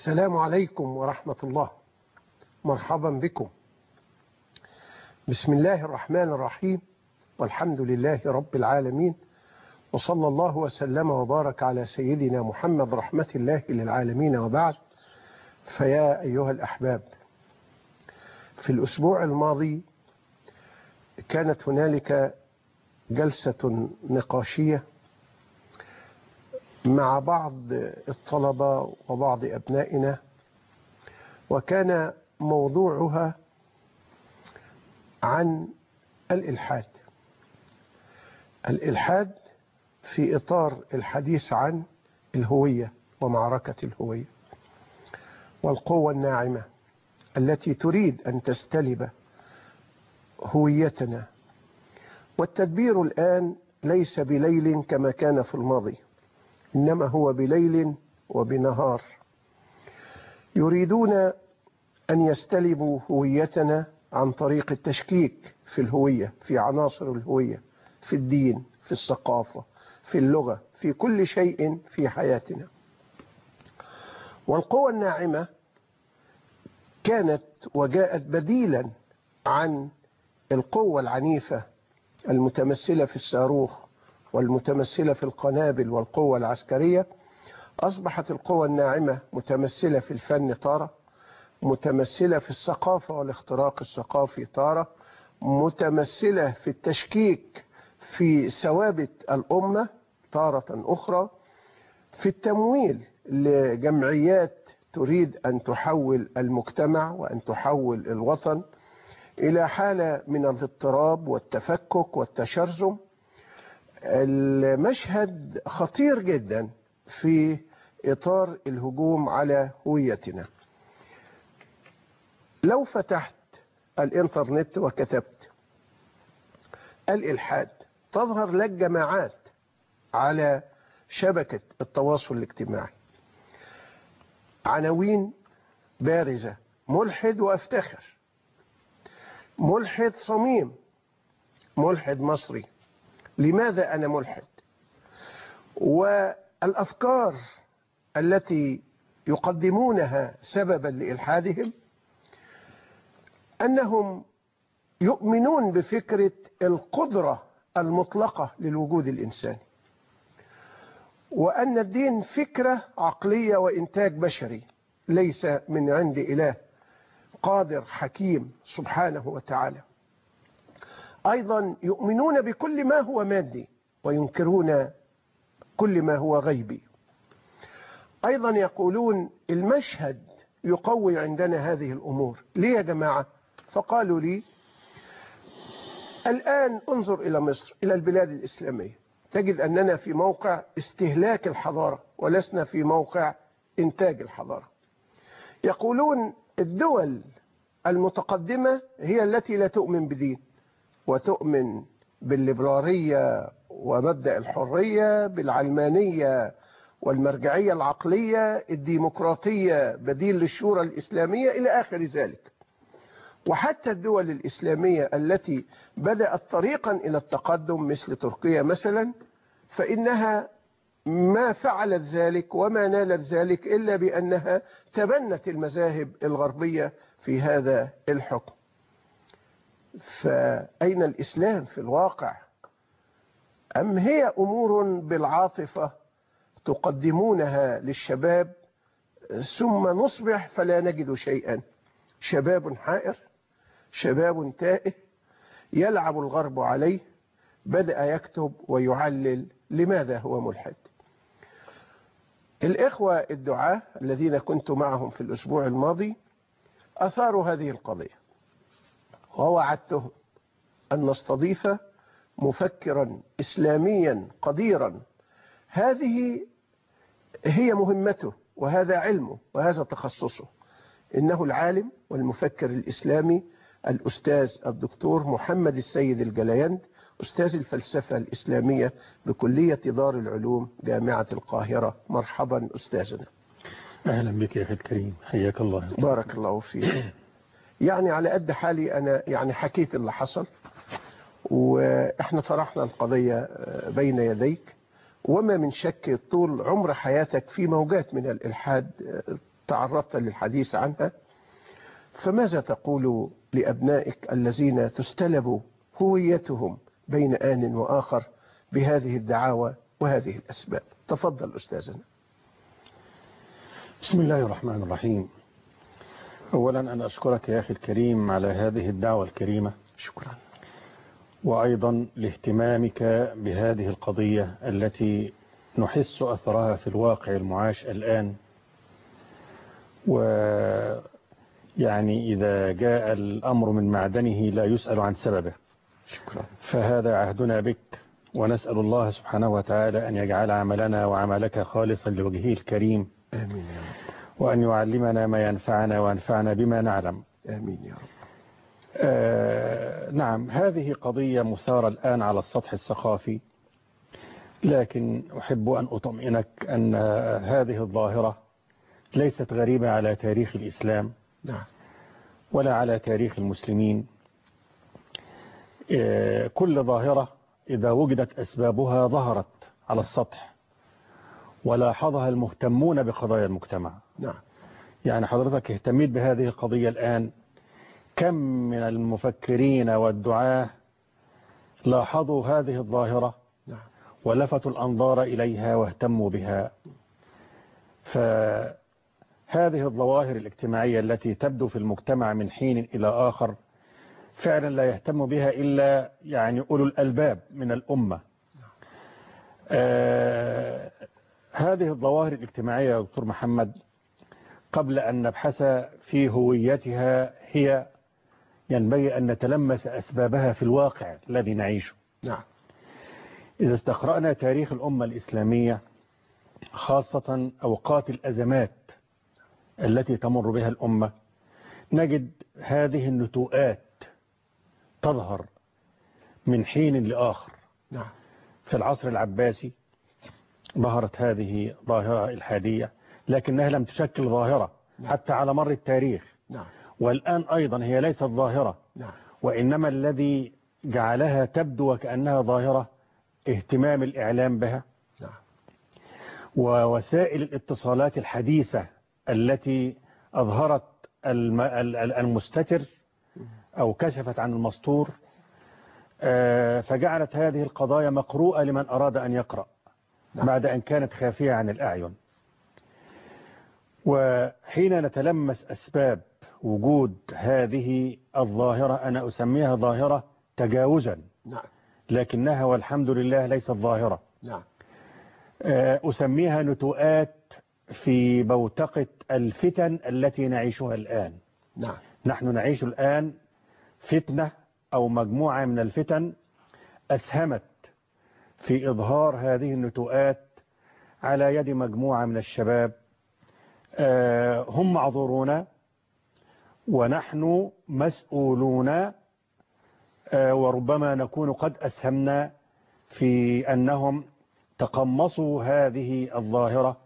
السلام عليكم ورحمة الله مرحبا بكم بسم الله الرحمن الرحيم والحمد لله رب العالمين وصلى الله وسلم وبارك على سيدنا محمد رحمة الله للعالمين وبعد فيا أيها الأحباب في الأسبوع الماضي كانت هنالك جلسة نقاشية مع بعض الطلبة وبعض أبنائنا وكان موضوعها عن الإلحاد الإلحاد في إطار الحديث عن الهوية ومعركة الهوية والقوة الناعمة التي تريد أن تستلب هويتنا والتدبير الآن ليس بليل كما كان في الماضي إنما هو بليل وبنهار يريدون أن يستلبوا هويتنا عن طريق التشكيك في الهوية في عناصر الهوية في الدين في الثقافة في اللغة في كل شيء في حياتنا والقوى الناعمة كانت وجاءت بديلا عن القوة العنيفة المتمثلة في الصاروخ والمتمثلة في القنابل والقوة العسكرية أصبحت القوة الناعمة متمثلة في الفن تارة متمثلة في الثقافة والاختراق الثقافي تارة متمثلة في التشكيك في ثوابت الأمة تارة أخرى في التمويل لجمعيات تريد أن تحول المجتمع وأن تحول الوطن إلى حالة من الاضطراب والتفكك والتشرذم المشهد خطير جدا في إطار الهجوم على هويتنا لو فتحت الإنترنت وكتبت الإلحاد تظهر لك جماعات على شبكة التواصل الاجتماعي عناوين بارزة ملحد وأفتخر ملحد صميم ملحد مصري لماذا أنا ملحد والأفكار التي يقدمونها سببا لإلحادهم أنهم يؤمنون بفكرة القدرة المطلقة للوجود الإنساني وأن الدين فكرة عقلية وإنتاج بشري ليس من عند إله قادر حكيم سبحانه وتعالى أيضا يؤمنون بكل ما هو مادي وينكرون كل ما هو غيبي أيضا يقولون المشهد يقوي عندنا هذه الأمور ليه يا جماعة فقالوا لي الآن انظر إلى مصر إلى البلاد الإسلامية تجد أننا في موقع استهلاك الحضارة ولسنا في موقع إنتاج الحضارة يقولون الدول المتقدمة هي التي لا تؤمن بدين وتؤمن بالليبرارية ومبدأ الحرية بالعلمانية والمرجعية العقلية الديمقراطية بديل للشورى الإسلامية إلى آخر ذلك وحتى الدول الإسلامية التي بدأت طريقا إلى التقدم مثل تركيا مثلا فإنها ما فعلت ذلك وما نالت ذلك إلا بأنها تبنت المذاهب الغربية في هذا الحكم فأين الإسلام في الواقع أم هي أمور بالعاطفة تقدمونها للشباب ثم نصبح فلا نجد شيئا شباب حائر شباب تائه يلعب الغرب عليه بدأ يكتب ويعلل لماذا هو ملحد الإخوة الدعاة الذين كنت معهم في الأسبوع الماضي أثاروا هذه القضية ووعدتهم أن نستضيف مفكرا إسلاميا قديرا هذه هي مهمته وهذا علمه وهذا تخصصه إنه العالم والمفكر الإسلامي الأستاذ الدكتور محمد السيد الجليند أستاذ الفلسفة الإسلامية بكلية دار العلوم جامعة القاهرة مرحبا أستاذنا أهلا بك يا أخي الكريم حياك الله بارك الله فيك يعني على قد حالي أنا يعني حكيت اللي حصل وإحنا طرحنا القضية بين يديك وما من شك طول عمر حياتك في موجات من الإلحاد تعرضت للحديث عنها فماذا تقول لأبنائك الذين تستلب هويتهم بين آن وآخر بهذه الدعاوى وهذه الأسباب تفضل أستاذنا بسم الله الرحمن الرحيم أولا أنا أشكرك يا أخي الكريم على هذه الدعوة الكريمة شكرا وأيضا لاهتمامك بهذه القضية التي نحس أثرها في الواقع المعاش الآن ويعني إذا جاء الأمر من معدنه لا يسأل عن سببه شكرا فهذا عهدنا بك ونسأل الله سبحانه وتعالى أن يجعل عملنا وعملك خالصا لوجهه الكريم آمين يا رب وأن يعلمنا ما ينفعنا وينفعنا بما نعلم آمين يا رب آه نعم هذه قضية مثارة الآن على السطح الثقافي لكن أحب أن أطمئنك أن هذه الظاهرة ليست غريبة على تاريخ الإسلام نعم ولا على تاريخ المسلمين آه كل ظاهرة إذا وجدت أسبابها ظهرت على السطح ولاحظها المهتمون بقضايا المجتمع نعم يعني حضرتك اهتميت بهذه القضية الآن كم من المفكرين والدعاة لاحظوا هذه الظاهرة نعم ولفتوا الأنظار إليها واهتموا بها فهذه الظواهر الاجتماعية التي تبدو في المجتمع من حين إلى آخر فعلا لا يهتم بها إلا يعني أولو الألباب من الأمة آه هذه الظواهر الاجتماعية يا دكتور محمد قبل أن نبحث في هويتها هي ينبغي أن نتلمس أسبابها في الواقع الذي نعيشه نعم إذا استقرأنا تاريخ الأمة الإسلامية خاصة أوقات الأزمات التي تمر بها الأمة نجد هذه النتوءات تظهر من حين لآخر نعم في العصر العباسي ظهرت هذه ظاهرة الحادية لكنها لم تشكل ظاهرة حتى على مر التاريخ نعم والآن أيضا هي ليست ظاهرة نعم وإنما الذي جعلها تبدو وكأنها ظاهرة اهتمام الإعلام بها نعم ووسائل الاتصالات الحديثة التي أظهرت الم- ال- ال- المستتر أو كشفت عن المستور آه، فجعلت هذه القضايا مقروءة لمن أراد أن يقرأ نعم. بعد أن كانت خافية عن الأعين وحين نتلمس أسباب وجود هذه الظاهرة أنا أسميها ظاهرة تجاوزا نعم لكنها والحمد لله ليست ظاهرة نعم آه، أسميها نتوءات في بوتقة الفتن التي نعيشها الآن نعم نحن نعيش الآن فتنة أو مجموعة من الفتن أسهمت في إظهار هذه النتوءات على يد مجموعة من الشباب آه، هم معذورون ونحن مسؤولون آه، وربما نكون قد أسهمنا في أنهم تقمصوا هذه الظاهرة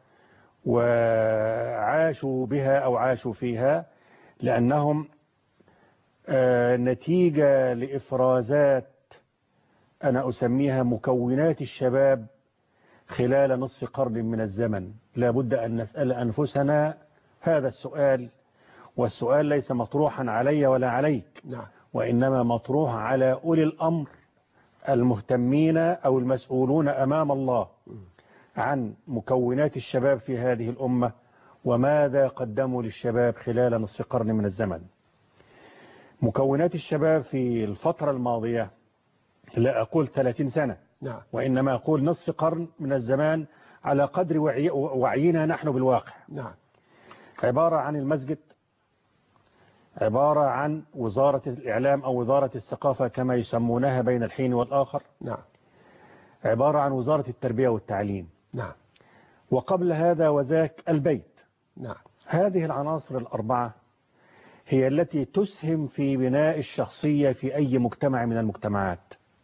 وعاشوا بها أو عاشوا فيها لأنهم آه، نتيجة لإفرازات أنا أسميها مكونات الشباب خلال نصف قرن من الزمن لا بد أن نسأل أنفسنا هذا السؤال والسؤال ليس مطروحا علي ولا عليك نعم وإنما مطروح على أولي الأمر المهتمين أو المسؤولون أمام الله عن مكونات الشباب في هذه الأمة وماذا قدموا للشباب خلال نصف قرن من الزمن مكونات الشباب في الفترة الماضية لا أقول 30 سنة نعم وإنما أقول نصف قرن من الزمان على قدر وعي وعينا نحن بالواقع نعم عبارة عن المسجد عبارة عن وزارة الإعلام أو وزارة الثقافة كما يسمونها بين الحين والآخر نعم عبارة عن وزارة التربية والتعليم نعم وقبل هذا وذاك البيت نعم هذه العناصر الأربعة هي التي تسهم في بناء الشخصية في أي مجتمع من المجتمعات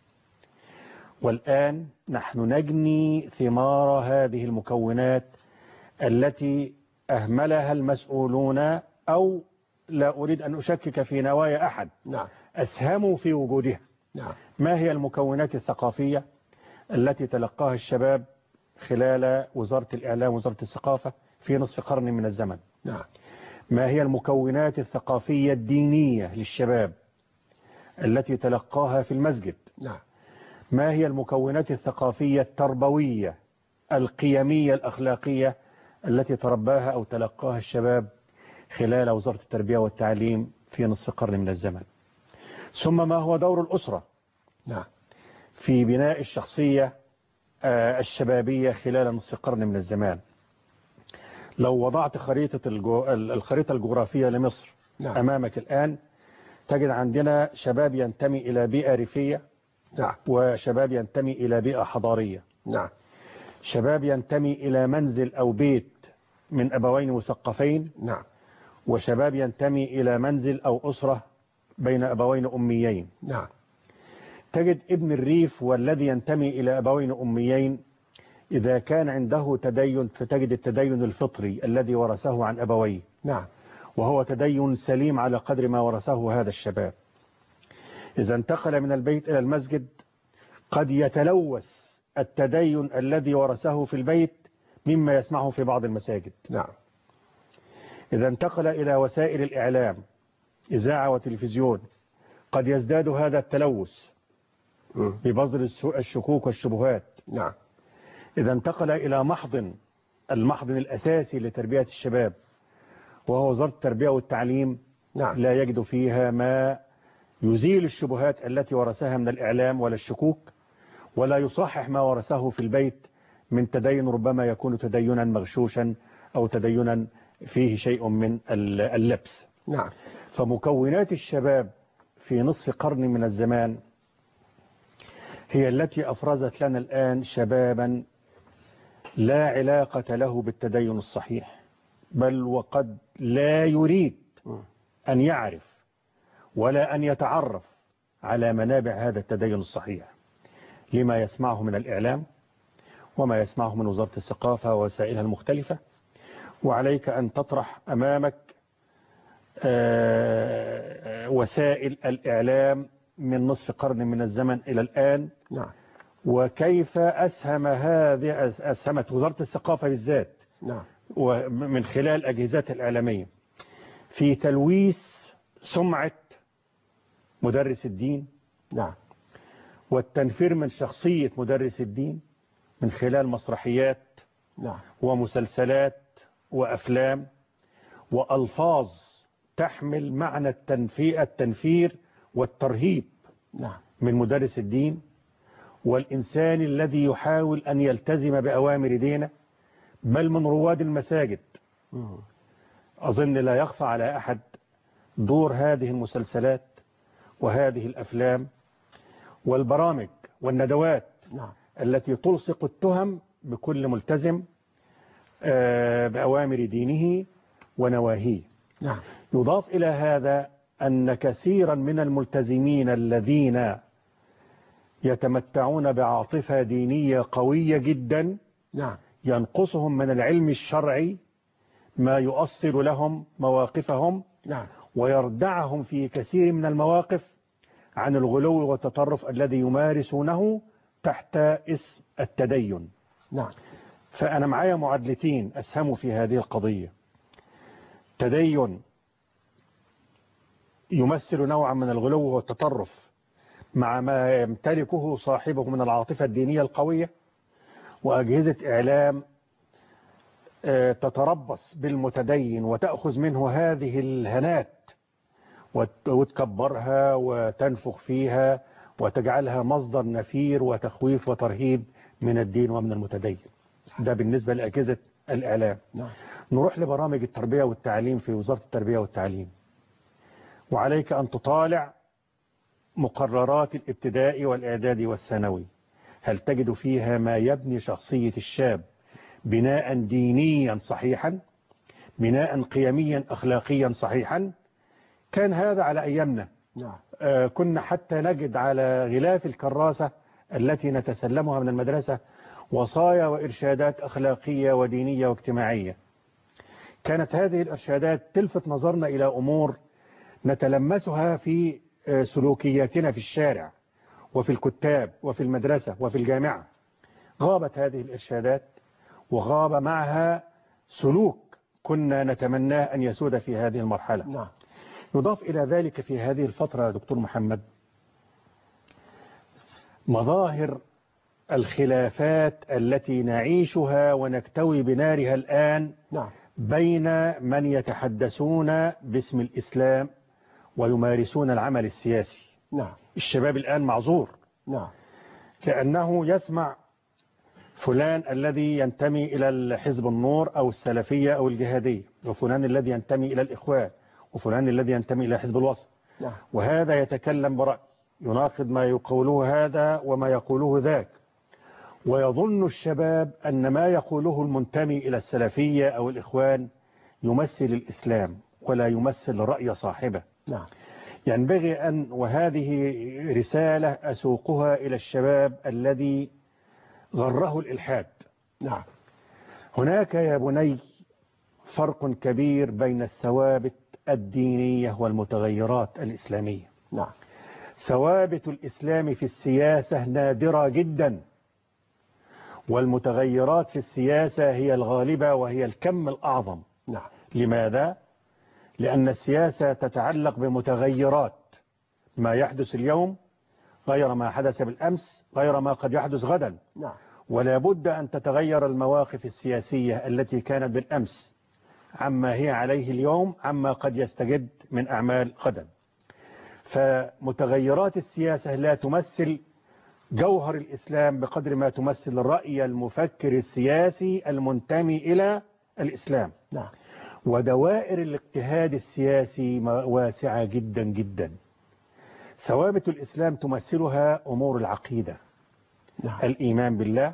والآن نحن نجني ثمار هذه المكونات التي أهملها المسؤولون أو لا أريد أن أشكك في نوايا أحد نعم أسهموا في وجودها نعم ما هي المكونات الثقافية التي تلقاها الشباب خلال وزارة الإعلام وزارة الثقافة في نصف قرن من الزمن نعم ما هي المكونات الثقافية الدينية للشباب التي تلقاها في المسجد نعم ما هي المكونات الثقافية التربوية القيمية الأخلاقية التي ترباها أو تلقاها الشباب خلال وزارة التربية والتعليم في نصف قرن من الزمن ثم ما هو دور الأسرة نعم في بناء الشخصية آه، الشبابية خلال نصف قرن من الزمان لو وضعت خريطة الجو... الخريطة الجغرافية لمصر نعم. أمامك الآن تجد عندنا شباب ينتمي إلى بيئة ريفية نعم وشباب ينتمي إلى بيئة حضارية نعم شباب ينتمي إلى منزل أو بيت من أبوين مثقفين نعم وشباب ينتمي إلى منزل أو أسرة بين أبوين أميين نعم تجد ابن الريف والذي ينتمي إلى أبوين أميين إذا كان عنده تدين فتجد التدين الفطري الذي ورثه عن أبويه نعم وهو تدين سليم على قدر ما ورثه هذا الشباب إذا انتقل من البيت إلى المسجد قد يتلوث التدين الذي ورثه في البيت مما يسمعه في بعض المساجد نعم إذا انتقل إلى وسائل الإعلام إذاعة وتلفزيون قد يزداد هذا التلوث مم. ببذر السو- الشكوك والشبهات نعم إذا انتقل إلى محضن المحضن الأساسي لتربية الشباب وهو وزارة التربية والتعليم نعم لا يجد فيها ما يزيل الشبهات التي ورثها من الإعلام ولا الشكوك ولا يصحح ما ورثه في البيت من تدين ربما يكون تدينا مغشوشا أو تدينا فيه شيء من ال- اللبس نعم فمكونات الشباب في نصف قرن من الزمان هي التي أفرزت لنا الآن شبابا لا علاقة له بالتدين الصحيح بل وقد لا يريد مم. أن يعرف ولا أن يتعرف على منابع هذا التدين الصحيح لما يسمعه من الإعلام وما يسمعه من وزارة الثقافة ووسائلها المختلفة وعليك أن تطرح أمامك آه، وسائل الإعلام من نصف قرن من الزمن إلى الآن نعم وكيف أسهم هذه أسهمت وزارة الثقافة بالذات نعم ومن خلال أجهزتها الإعلامية في تلويث سمعة مدرس الدين نعم والتنفير من شخصية مدرس الدين من خلال مسرحيات نعم ومسلسلات وأفلام وألفاظ تحمل معنى التنفير, التنفير والترهيب نعم من مدرس الدين والإنسان الذي يحاول أن يلتزم بأوامر دينه بل من رواد المساجد مم. أظن لا يخفى على أحد دور هذه المسلسلات وهذه الأفلام والبرامج والندوات نعم التي تلصق التهم بكل ملتزم آه، بأوامر دينه ونواهيه نعم يضاف إلى هذا أن كثيرا من الملتزمين الذين يتمتعون بعاطفة دينية قوية جدا نعم ينقصهم من العلم الشرعي ما يؤصل لهم مواقفهم نعم ويردعهم في كثير من المواقف عن الغلو والتطرف الذي يمارسونه تحت اسم التدين نعم فأنا معايا معادلتين أسهموا في هذه القضية تدين يمثل نوعا من الغلو والتطرف مع ما يمتلكه صاحبه من العاطفة الدينية القوية وأجهزة إعلام آه، تتربص بالمتدين وتأخذ منه هذه الهنات وت- وتكبرها وتنفخ فيها وتجعلها مصدر نفير وتخويف وترهيب من الدين ومن المتدين ده بالنسبة لأجهزة الإعلام نعم نروح لبرامج التربية والتعليم في وزارة التربية والتعليم وعليك أن تطالع مقررات الابتدائي والإعدادي والثانوي هل تجد فيها ما يبني شخصية الشاب بناء دينيا صحيحا بناء قيميا أخلاقيا صحيحا كان هذا على أيامنا نعم آه، كنا حتى نجد على غلاف الكراسة التي نتسلمها من المدرسة وصايا وإرشادات أخلاقية ودينية واجتماعية كانت هذه الإرشادات تلفت نظرنا إلى أمور نتلمسها في آه، سلوكياتنا في الشارع وفي الكتاب وفي المدرسة وفي الجامعة غابت هذه الإرشادات وغاب معها سلوك كنا نتمناه أن يسود في هذه المرحلة نعم يضاف إلى ذلك في هذه الفترة يا دكتور محمد مظاهر الخلافات التي نعيشها ونكتوي بنارها الآن نعم بين من يتحدثون باسم الإسلام ويمارسون العمل السياسي نعم الشباب الآن معذور نعم كأنه يسمع فلان الذي ينتمي إلى الحزب النور أو السلفية أو الجهادية وفلان الذي ينتمي إلى الإخوان وفلان الذي ينتمي إلى حزب الوسط نعم وهذا يتكلم برأي يناقض ما يقوله هذا وما يقوله ذاك ويظن الشباب أن ما يقوله المنتمي إلى السلفية أو الإخوان يمثل الإسلام ولا يمثل رأي صاحبه نعم ينبغي أن وهذه رسالة أسوقها إلى الشباب الذي غره الإلحاد نعم هناك يا بني فرق كبير بين الثوابت الدينية والمتغيرات الإسلامية نعم ثوابت الإسلام في السياسة نادرة جدا والمتغيرات في السياسة هي الغالبة وهي الكم الأعظم نعم لماذا؟ لأن السياسة تتعلق بمتغيرات ما يحدث اليوم غير ما حدث بالأمس غير ما قد يحدث غدا نعم ولا بد أن تتغير المواقف السياسية التي كانت بالأمس عما هي عليه اليوم عما قد يستجد من أعمال غدا فمتغيرات السياسة لا تمثل جوهر الإسلام بقدر ما تمثل رأي المفكر السياسي المنتمي إلى الإسلام نعم ودوائر الاجتهاد السياسي واسعة جدا جدا ثوابت الإسلام تمثلها أمور العقيدة نعم الإيمان بالله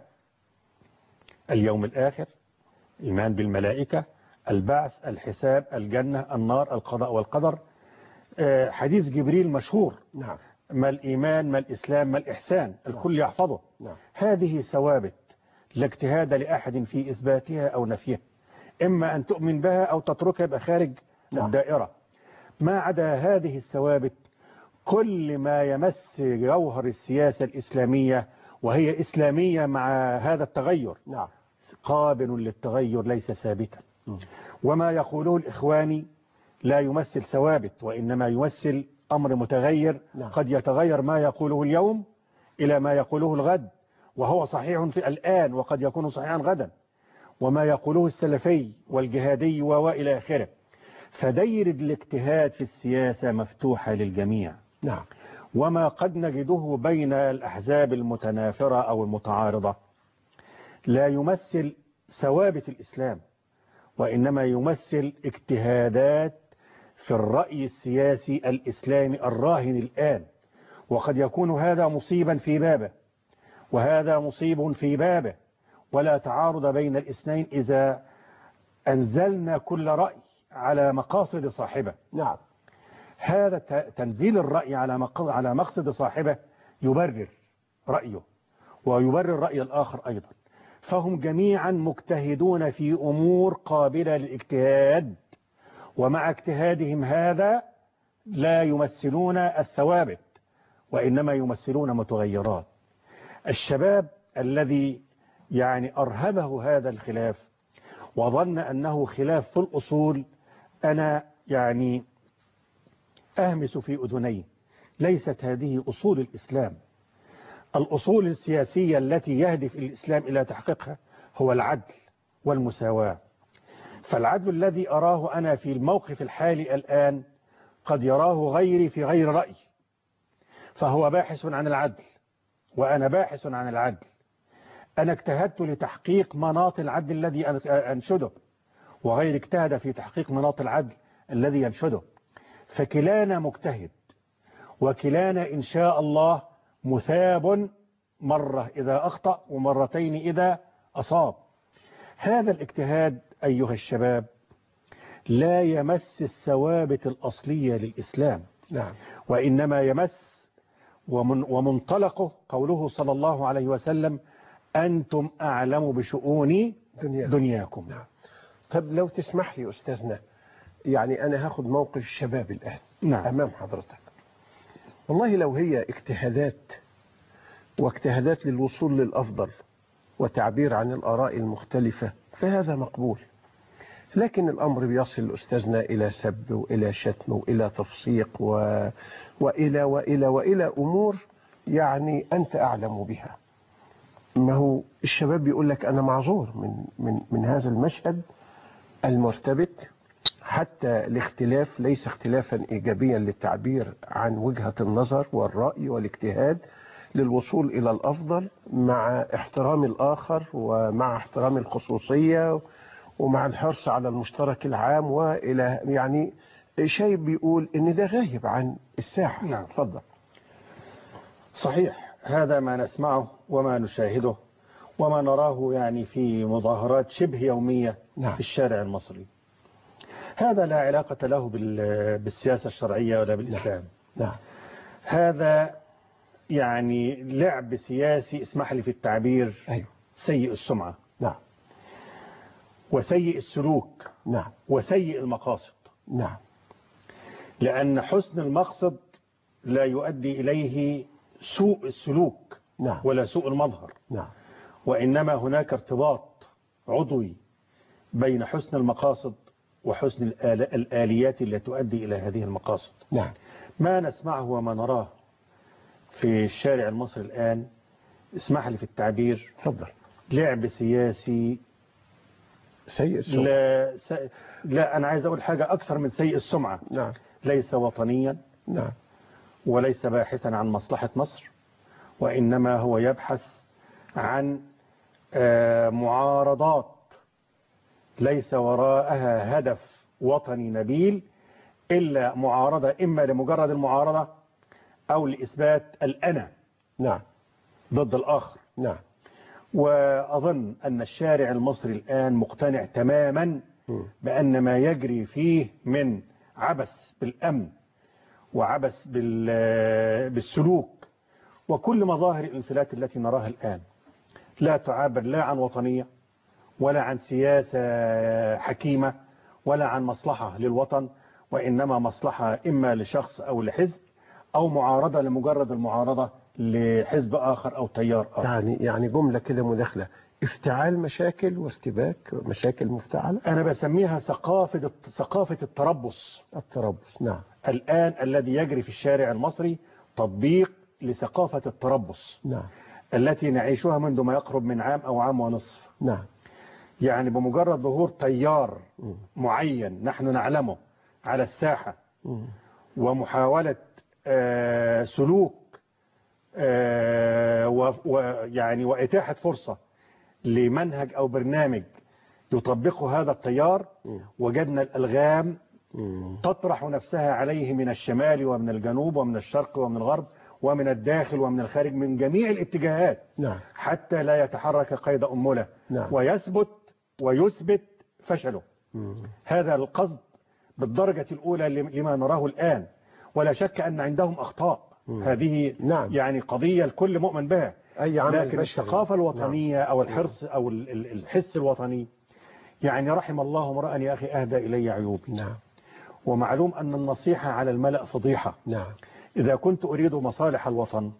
اليوم الآخر الإيمان بالملائكة البعث الحساب الجنة النار القضاء والقدر آه، حديث جبريل مشهور نعم ما الإيمان ما الإسلام ما الإحسان الكل يحفظه نعم هذه ثوابت لا اجتهاد لأحد في إثباتها أو نفيها إما أن تؤمن بها أو تتركها يبقى خارج نعم. الدائرة ما عدا هذه الثوابت كل ما يمس جوهر السياسة الإسلامية وهي إسلامية مع هذا التغير نعم قابل للتغير ليس ثابتا مم. وما يقوله الإخواني لا يمثل ثوابت وإنما يمثل أمر متغير نعم. قد يتغير ما يقوله اليوم إلى ما يقوله الغد وهو صحيح في الآن وقد يكون صحيحا غدا وما يقوله السلفي والجهادي وإلى آخره فدير الاجتهاد في السياسة مفتوحة للجميع نعم وما قد نجده بين الأحزاب المتنافرة أو المتعارضة لا يمثل ثوابت الإسلام وإنما يمثل اجتهادات في الرأي السياسي الإسلامي الراهن الآن وقد يكون هذا مصيبا في بابه وهذا مصيب في بابه ولا تعارض بين الاثنين إذا أنزلنا كل رأي على مقاصد صاحبه نعم هذا ت- تنزيل الرأي على مق- على مقصد صاحبه يبرر رأيه ويبرر رأي الآخر أيضا فهم جميعا مجتهدون في أمور قابلة للاجتهاد ومع اجتهادهم هذا لا يمثلون الثوابت وإنما يمثلون متغيرات الشباب الذي يعني أرهبه هذا الخلاف وظن أنه خلاف في الأصول أنا يعني أهمس في أذني ليست هذه أصول الإسلام الأصول السياسية التي يهدف الإسلام إلى تحقيقها هو العدل والمساواة فالعدل الذي أراه أنا في الموقف الحالي الآن قد يراه غيري في غير رأي فهو باحث عن العدل وأنا باحث عن العدل أنا اجتهدت لتحقيق مناط العدل الذي أن- أنشده وغير اجتهد في تحقيق مناط العدل الذي ينشده فكلانا مجتهد وكلانا إن شاء الله مثاب مرة إذا أخطأ ومرتين إذا أصاب هذا الاجتهاد أيها الشباب لا يمس الثوابت الأصلية للإسلام نعم وإنما يمس ومن ومنطلقه قوله صلى الله عليه وسلم أنتم أعلم بشؤون دنيا دنياكم نعم. طب لو تسمح لي أستاذنا يعني أنا هاخد موقف الشباب الآن نعم أمام حضرتك والله لو هي اجتهادات واجتهادات للوصول للأفضل وتعبير عن الآراء المختلفة فهذا مقبول لكن الأمر بيصل أستاذنا إلى سب وإلى شتم وإلى تفسيق و... وإلى وإلى وإلى أمور يعني أنت أعلم بها ما هو الشباب بيقول لك أنا معذور من, من, من هذا المشهد المرتبك حتى الاختلاف ليس اختلافا إيجابيا للتعبير عن وجهة النظر والرأي والاجتهاد للوصول إلى الأفضل مع احترام الآخر ومع احترام الخصوصية ومع الحرص على المشترك العام وإلى يعني شيء بيقول إن ده غايب عن الساحة نعم. اتفضل صحيح هذا ما نسمعه وما نشاهده وما نراه يعني في مظاهرات شبه يومية نعم. في الشارع المصري هذا لا علاقة له بال- بالسياسة الشرعية ولا بالإسلام نعم هذا يعني لعب سياسي اسمح لي في التعبير أيوه سيء السمعة نعم وسيء السلوك نعم وسيء المقاصد نعم لأن حسن المقصد لا يؤدي إليه سوء السلوك نعم ولا سوء المظهر نعم وإنما هناك ارتباط عضوي بين حسن المقاصد وحسن الآل- الآليات التي تؤدي إلى هذه المقاصد نعم ما نسمعه وما نراه في الشارع المصري الآن اسمح لي في التعبير اتفضل لعب سياسي سيء السمعة لا, س... لا أنا عايز أقول حاجة أكثر من سيء السمعة نعم ليس وطنيا نعم وليس باحثا عن مصلحة مصر وإنما هو يبحث عن آه، معارضات ليس وراءها هدف وطني نبيل إلا معارضة إما لمجرد المعارضة أو لإثبات الأنا نعم ضد الآخر نعم وأظن أن الشارع المصري الآن مقتنع تماما مم. بأن ما يجري فيه من عبث بالأمن وعبث بال- بالسلوك وكل مظاهر الانفلات التي نراها الآن لا تعبر لا عن وطنية ولا عن سياسة حكيمة ولا عن مصلحة للوطن وإنما مصلحة إما لشخص أو لحزب أو معارضة لمجرد المعارضة لحزب آخر أو تيار آخر يعني يعني جملة كده مداخلة افتعال مشاكل وارتباك مشاكل مفتعلة أنا بسميها ثقافة ثقافة التربص التربص نعم الآن الذي يجري في الشارع المصري تطبيق لثقافة التربص نعم التي نعيشها منذ ما يقرب من عام أو عام ونصف نعم يعني بمجرد ظهور تيار مم. معين نحن نعلمه على الساحة مم. ومحاولة آه، سلوك آه، و- ويعني وإتاحة فرصة لمنهج أو برنامج يطبقه هذا التيار مم. وجدنا الألغام مم. تطرح نفسها عليه من الشمال ومن الجنوب ومن الشرق ومن الغرب ومن الداخل ومن الخارج من جميع الاتجاهات نعم حتى لا يتحرك قيد أمله نعم. ويثبت ويثبت فشله مم. هذا القصد بالدرجة الأولى لما نراه الآن ولا شك أن عندهم أخطاء مم. هذه نعم. يعني قضية الكل مؤمن بها أي عمل لكن بشري. الثقافة الوطنية أو الحرص أو ال- ال- الحس الوطني يعني رحم الله امرأ يا أخي أهدى إلي عيوبي نعم ومعلوم أن النصيحة على الملأ فضيحة نعم إذا كنت أريد مصالح الوطن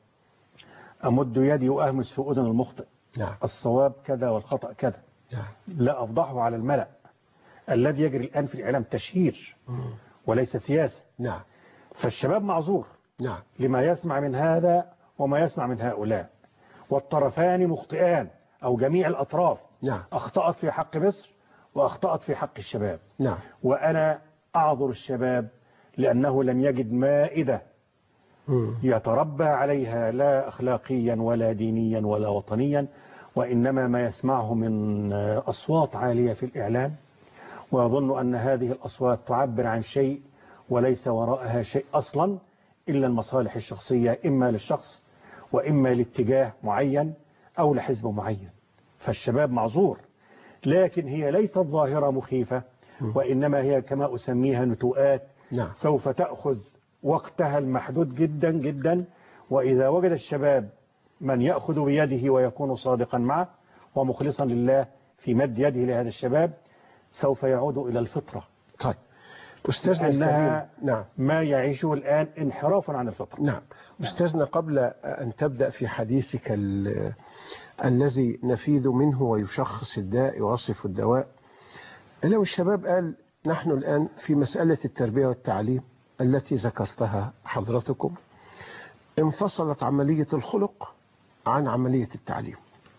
أمد يدي وأهمس في أذن المخطئ نعم الصواب كذا والخطأ كذا نعم لا أفضحه على الملأ الذي يجري الآن في الإعلام تشهير مم. وليس سياسة نعم فالشباب معذور نعم لما يسمع من هذا وما يسمع من هؤلاء والطرفان مخطئان أو جميع الأطراف نعم أخطأت في حق مصر وأخطأت في حق الشباب نعم وأنا أعذر الشباب لأنه لم يجد مائدة مم. يتربى عليها لا أخلاقيا ولا دينيا ولا وطنيا وإنما ما يسمعه من أصوات عالية في الإعلام ويظن أن هذه الأصوات تعبر عن شيء وليس وراءها شيء أصلا إلا المصالح الشخصية إما للشخص وإما لاتجاه معين أو لحزب معين فالشباب معذور لكن هي ليست ظاهرة مخيفة وإنما هي كما أسميها نتوءات نعم سوف تأخذ وقتها المحدود جدا جدا وإذا وجد الشباب من يأخذ بيده ويكون صادقا معه ومخلصا لله في مد يده لهذا الشباب سوف يعود إلى الفطرة طيب أستاذنا لأنها الكريم نعم ما يعيشه الآن انحراف عن الفطرة نعم أستاذنا قبل أن تبدأ في حديثك ال- الذي نفيد منه ويشخص الداء يوصف الدواء لو الشباب قال نحن الآن في مسألة التربية والتعليم التي ذكرتها حضرتكم انفصلت عملية الخلق عن عملية التعليم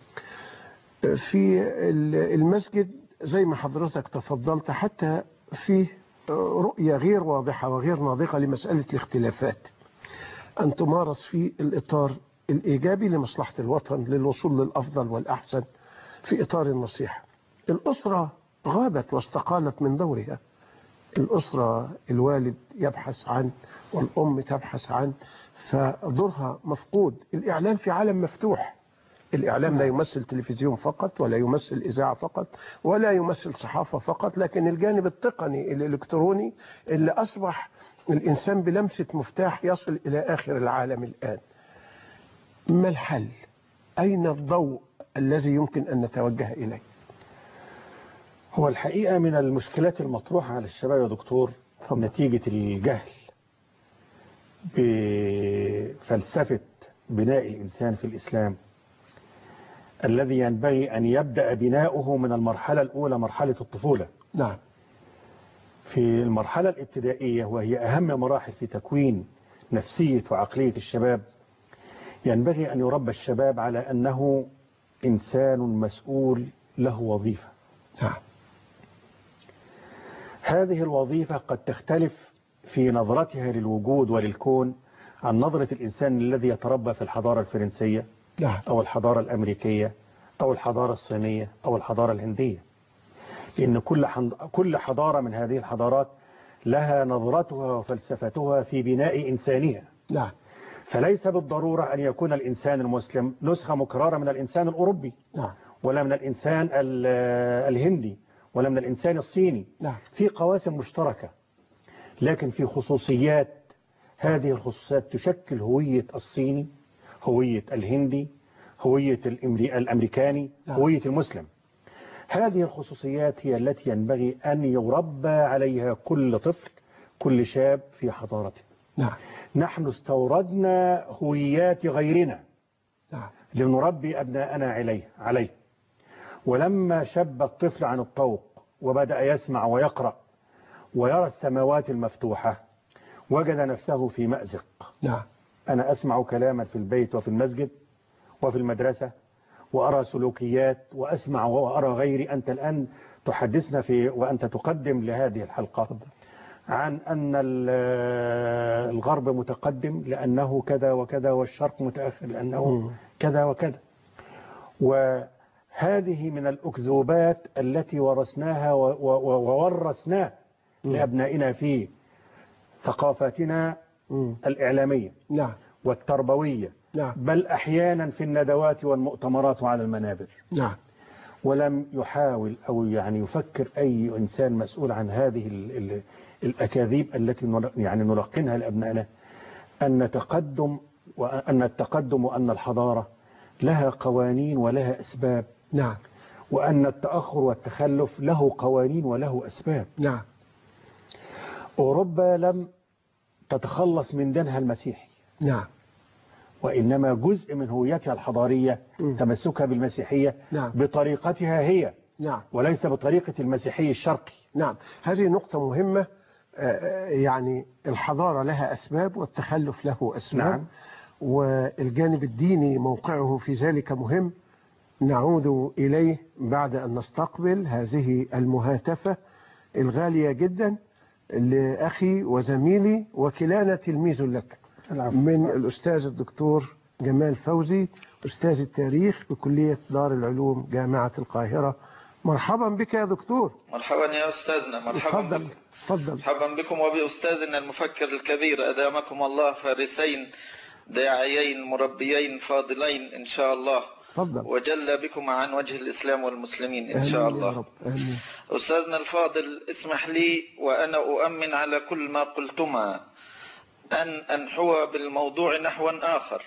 في المسجد زي ما حضرتك تفضلت حتى في رؤية غير واضحة وغير ناضقة لمسألة الاختلافات أن تمارس في الإطار الإيجابي لمصلحة الوطن للوصول للأفضل والأحسن في إطار النصيحة الأسرة غابت واستقالت من دورها الأسرة الوالد يبحث عن والأم تبحث عن فدورها مفقود الإعلام في عالم مفتوح الإعلام لا يمثل تلفزيون فقط ولا يمثل إذاعة فقط ولا يمثل صحافة فقط لكن الجانب التقني الإلكتروني اللي أصبح الإنسان بلمسة مفتاح يصل إلى آخر العالم الآن ما الحل أين الضوء الذي يمكن أن نتوجه إليه هو الحقيقة من المشكلات المطروحة على الشباب يا دكتور نتيجة الجهل بفلسفة بناء الإنسان في الإسلام الذي ينبغي أن يبدأ بناؤه من المرحلة الأولى مرحلة الطفولة نعم في المرحلة الابتدائية وهي أهم مراحل في تكوين نفسية وعقلية الشباب ينبغي أن يربى الشباب على أنه إنسان مسؤول له وظيفة نعم هذه الوظيفة قد تختلف في نظرتها للوجود وللكون عن نظرة الإنسان الذي يتربى في الحضارة الفرنسية نعم أو الحضارة الأمريكية أو الحضارة الصينية أو الحضارة الهندية لأن كل كل حضارة من هذه الحضارات لها نظرتها وفلسفتها في بناء إنسانها نعم فليس بالضرورة أن يكون الإنسان المسلم نسخة مكررة من الإنسان الأوروبي نعم ولا من الإنسان ال- الهندي ولا من الإنسان الصيني نعم في قواسم مشتركة لكن في خصوصيات هذه الخصوصيات تشكل هوية الصيني هوية الهندي هوية الإمري- الأمريكاني نعم. هوية المسلم هذه الخصوصيات هي التي ينبغي أن يربى عليها كل طفل كل شاب في حضارته نعم نحن استوردنا هويات غيرنا نعم لنربي أبناءنا عليه عليه ولما شب الطفل عن الطوق وبدأ يسمع ويقرأ ويرى السماوات المفتوحة وجد نفسه في مأزق نعم أنا أسمع كلاما في البيت وفي المسجد وفي المدرسة وأرى سلوكيات وأسمع وأرى غيري أنت الآن تحدثنا في وأنت تقدم لهذه الحلقة عن أن ال- الغرب متقدم لأنه كذا وكذا والشرق متأخر لأنه مم. كذا وكذا وهذه من الأكذوبات التي ورثناها و- و- وورثناها مم. لأبنائنا في ثقافتنا مم. الإعلامية نعم والتربوية نعم بل أحيانا في الندوات والمؤتمرات وعلى المنابر نعم ولم يحاول أو يعني يفكر أي إنسان مسؤول عن هذه ال ال الأكاذيب التي نل- يعني نلقنها لأبنائنا أن تقدم وأن التقدم وأن الحضارة لها قوانين ولها أسباب نعم وأن التأخر والتخلف له قوانين وله أسباب نعم أوروبا لم تتخلص من دينها المسيحي نعم وإنما جزء من هويتها الحضارية مم. تمسكها بالمسيحية نعم. بطريقتها هي نعم وليس بطريقة المسيحي الشرقي نعم هذه نقطة مهمة آه، يعني الحضارة لها أسباب والتخلف له أسباب نعم. والجانب الديني موقعه في ذلك مهم نعود إليه بعد أن نستقبل هذه المهاتفة الغالية جدا لأخي وزميلي وكلانا تلميذ لك العفو. من الأستاذ الدكتور جمال فوزي أستاذ التاريخ بكلية دار العلوم جامعة القاهرة مرحبا بك يا دكتور مرحبا يا أستاذنا مرحبا تفضل بكم تفضل مرحبا بكم وبأستاذنا المفكر الكبير أدامكم الله فارسين داعيين مربيين فاضلين إن شاء الله تفضل وجل بكم عن وجه الإسلام والمسلمين إن آمين شاء يا الله رب آمين أستاذنا الفاضل اسمح لي وأنا أؤمن على كل ما قلتما أن أنحو بالموضوع نحوا آخر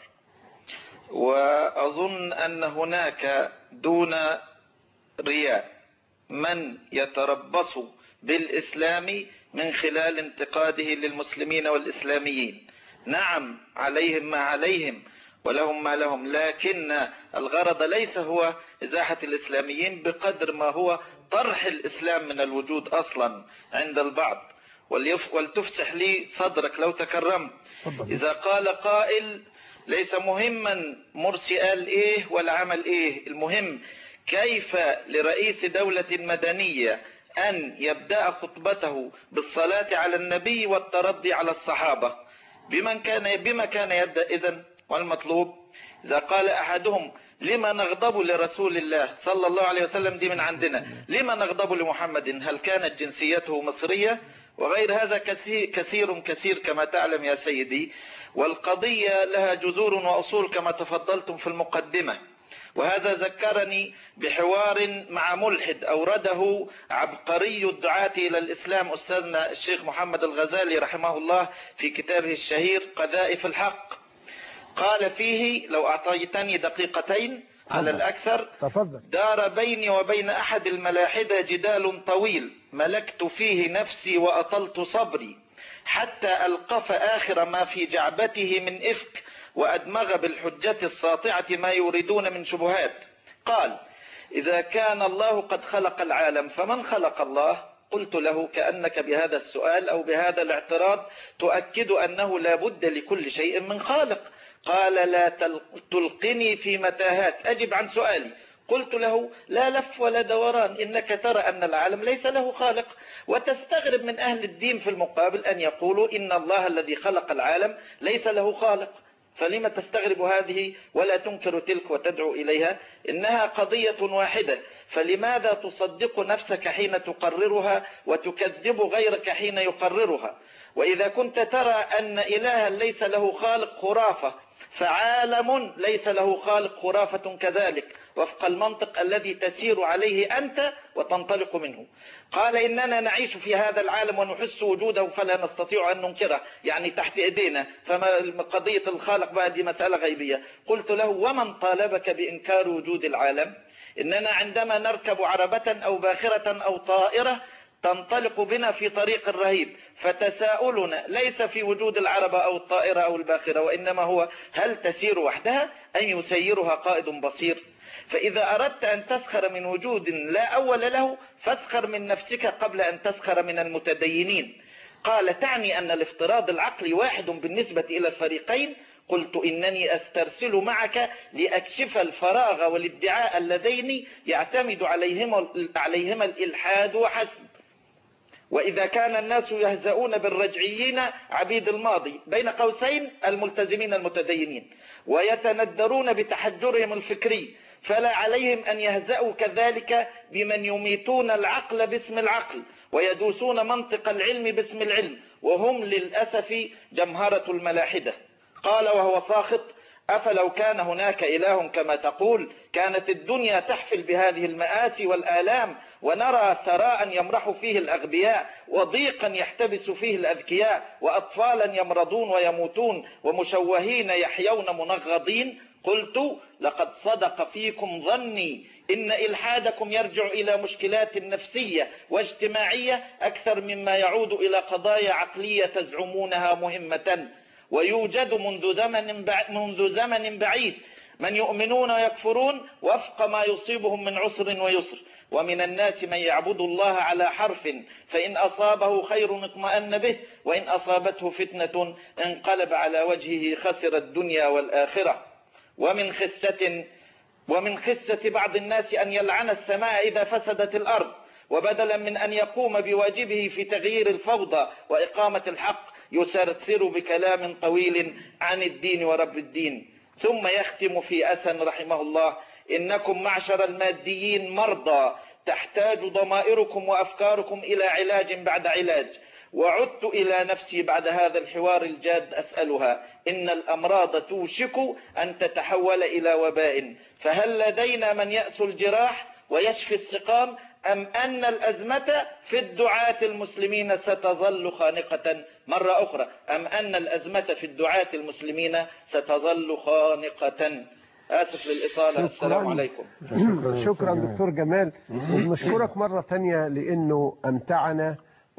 وأظن أن هناك دون رياء من يتربص بالإسلام من خلال انتقاده للمسلمين والإسلاميين نعم عليهم ما عليهم ولهم ما لهم لكن الغرض ليس هو إزاحة الإسلاميين بقدر ما هو طرح الإسلام من الوجود أصلا عند البعض وليف ولتفسح لي صدرك لو تكرمت إذا قال قائل ليس مهما مرسي قال إيه ولا عمل إيه المهم كيف لرئيس دولة مدنية أن يبدأ خطبته بالصلاة على النبي والترضي على الصحابة بمن كان بما كان يبدأ إذن والمطلوب إذا قال أحدهم لما نغضب لرسول الله صلى الله عليه وسلم دي من عندنا لما نغضب لمحمد هل كانت جنسيته مصرية وغير هذا كثير كثير, كثير كما تعلم يا سيدي والقضية لها جذور وأصول كما تفضلتم في المقدمة وهذا ذكرني بحوار مع ملحد أورده عبقري الدعاة إلى الإسلام أستاذنا الشيخ محمد الغزالي رحمه الله في كتابه الشهير قذائف الحق قال فيه لو أعطيتني دقيقتين على الأكثر تفضل دار بيني وبين أحد الملاحدة جدال طويل ملكت فيه نفسي وأطلت صبري حتى ألقف آخر ما في جعبته من إفك وأدمغ بالحجة الساطعة ما يريدون من شبهات قال إذا كان الله قد خلق العالم فمن خلق الله قلت له كأنك بهذا السؤال أو بهذا الاعتراض تؤكد أنه لا بد لكل شيء من خالق قال لا تلقني في متاهات أجب عن سؤالي قلت له لا لف ولا دوران إنك ترى أن العالم ليس له خالق وتستغرب من أهل الدين في المقابل أن يقولوا إن الله الذي خلق العالم ليس له خالق فلما تستغرب هذه ولا تنكر تلك وتدعو إليها إنها قضية واحدة فلماذا تصدق نفسك حين تقررها وتكذب غيرك حين يقررها وإذا كنت ترى أن إلها ليس له خالق خرافة فعالم ليس له خالق خرافة كذلك وفق المنطق الذي تسير عليه أنت وتنطلق منه قال إننا نعيش في هذا العالم ونحس وجوده فلا نستطيع أن ننكره يعني تحت إيدينا فما قضية الخالق بقى دي مسألة غيبية قلت له ومن طالبك بإنكار وجود العالم إننا عندما نركب عربة أو باخرة أو طائرة تنطلق بنا في طريق رهيب فتساؤلنا ليس في وجود العربة أو الطائرة أو الباخرة وإنما هو هل تسير وحدها أم يسيرها قائد بصير فإذا أردت أن تسخر من وجود لا أول له فاسخر من نفسك قبل أن تسخر من المتدينين قال تعني أن الافتراض العقلي واحد بالنسبة إلى الفريقين قلت إنني أسترسل معك لأكشف الفراغ والادعاء اللذين يعتمد عليهما, عليهما الإلحاد وحسب وإذا كان الناس يهزؤون بالرجعيين عبيد الماضي بين قوسين الملتزمين المتدينين ويتندرون بتحجرهم الفكري فلا عليهم أن يهزأوا كذلك بمن يميتون العقل باسم العقل ويدوسون منطق العلم باسم العلم وهم للأسف جمهرة الملاحدة قال وهو ساخط أفلو كان هناك إله كما تقول كانت الدنيا تحفل بهذه المآسي والآلام ونرى ثراء يمرح فيه الأغبياء وضيقا يحتبس فيه الأذكياء وأطفالا يمرضون ويموتون ومشوهين يحيون منغضين قلت لقد صدق فيكم ظني إن إلحادكم يرجع إلى مشكلات نفسية واجتماعية أكثر مما يعود إلى قضايا عقلية تزعمونها مهمة ويوجد منذ زمن منذ زمن بعيد من يؤمنون ويكفرون وفق ما يصيبهم من عسر ويسر ومن الناس من يعبد الله على حرف فإن أصابه خير اطمأن به وإن أصابته فتنة انقلب على وجهه خسر الدنيا والآخرة ومن خسة ومن خسة بعض الناس أن يلعن السماء إذا فسدت الأرض وبدلا من أن يقوم بواجبه في تغيير الفوضى وإقامة الحق يسرسر بكلام طويل عن الدين ورب الدين ثم يختم في أسن رحمه الله إنكم معشر الماديين مرضى تحتاج ضمائركم وأفكاركم إلى علاج بعد علاج وعدت إلى نفسي بعد هذا الحوار الجاد أسألها إن الأمراض توشك أن تتحول إلى وباء فهل لدينا من يأس الجراح ويشفي السقام أم أن الأزمة في الدعاة المسلمين ستظل خانقة مرة أخرى أم أن الأزمة في الدعاة المسلمين ستظل خانقة آسف للإطالة السلام عليكم شكرا, شكرا دكتور جمال ونشكرك مرة ثانية لأنه أمتعنا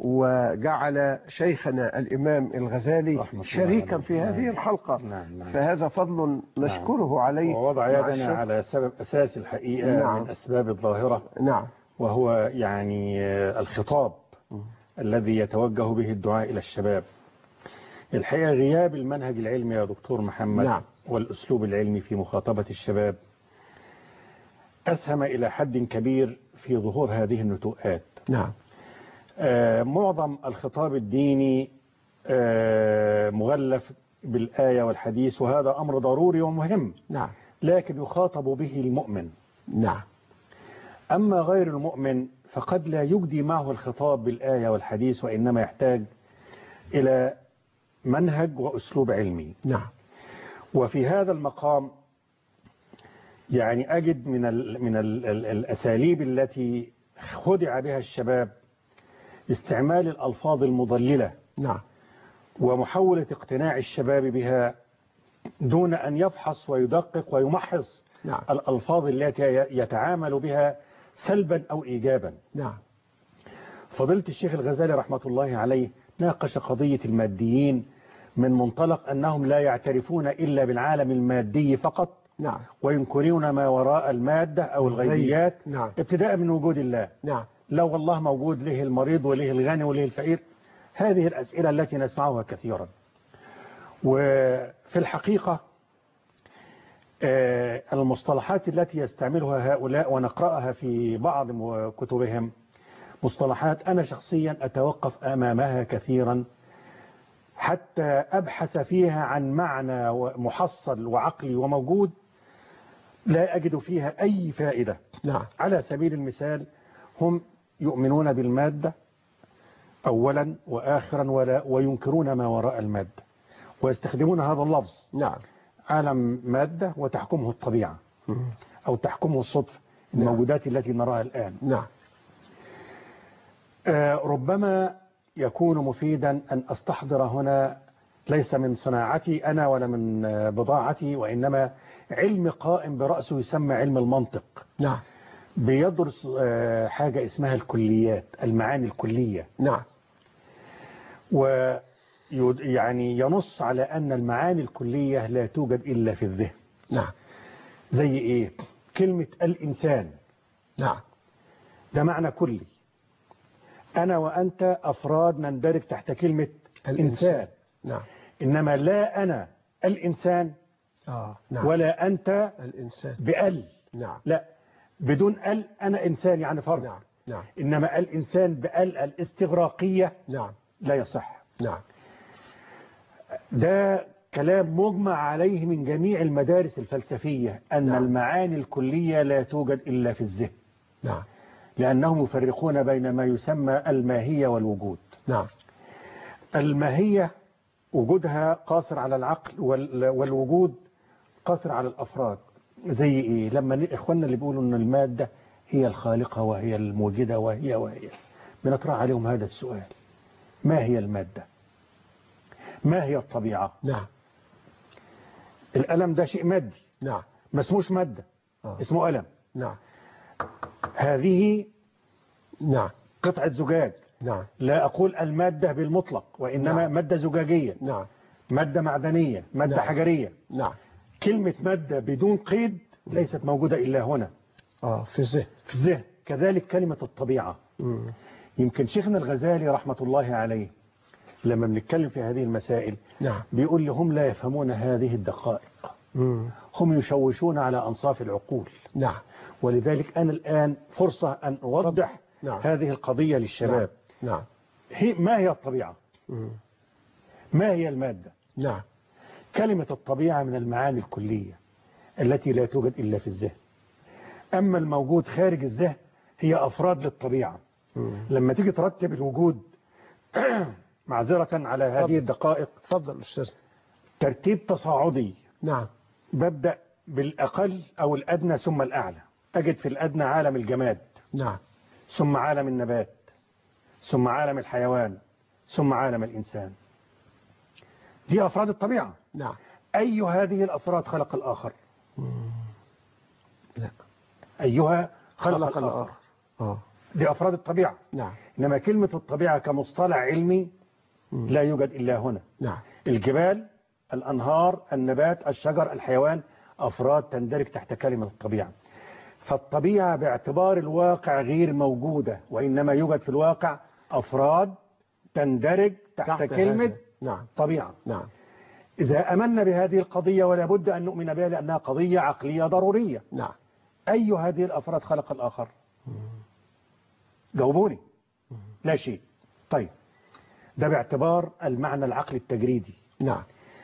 وجعل شيخنا الإمام الغزالي رحمة الله شريكا عليه. في هذه الحلقة نعم، نعم. فهذا فضل نشكره عليه ووضع مع يدنا الشيخ. على سبب أساس الحقيقة نعم. من أسباب الظاهرة نعم وهو يعني آه، الخطاب الذي يتوجه به الدعاء إلى الشباب الحقيقة غياب المنهج العلمي يا دكتور محمد نعم. والأسلوب العلمي في مخاطبة الشباب أسهم إلى حد كبير في ظهور هذه النتوءات نعم آه، معظم الخطاب الديني آه، مغلف بالآية والحديث وهذا أمر ضروري ومهم نعم لكن يخاطب به المؤمن نعم أما غير المؤمن فقد لا يجدي معه الخطاب بالآية والحديث وإنما يحتاج إلى منهج وأسلوب علمي نعم وفي هذا المقام يعني أجد من ال من ال ال الأساليب التي خدع بها الشباب استعمال الألفاظ المضللة نعم ومحاولة اقتناع الشباب بها دون أن يفحص ويدقق ويمحص نعم الألفاظ التي يتعامل بها سلبا أو إيجابا نعم فضيلة الشيخ الغزالي رحمة الله عليه ناقش قضية الماديين من منطلق أنهم لا يعترفون إلا بالعالم المادي فقط نعم وينكرون ما وراء المادة أو الغيبيات نعم ابتداء من وجود الله نعم لو والله موجود له المريض وله الغني وله الفقير هذه الأسئلة التي نسمعها كثيرا وفي الحقيقة آه، المصطلحات التي يستعملها هؤلاء ونقرأها في بعض م- كتبهم مصطلحات أنا شخصيا أتوقف أمامها كثيرا حتى أبحث فيها عن معنى محصل وعقلي وموجود لا أجد فيها أي فائدة نعم على سبيل المثال هم يؤمنون بالمادة أولا وآخرا ولا وينكرون ما وراء المادة ويستخدمون هذا اللفظ نعم عالم مادة وتحكمه الطبيعة مم. أو تحكمه الصدفة نعم. الموجودات التي نراها الآن نعم آه، ربما يكون مفيدا أن أستحضر هنا ليس من صناعتي أنا ولا من آه، بضاعتي وإنما علم قائم برأسه يسمى علم المنطق نعم بيدرس آه، حاجة اسمها الكليات المعاني الكلية نعم ويعني ينص على أن المعاني الكلية لا توجد إلا في الذهن نعم زي إيه كلمة الإنسان نعم ده معنى كلي أنا وأنت أفراد نندرج تحت كلمة إنسان نعم إنما لا أنا الإنسان آه نعم ولا أنت الإنسان بأل نعم لا بدون ال أنا إنسان يعني فرد نعم نعم إنما الإنسان بأل الاستغراقية نعم لا يصح نعم ده كلام مجمع عليه من جميع المدارس الفلسفية أن نعم. المعاني الكلية لا توجد إلا في الذهن نعم لأنهم يفرقون بين ما يسمى الماهية والوجود نعم الماهية وجودها قاصر على العقل وال- والوجود قاصر على الأفراد زي إيه لما ن- إخواننا اللي بيقولوا أن المادة هي الخالقة وهي الموجدة وهي وهي بنطرح عليهم هذا السؤال ما هي المادة ما هي الطبيعة نعم الألم ده شيء مادي نعم ما اسموش مادة آه. اسمه ألم نعم هذه نعم قطعة زجاج نعم لا أقول المادة بالمطلق وإنما نعم. مادة زجاجية نعم مادة معدنية مادة نعم. حجرية نعم كلمة مادة بدون قيد ليست موجودة إلا هنا آه في الذهن في الذهن كذلك كلمة الطبيعة مم. يمكن شيخنا الغزالي رحمة الله عليه لما بنتكلم في هذه المسائل نعم بيقول لي هم لا يفهمون هذه الدقائق مم. هم يشوشون على أنصاف العقول نعم ولذلك أنا الآن فرصة أن أوضح نعم. هذه القضية للشباب نعم هي ما هي الطبيعة مم. ما هي المادة نعم كلمة الطبيعة من المعاني الكلية التي لا توجد إلا في الذهن أما الموجود خارج الذهن هي أفراد للطبيعة مم. لما تيجي ترتب الوجود معذرة على هذه الدقائق تفضل أستاذ ترتيب تصاعدي نعم ببدأ بالأقل أو الأدنى ثم الأعلى أجد في الأدنى عالم الجماد نعم ثم عالم النبات ثم عالم الحيوان ثم عالم الإنسان دي أفراد الطبيعة نعم أي هذه الأفراد خلق الآخر لا أيها خلق, خلق الآخر الآخر آه دي أفراد الطبيعة نعم إنما كلمة الطبيعة كمصطلح علمي مم. لا يوجد إلا هنا نعم الجبال الأنهار النبات الشجر الحيوان أفراد تندرج تحت كلمة الطبيعة فالطبيعة باعتبار الواقع غير موجودة وإنما يوجد في الواقع أفراد تندرج تحت, تحت كلمة هذا. نعم طبيعة نعم إذا أمنا بهذه القضية ولا بد أن نؤمن بها لأنها قضية عقلية ضرورية نعم أي هذه الأفراد خلق الآخر جاوبوني لا شيء طيب ده باعتبار المعنى العقلي التجريدي نعم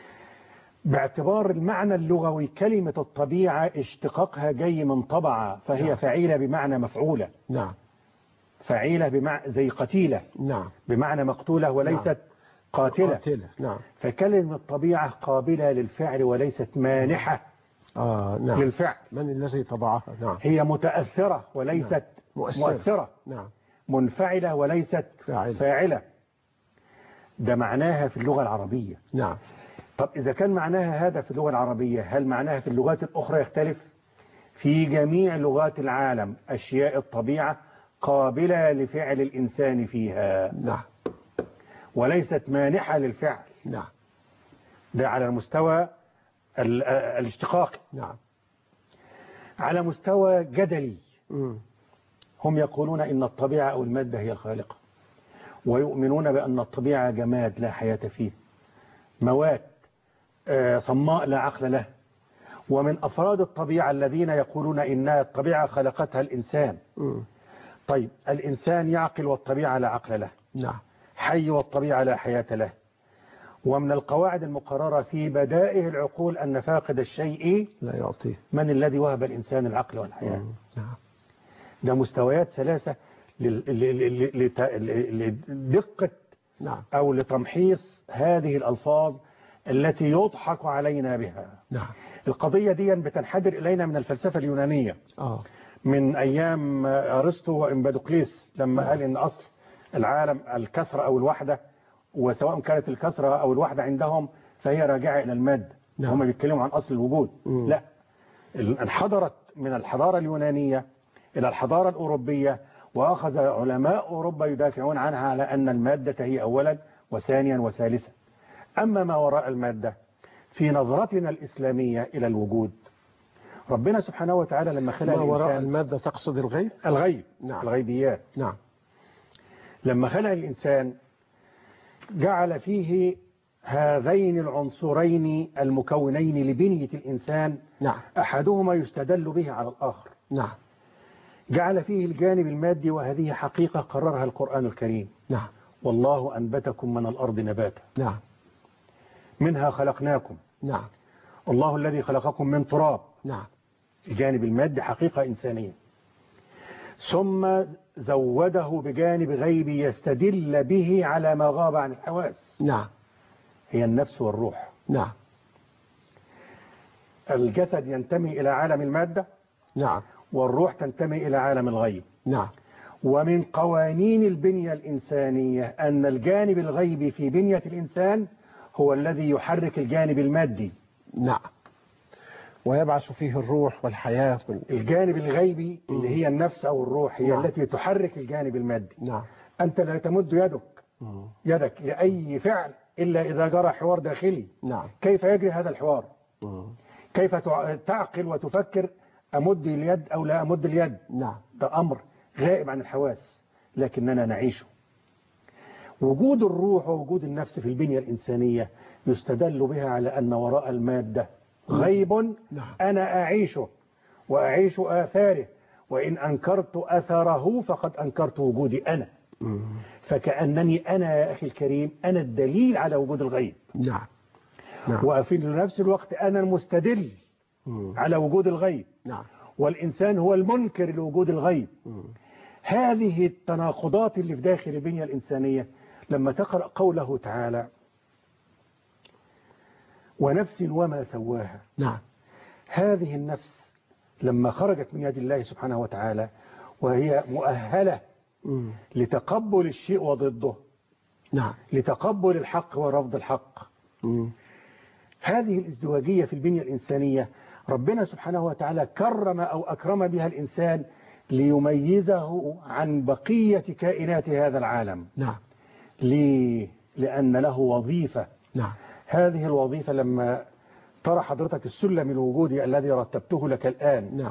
باعتبار المعنى اللغوي كلمة الطبيعة اشتقاقها جاي من طبعة فهي نعم. فعيلة بمعنى مفعولة نعم فعيلة بمعنى زي قتيلة نعم بمعنى مقتولة وليست نعم. قاتلة قاتلة نعم فكلمة الطبيعة قابلة للفعل وليست مانحة آه نعم للفعل من الذي طبعها نعم هي متأثرة وليست مؤثرة. مؤثرة نعم منفعلة وليست فاعلة. فاعلة ده معناها في اللغة العربية نعم طب إذا كان معناها هذا في اللغة العربية هل معناها في اللغات الأخرى يختلف في جميع لغات العالم أشياء الطبيعة قابلة لفعل الإنسان فيها نعم وليست مانحة للفعل نعم ده على المستوى ال- الاشتقاقي نعم على مستوى جدلي مم. هم يقولون إن الطبيعة أو المادة هي الخالقة ويؤمنون بأن الطبيعة جماد لا حياة فيه مواد آه، صماء لا عقل له ومن أفراد الطبيعة الذين يقولون إن الطبيعة خلقتها الإنسان مم. طيب الإنسان يعقل والطبيعة لا عقل له نعم حي والطبيعة لا حياة له ومن القواعد المقررة في بدائه العقول أن فاقد الشيء لا يعطيه من الذي وهب الإنسان العقل والحياة مم. نعم ده مستويات ثلاثة لل- لل- لل- لت- ل- لدقة نعم أو لتمحيص هذه الألفاظ التي يضحك علينا بها نعم القضية دي بتنحدر إلينا من الفلسفة اليونانية آه من أيام أرسطو وإمبادوكليس لما قال إن أصل العالم الكثرة أو الوحدة وسواء كانت الكثرة أو الوحدة عندهم فهي راجعة إلى المادة نعم. هم بيتكلموا عن أصل الوجود مم. لا انحدرت من الحضارة اليونانية إلى الحضارة الأوروبية وأخذ علماء أوروبا يدافعون عنها على أن المادة هي أولا وثانيا وثالثا أما ما وراء المادة في نظرتنا الإسلامية إلى الوجود ربنا سبحانه وتعالى لما خلق ما وراء الإنسان المادة تقصد الغيب الغيب نعم. الغيبيات نعم لما خلق الإنسان جعل فيه هذين العنصرين المكونين لبنية الإنسان نعم أحدهما يستدل به على الآخر نعم جعل فيه الجانب المادي وهذه حقيقة قررها القرآن الكريم نعم والله أنبتكم من الأرض نباتا نعم منها خلقناكم نعم الله الذي خلقكم من تراب نعم الجانب المادي حقيقة إنسانية ثم زوده بجانب غيبي يستدل به على ما غاب عن الحواس نعم هي النفس والروح نعم الجسد ينتمي إلى عالم المادة نعم والروح تنتمي إلى عالم الغيب نعم ومن قوانين البنية الإنسانية أن الجانب الغيبي في بنية الإنسان هو الذي يحرك الجانب المادي نعم ويبعث فيه الروح والحياة وال... الجانب الغيبي اللي هي النفس أو الروح هي نعم. التي تحرك الجانب المادي نعم أنت لا تمد يدك مم. يدك لأي فعل إلا إذا جرى حوار داخلي نعم كيف يجري هذا الحوار مم. كيف تع- تعقل وتفكر أمد اليد أو لا أمد اليد نعم ده أمر غائب عن الحواس لكننا نعيشه وجود الروح ووجود النفس في البنية الإنسانية يستدل بها على أن وراء المادة غيب نعم. أنا أعيشه وأعيش آثاره وإن أنكرت أثره فقد أنكرت وجودي أنا مم. فكأنني أنا يا أخي الكريم أنا الدليل على وجود الغيب نعم نعم وفي نفس الوقت أنا المستدل مم. على وجود الغيب نعم والإنسان هو المنكر لوجود الغيب مم. هذه التناقضات اللي في داخل البنية الإنسانية لما تقرأ قوله تعالى ونفس وما سواها نعم هذه النفس لما خرجت من يد الله سبحانه وتعالى وهي مؤهلة مم. لتقبل الشيء وضده نعم لتقبل الحق ورفض الحق مم. هذه الازدواجية في البنية الإنسانية ربنا سبحانه وتعالى كرم أو أكرم بها الإنسان ليميزه عن بقية كائنات هذا العالم نعم ليه؟ لأن له وظيفة نعم هذه الوظيفة لما ترى حضرتك السلم الوجودي الذي رتبته لك الآن نعم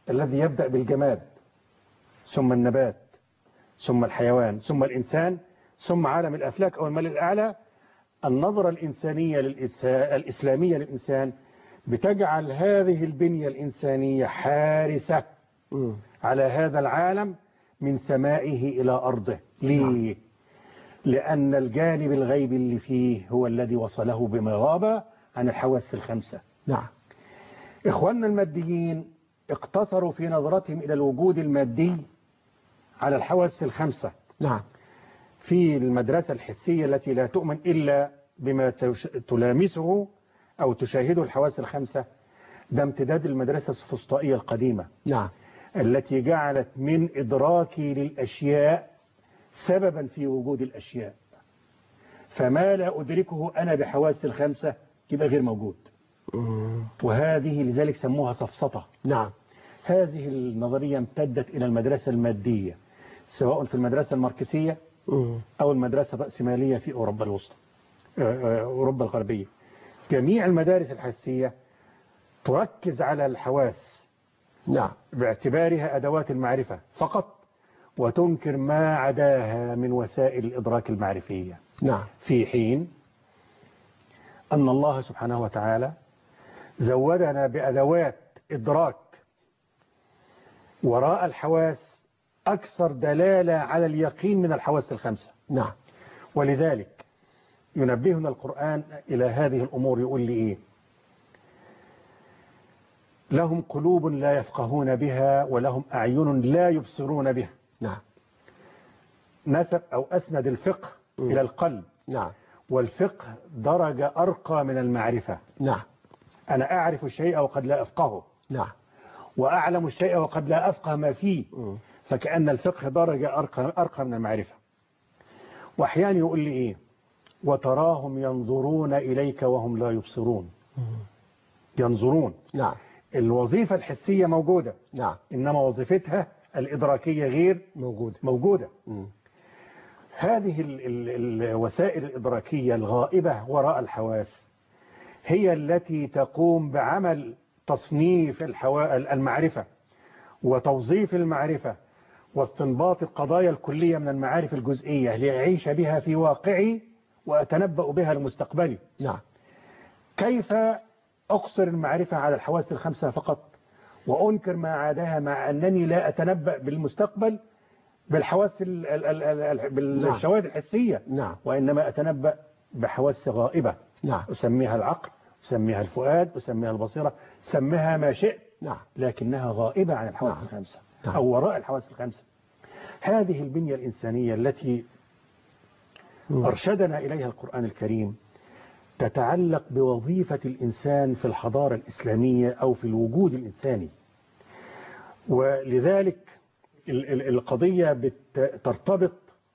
الذي يبدأ بالجماد ثم النبات ثم الحيوان ثم الإنسان ثم عالم الأفلاك أو الملء الأعلى النظرة الإنسانية للإنسان الإسلامية للإنسان بتجعل هذه البنية الإنسانية حارسة مم. على هذا العالم من سمائه إلى أرضه ليه؟ لأن الجانب الغيبي اللي فيه هو الذي وصله بما غاب عن الحواس الخمسة نعم إخواننا الماديين اقتصروا في نظرتهم إلى الوجود المادي على الحواس الخمسة نعم في المدرسة الحسية التي لا تؤمن إلا بما تش- تلامسه أو تشاهده الحواس الخمسة ده امتداد المدرسة السفسطائية القديمة نعم التي جعلت من إدراكي للأشياء سببا في وجود الأشياء فما لا أدركه أنا بحواس الخمسة يبقى غير موجود مم. وهذه لذلك سموها سفسطة نعم هذه النظرية امتدت إلى المدرسة المادية سواء في المدرسة الماركسية مم. أو المدرسة الرأسمالية في أوروبا الوسطى آه، آه، أوروبا الغربية جميع المدارس الحسية تركز على الحواس نعم باعتبارها أدوات المعرفة فقط وتنكر ما عداها من وسائل الإدراك المعرفية نعم في حين أن الله سبحانه وتعالى زودنا بأدوات إدراك وراء الحواس أكثر دلالة على اليقين من الحواس الخمسة نعم ولذلك ينبهنا القرآن إلى هذه الأمور يقول لي إيه لهم قلوب لا يفقهون بها ولهم أعين لا يبصرون بها نعم نسب أو أسند الفقه م. إلى القلب نعم والفقه درجة أرقى من المعرفة نعم أنا أعرف الشيء وقد لا أفقهه نعم وأعلم الشيء وقد لا أفقه ما فيه مم. فكأن الفقه درجة أرقى, أرقى من المعرفة وأحيانا يقول لي إيه وتراهم ينظرون إليك وهم لا يبصرون ينظرون نعم الوظيفة الحسية موجودة نعم إنما وظيفتها الإدراكية غير موجود موجودة مم. هذه ال ال الوسائل الإدراكية الغائبة وراء الحواس هي التي تقوم بعمل تصنيف الحوا... المعرفة وتوظيف المعرفة واستنباط القضايا الكلية من المعارف الجزئية ليعيش بها في واقعي وأتنبأ بها لمستقبلي نعم كيف أقصر المعرفة على الحواس الخمسة فقط وأنكر ما عادها مع أنني لا أتنبأ بالمستقبل بالحواس ال- ال- ال- ال- بالشواهد الحسية نعم وإنما أتنبأ بحواس غائبة نعم أسميها العقل أسميها الفؤاد أسميها البصيرة سميها ما شئت نعم لكنها غائبة عن الحواس نعم. الخمسة نعم. أو وراء الحواس الخمسة هذه البنية الإنسانية التي مم. أرشدنا إليها القرآن الكريم تتعلق بوظيفة الإنسان في الحضارة الإسلامية أو في الوجود الإنساني ولذلك ال- ال- القضية بت- ترتبط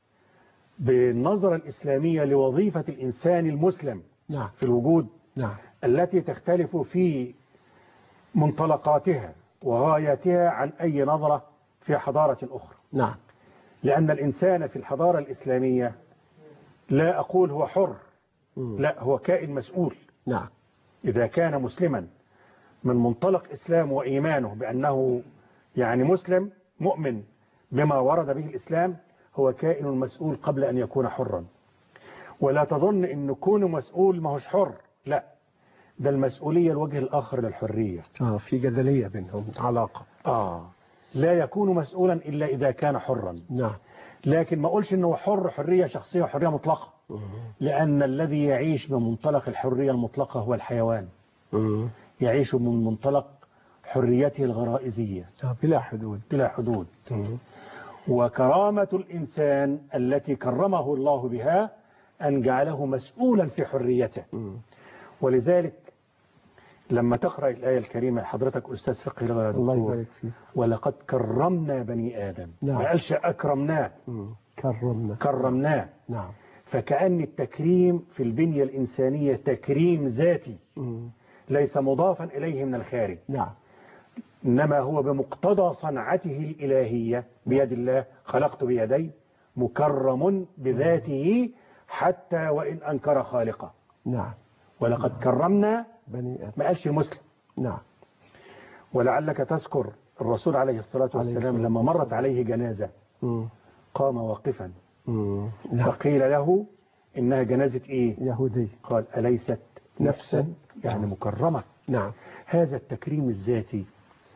بالنظرة الإسلامية لوظيفة الإنسان المسلم نعم في الوجود نعم التي تختلف في منطلقاتها وغاياتها عن أي نظرة في حضارة أخرى نعم لأن الإنسان في الحضارة الإسلامية لا أقول هو حر مم. لا هو كائن مسؤول نعم إذا كان مسلما من منطلق إسلامه وإيمانه بأنه يعني مسلم مؤمن بما ورد به الإسلام هو كائن مسؤول قبل أن يكون حرا ولا تظن أن كونه مسؤول ما هوش حر لا ده المسؤولية الوجه الآخر للحرية اه في جدلية بينهم علاقة آه لا يكون مسؤولا إلا إذا كان حرا نعم لكن ما أقولش أنه حر حرية شخصية وحرية مطلقة مم. لأن الذي يعيش بمنطلق الحرية المطلقة هو الحيوان مم. يعيش من منطلق حريته الغرائزية آه بلا حدود بلا حدود مم. وكرامة الإنسان التي كرمه الله بها أن جعله مسؤولا في حريته مم. ولذلك لما تقرأ الآية الكريمة حضرتك أستاذ فقه لغة يا الله دكتور يبارك فيك ولقد كرمنا بني آدم نعم. ما قالش أكرمناه مم. كرمنا كرمناه نعم فكأن التكريم في البنية الإنسانية تكريم ذاتي مم. ليس مضافا إليه من الخارج نعم إنما هو بمقتضى صنعته الإلهية بيد الله خلقت بيدي مكرم بذاته حتى وإن أنكر خالقه نعم ولقد كرمنا بني آدم ما قالش المسلم نعم ولعلك تذكر الرسول عليه الصلاة عليه والسلام الصلاة لما مرت عليه جنازة مم. قام واقفا مم. نعم فقيل له إنها جنازة إيه يهودي قال أليست نفسا يعني مكرمة نعم هذا التكريم الذاتي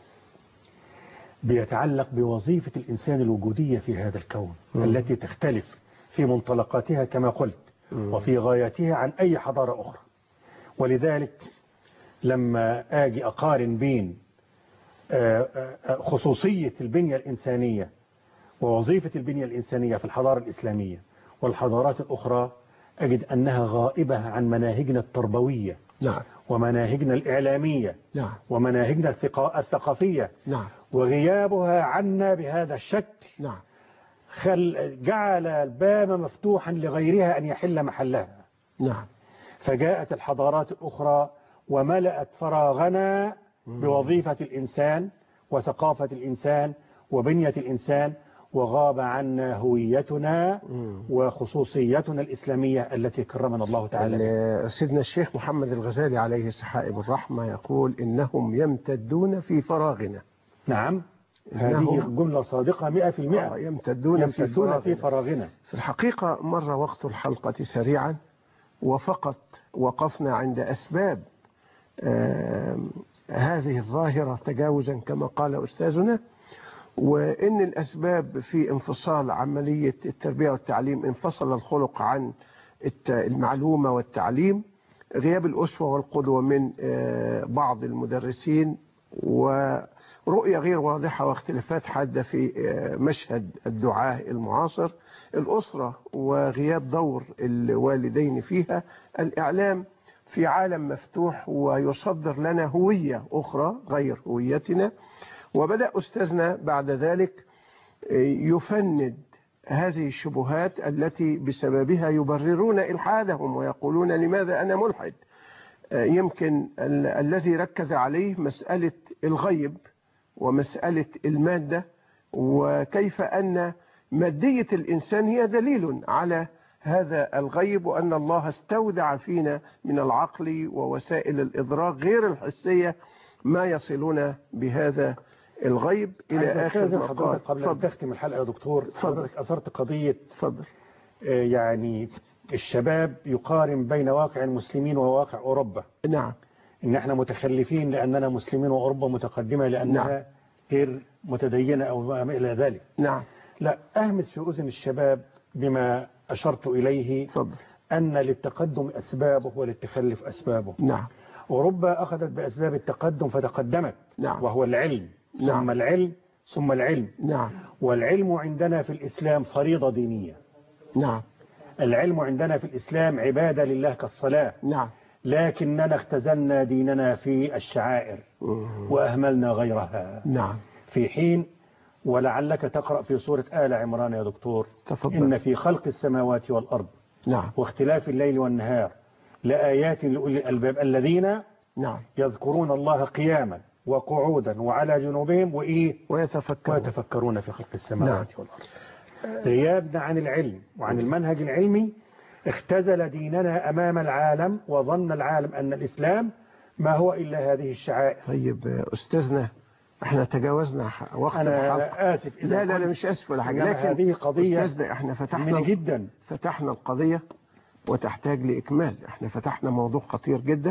بيتعلق بوظيفة الإنسان الوجودية في هذا الكون مم. التي تختلف في منطلقاتها كما قلت مم. وفي غاياتها عن أي حضارة أخرى ولذلك لما آجي أقارن بين آه، آه، خصوصية البنية الإنسانية ووظيفة البنية الإنسانية في الحضارة الإسلامية والحضارات الأخرى أجد أنها غائبة عن مناهجنا التربوية نعم ومناهجنا الإعلامية نعم ومناهجنا الثقا- الثقافية نعم وغيابها عنا بهذا الشكل نعم خل جعل الباب مفتوحا لغيرها أن يحل محلها نعم فجاءت الحضارات الأخرى وملأت فراغنا بوظيفة الإنسان وثقافة الإنسان وبنية الإنسان وغاب عنا هويتنا مم. وخصوصيتنا الإسلامية التي كرمنا الله تعالى بها. ال- سيدنا الشيخ محمد الغزالي عليه سحائب الرحمة يقول إنهم يمتدون في فراغنا نعم هذه إنهم- جملة صادقة مئة في آه، المئة يمتدون في يمتدون في فراغنا فراغنا في الحقيقة مر وقت الحلقة سريعا وفقط وقفنا عند أسباب آم، هذه الظاهرة تجاوزا كما قال أستاذنا وإن الأسباب في انفصال عملية التربية والتعليم انفصل الخلق عن الت- المعلومة والتعليم غياب الأسوة والقدوة من آه، بعض المدرسين ورؤية غير واضحة واختلافات حادة في آه، مشهد الدعاة المعاصر الأسرة وغياب دور الوالدين فيها الإعلام في عالم مفتوح ويصدر لنا هوية أخرى غير هويتنا وبدأ أستاذنا بعد ذلك يفند هذه الشبهات التي بسببها يبررون إلحادهم ويقولون لماذا أنا ملحد يمكن ال- الذي ركز عليه مسألة الغيب ومسألة المادة وكيف أن مادية الإنسان هي دليل على هذا الغيب وأن الله استودع فينا من العقل ووسائل الإدراك غير الحسية ما يصلون بهذا الغيب إلى عايز آخر أستاذن مقال حضرتك قبل أن تفضل تختم الحلقة يا دكتور اتفضل. حضرتك أثرت قضية تفضل آه، يعني الشباب يقارن بين واقع المسلمين وواقع أوروبا نعم إن إحنا متخلفين لأننا مسلمين وأوروبا متقدمة لأنها نعم. غير متدينة أو ما إلى ذلك نعم لا أهمس في أذن الشباب بما أشرت إليه تفضل أن للتقدم أسبابه وللتخلف أسبابه نعم أوروبا أخذت بأسباب التقدم فتقدمت نعم. وهو العلم نعم. ثم العلم ثم العلم نعم والعلم عندنا في الإسلام فريضة دينية نعم العلم عندنا في الإسلام عبادة لله كالصلاة نعم لكننا اختزلنا ديننا في الشعائر مم. وأهملنا غيرها نعم في حين ولعلك تقرأ في سورة آل عمران يا دكتور تفضل. إن في خلق السماوات والأرض نعم واختلاف الليل والنهار لآيات لأولي الألباب الذين نعم يذكرون الله قياما وقعودا وعلى جنوبهم وإيه ويتفكر ويتفكرون في خلق السماوات نعم. والأرض غيابنا عن العلم وعن المنهج العلمي اختزل ديننا أمام العالم وظن العالم أن الإسلام ما هو إلا هذه الشعائر طيب أستاذنا احنا تجاوزنا ح- وقت الحلقة أنا آسف إذا لا لا لا قلت مش اسف ولا حاجة إنما لكن هذه قضية أستاذنا احنا فتحنا من جدا فتحنا القضية وتحتاج لإكمال احنا فتحنا موضوع خطير جدا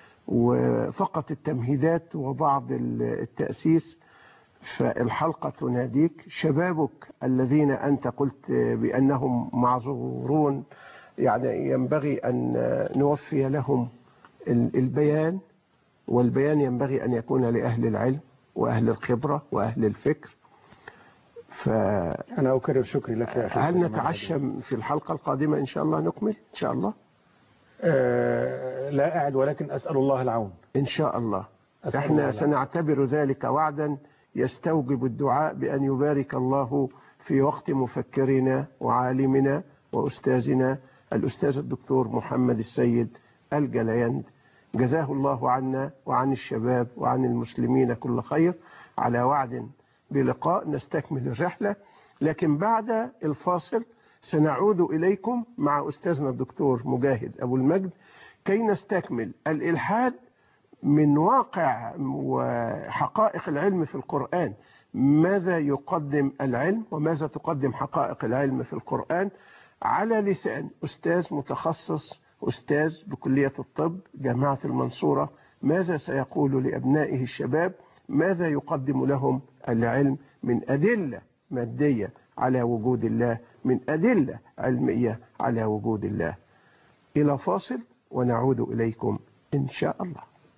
وفقط التمهيدات وبعض ال- التأسيس فالحلقة تناديك شبابك الذين أنت قلت بأنهم معذورون يعني ينبغي أن نوفي لهم ال- البيان والبيان ينبغي أن يكون لأهل العلم وأهل الخبرة وأهل الفكر فهل أنا أكرر شكري لك يا أخي نتعشم في الحلقة القادمة إن شاء الله نكمل إن شاء الله آه لا أعد ولكن أسأل الله العون إن شاء الله أسأل الله احنا العون. سنعتبر ذلك وعدا يستوجب الدعاء بأن يبارك الله في وقت مفكرنا وعالمنا وأستاذنا الأستاذ الدكتور محمد السيد الجليند جزاه الله عنا وعن الشباب وعن المسلمين كل خير على وعد بلقاء نستكمل الرحلة لكن بعد الفاصل سنعود إليكم مع أستاذنا الدكتور مجاهد أبو المجد كي نستكمل الإلحاد من واقع وحقائق العلم في القرآن ماذا يقدم العلم وماذا تقدم حقائق العلم في القرآن على لسان أستاذ متخصص أستاذ بكلية الطب جامعة المنصورة ماذا سيقول لأبنائه الشباب ماذا يقدم لهم العلم من أدلة مادية على وجود الله من أدلة علمية على وجود الله إلى فاصل ونعود إليكم إن شاء الله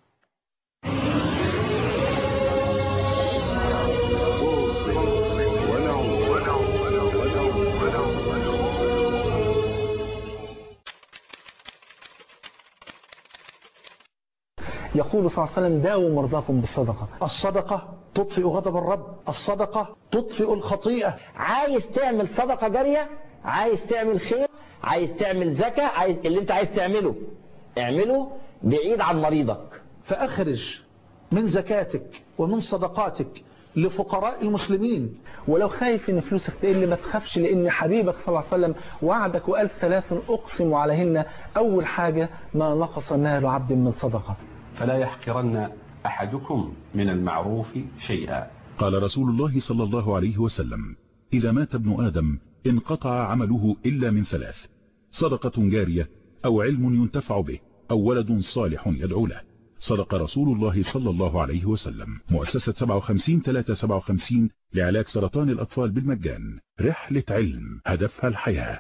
يقول صلى الله عليه وسلم داووا مرضاكم بالصدقة الصدقة تطفئ غضب الرب الصدقة تطفئ الخطيئة عايز تعمل صدقة جارية عايز تعمل خير عايز تعمل زكاة عايز اللي انت عايز تعمله اعمله بعيد عن مريضك فأخرج من زكاتك ومن صدقاتك لفقراء المسلمين ولو خايف ان فلوسك تقل ما تخافش لان حبيبك صلى الله عليه وسلم وعدك وقال ثلاث اقسم عليهن اول حاجة ما نقص مال عبد من صدقة فلا يحقرن أحدكم من المعروف شيئا قال رسول الله صلى الله عليه وسلم إذا مات ابن آدم انقطع عمله إلا من ثلاث صدقة جارية أو علم ينتفع به أو ولد صالح يدعو له صدق رسول الله صلى الله عليه وسلم مؤسسة 57 357 لعلاج سرطان الأطفال بالمجان رحلة علم هدفها الحياة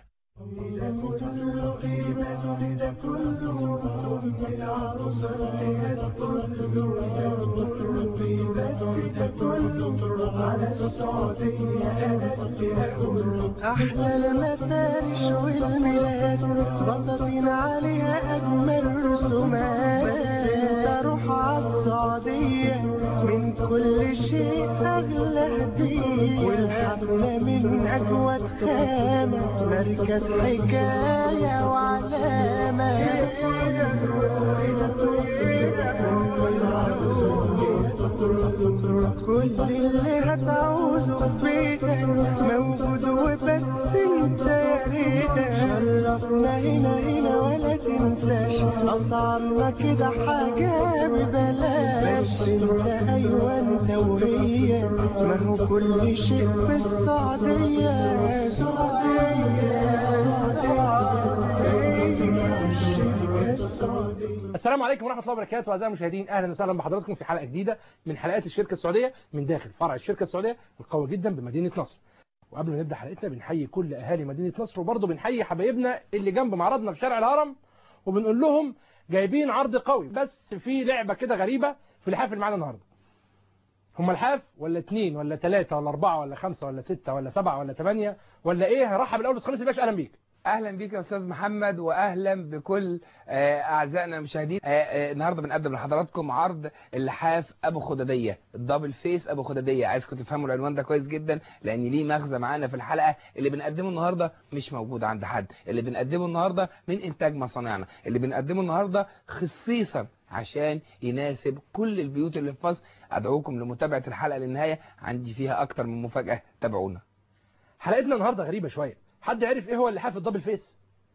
أحلى المفارش والميلاد بطاطين عليها أجمل رسومات بس انت روح عالسعودية من كل شيء أغلى هدية والحفلة من أجود خامة مركز حكاية وعلامة كل اللي هتعوزه في بيتك موجود وبس انت يا ريتك شرفنا هنا هنا ولا تنساش اسعارنا كده حاجة ببلاش بس انت ايوه انت وهي ما هو كل شيء في السعودية السلام عليكم ورحمة الله وبركاته أعزائي المشاهدين أهلا وسهلا بحضراتكم في حلقة جديدة من حلقات الشركة السعودية من داخل فرع الشركة السعودية القوي جدا بمدينة نصر وقبل ما نبدأ حلقتنا بنحيي كل أهالي مدينة نصر وبرضه بنحيي حبايبنا اللي جنب معرضنا في شارع الهرم وبنقول لهم جايبين عرض قوي بس في لعبة كده غريبة في الحاف اللي معانا النهارده هم الحاف ولا اتنين ولا تلاتة ولا أربعة ولا خمسة ولا ستة ولا سبعة ولا تمانية ولا إيه هرحب الأول بس خميس الباشا أهلا بيك اهلا بيك يا استاذ محمد واهلا بكل آه، اعزائنا المشاهدين آه، آه، النهارده بنقدم لحضراتكم عرض اللحاف ابو خداديه الدبل فيس ابو خداديه عايزكم تفهموا العنوان ده كويس جدا لان ليه مغزى معانا في الحلقه اللي بنقدمه النهارده مش موجود عند حد اللي بنقدمه النهارده من انتاج مصانعنا اللي بنقدمه النهارده خصيصا عشان يناسب كل البيوت اللي في مصر ادعوكم لمتابعه الحلقه للنهايه عندي فيها اكتر من مفاجاه تابعونا حلقتنا النهارده غريبة شوية حد عرف ايه هو اللحاف الدبل فيس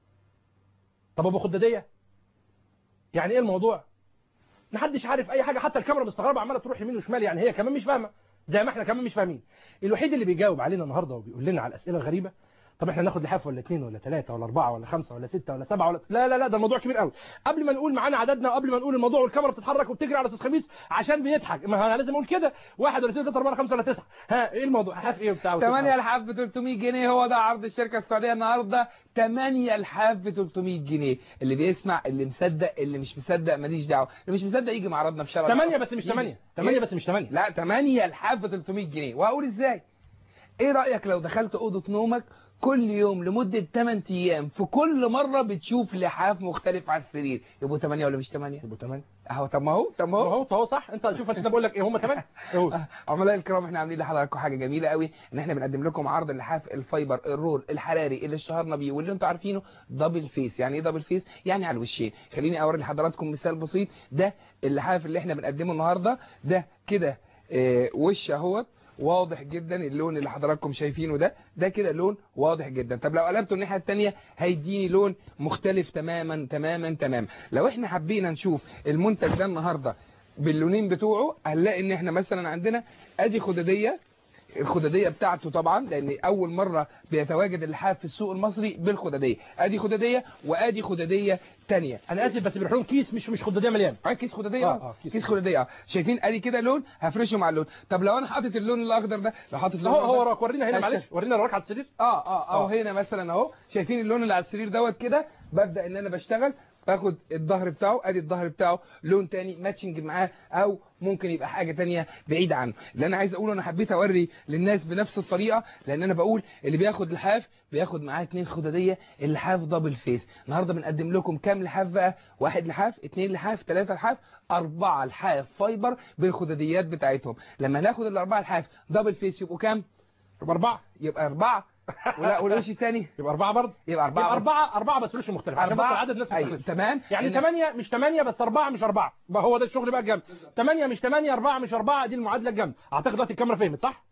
طب ابو خداديه يعني ايه الموضوع محدش عارف اي حاجه حتى الكاميرا مستغربه عماله تروح يمين وشمال يعني هي كمان مش فاهمه زي ما احنا كمان مش فاهمين الوحيد اللي بيجاوب علينا النهارده وبيقول لنا على الاسئله الغريبه طب احنا ناخد لحاف ولا اثنين ولا ثلاثة ولا أربعة ولا خمسة ولا ستة ولا سبعة ولا لا لا لا ده الموضوع كبير قوي قبل ما نقول معانا عددنا وقبل ما نقول الموضوع والكاميرا بتتحرك وبتجري على استاذ خميس عشان بيضحك ما انا لازم اقول كده واحد ولا اثنين ثلاثة أربعة خمسة ولا تسعة ها ايه الموضوع لحاف ايه وبتاع 8 لحاف ب 300 جنيه هو ده عرض الشركه السعوديه النهارده 8 لحاف ب 300 جنيه اللي بيسمع اللي مصدق اللي مش مصدق ماليش دعوه اللي مش مصدق يجي معرضنا في شارع 8 بس مش 8 8 بس مش 8 لا 8 لحاف ب 300 جنيه وهقول ازاي ايه رايك لو دخلت اوضه نومك كل يوم لمدة 8 ايام في كل مرة بتشوف لحاف مختلف على السرير يبقوا 8 ولا مش 8 يبقوا 8 اهو طب ما هو طب ما ما هو هو هو صح انت شوف انت بقول لك ايه هم 8 آه، عملاء الكرام احنا عاملين لحضراتكم حاجه جميله قوي ان احنا بنقدم لكم عرض اللحاف الفايبر الرول الحراري اللي اشتهرنا بيه واللي انتوا عارفينه دبل فيس يعني ايه دبل فيس يعني على الوشين خليني اوري لحضراتكم مثال بسيط ده اللحاف اللي احنا بنقدمه النهارده ده كده اه وش اهوت واضح جدا اللون اللي حضراتكم شايفينه ده ده كده لون واضح جدا طب لو قلبته الناحيه الثانيه هيديني لون مختلف تماما تماما تماما لو احنا حبينا نشوف المنتج ده النهارده باللونين بتوعه هنلاقي ان احنا مثلا عندنا ادي خداديه الخداديه بتاعته طبعا لان اول مره بيتواجد اللحاف في السوق المصري بالخداديه ادي خداديه وادي خداديه تانية انا اسف بس بيروح لهم كيس مش مش خداديه مليان اه كيس خداديه آه، اه آه، كيس كيس خداديه اه شايفين ادي كده لون هفرشه مع اللون طب لو انا حاطط اللون الاخضر ده لو حاطط اللون هو هو الأخضر- وراك ورينا هنا هشتغل. معلش ورينا وراك على السرير اه اه او آه. هنا مثلا اهو شايفين اللون اللي على السرير دوت كده ببدا ان انا بشتغل باخد الظهر بتاعه ادي الظهر بتاعه لون تاني ماتشنج معاه او ممكن يبقى حاجه تانية بعيده عنه اللي انا عايز اقوله انا حبيت اوري للناس بنفس الطريقه لان انا بقول اللي بياخد لحاف بياخد معاه اتنين خداديه اللحاف دبل فيس النهارده بنقدم لكم كام لحاف بقى واحد لحاف اتنين لحاف ثلاثه لحاف أربعة لحاف فايبر بالخداديات بتاعتهم لما ناخد الأربعة لحاف دبل فيس يبقوا كام؟ يبقى اربعه يبقى أربعة ولا والوش الثاني يبقى اربعه برضه يبقى أربعة يبقى برضه. اربعه اربعه بس وش مختلف عشان بس أربعة عدد الناس أيوة مختلف تمام يعني إن- 8 مش 8 بس 4 مش 4 بقى هو ده الشغل بقى الجامد 8 مش 8 4 مش 4 دي المعادله الجامده اعتقد دلوقتي الكاميرا فهمت صح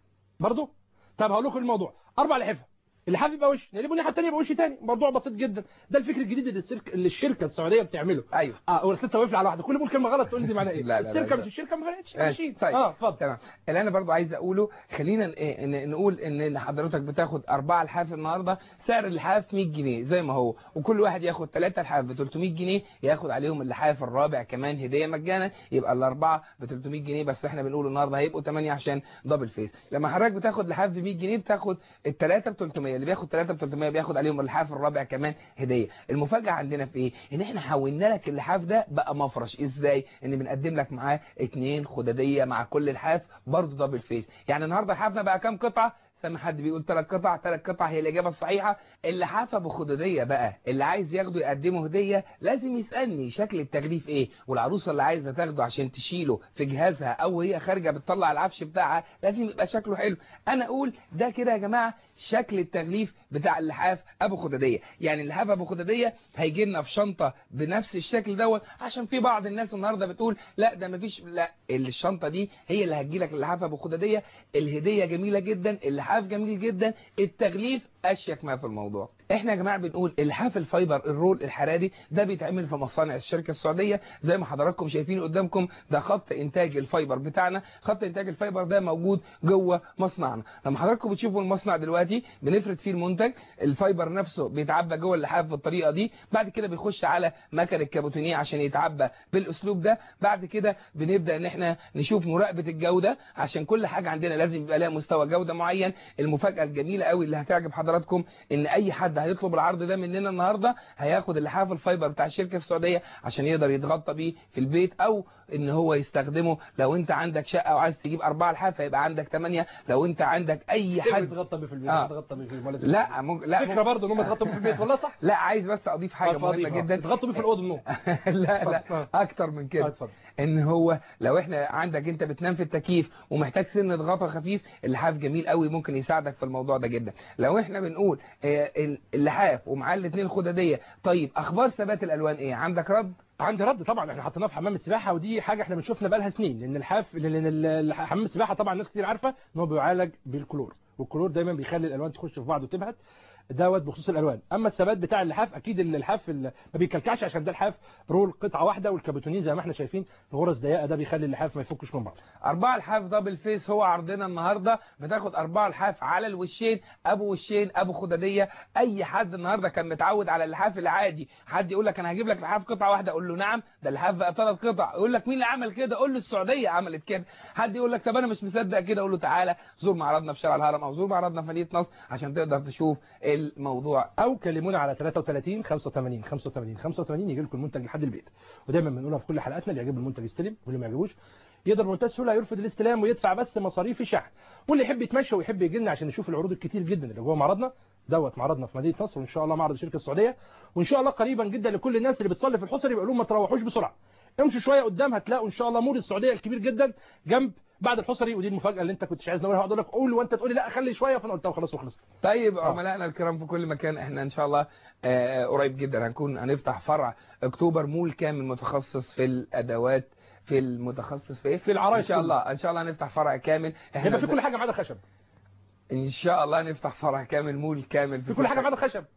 برضه طب هقول لكم الموضوع اربع لحفه اللحاف يبقى وش نقلبه الناحيه الثانيه يبقى وش ثاني موضوع بسيط جدا ده الفكر الجديد اللي السلك اللي الشركه السعوديه بتعمله ايوه اه ولا انت واقف لي على واحده كل ما اقول كلمه غلط تقول لي دي معناها ايه لا، لا، لا، الشركه لا. مش الشركه ما فرقتش ماشي. ماشي طيب. اه اتفضل تمام اللي انا برضو عايز اقوله خلينا ن- إيه، ن- نقول ان إن حضرتك بتاخد اربعة لحاف النهارده سعر اللحاف 100 جنيه زي ما هو وكل واحد ياخد ثلاثة لحاف ب 300 جنيه ياخد عليهم اللحاف الرابع كمان هديه مجانا يبقى الاربعه ب 300 جنيه بس احنا بنقول النهارده هيبقوا 8 عشان دبل فيس لما حضرتك بتاخد لحاف ب 100 جنيه بتاخد الثلاثه ب 300 اللي بياخد ثلاثه ب 300 بياخد عليهم اللحاف الرابع كمان هديه المفاجاه عندنا في ايه ان احنا حولنا لك اللحاف ده بقى مفرش ازاي ان بنقدم لك معاه اتنين خداديه مع كل لحاف برضه دبل فيس يعني النهارده لحافنا بقى كام قطعه سامع حد بيقول ثلاث قطع ثلاث قطع هي الاجابه الصحيحه اللحافه ابو خدوديه بقى اللي عايز ياخده يقدمه هديه لازم يسالني شكل التغليف ايه والعروسه اللي عايزه تاخده عشان تشيله في جهازها او هي خارجه بتطلع العفش بتاعها لازم يبقى شكله حلو انا اقول ده كده يا جماعه شكل التغليف بتاع اللحاف ابو خدوديه يعني اللحاف ابو خدوديه هيجي لنا في شنطه بنفس الشكل دوت عشان في بعض الناس النهارده بتقول لا ده مفيش لا الشنطه دي هي اللي هتجي لك اللحاف ابو خدوديه الهديه جميله جدا اللحاف جميل جدا التغليف اشيك ما في الموضوع احنا يا جماعه بنقول اللحاف الفايبر الرول الحراري ده بيتعمل في مصانع الشركه السعوديه زي ما حضراتكم شايفين قدامكم ده خط انتاج الفايبر بتاعنا خط انتاج الفايبر ده موجود جوه مصنعنا لما حضراتكم بتشوفوا المصنع دلوقتي بنفرد فيه المنتج الفايبر نفسه بيتعبى جوه اللحاف بالطريقه دي بعد كده بيخش على مكن الكابوتينيه عشان يتعبى بالاسلوب ده بعد كده بنبدا ان احنا نشوف مراقبه الجوده عشان كل حاجه عندنا لازم يبقى لها مستوى جوده معين المفاجاه الجميله قوي اللي هتعجب حضراتكم ان اي حد هيطلب العرض ده مننا النهارده هياخد اللحاف الفايبر بتاع الشركه السعوديه عشان يقدر يتغطى بيه في البيت او ان هو يستخدمه لو انت عندك شقه وعايز تجيب اربعه لحاف هيبقى عندك ثمانيه لو انت عندك اي حد حد يتغطى بيه في البيت آه. يتغطى بيه في البيت لا ممكن لا فكره ممكن- برضه ان هم يتغطوا بيه في البيت والله صح لا عايز بس اضيف حاجه اتفضل، مهمه اتفضل. جدا يتغطوا بيه في الاوضه النوم لا لا اتفضل. اكتر من آه، كده اتفضل. ان هو لو احنا عندك انت بتنام في التكييف ومحتاج سنه غطا خفيف اللحاف جميل قوي ممكن يساعدك في الموضوع ده جدا لو احنا بنقول آه، اللحاف ومعاه الاثنين خداديه طيب اخبار ثبات الالوان ايه عندك رد عندي رد طبعا احنا حطيناه في حمام السباحه ودي حاجه احنا بنشوفنا بقى لها سنين لان الحاف لان ال- حمام السباحه طبعا ناس كتير عارفه ان هو بيعالج بالكلور والكلور دايما بيخلي الالوان تخش في بعض وتبهت دوت بخصوص الالوان اما الثبات بتاع اللحاف اكيد اللحاف ال- ما بيكلكعش عشان ده الحاف رول قطعه واحده والكابوتونين زي ما احنا شايفين الغرز ضيقه ده بيخلي اللحاف ما يفكش من بعض أربعة لحاف دبل فيس هو عرضنا النهاردة بتاخد أربعة لحاف على الوشين أبو وشين أبو خدادية أي حد النهاردة كان متعود على اللحاف العادي حد يقول لك أنا هجيب لك لحاف قطعة واحدة أقول له نعم ده اللحاف بقى ثلاث قطع يقول لك مين اللي عمل كده أقول له السعودية عملت كده حد يقول لك طب أنا مش مصدق كده أقول له تعالى زور معرضنا في شارع الهرم أو زور معرضنا في مدينة نصر عشان تقدر تشوف الموضوع او كلمونا على 33 85 85 85 يجي لكم المنتج لحد البيت ودايما بنقولها في كل حلقاتنا اللي يعجبه المنتج يستلم واللي ما يعجبوش يقدر بمنتهى السهوله يرفض الاستلام ويدفع بس مصاريف الشحن واللي يحب يتمشى ويحب يجي لنا عشان يشوف العروض الكتير جدا اللي جوه معرضنا دوت معرضنا في مدينه نصر وان شاء الله معرض الشركه السعوديه وان شاء الله قريبا جدا لكل الناس اللي بتصلي في الحصر يبقى لهم ما تروحوش بسرعه امشوا شويه قدام هتلاقوا ان شاء الله مول السعوديه الكبير جدا جنب بعد الحصري ودي المفاجاه اللي انت كنتش عايز نقولها هقعد اقول لك قول وانت تقول لي لا خلي شويه فانا قلتها وخلاص وخلصت طيب عملائنا الكرام في كل مكان احنا ان شاء الله آه، قريب جدا هنكون هنفتح فرع اكتوبر مول كامل متخصص في الادوات في المتخصص في ايه في العرايس ان شاء كله. الله ان شاء الله هنفتح فرع كامل هيبقى في كل حاجه ما عدا خشب ان شاء الله نفتح فرع كامل مول كامل في كل حاجه ما عدا خشب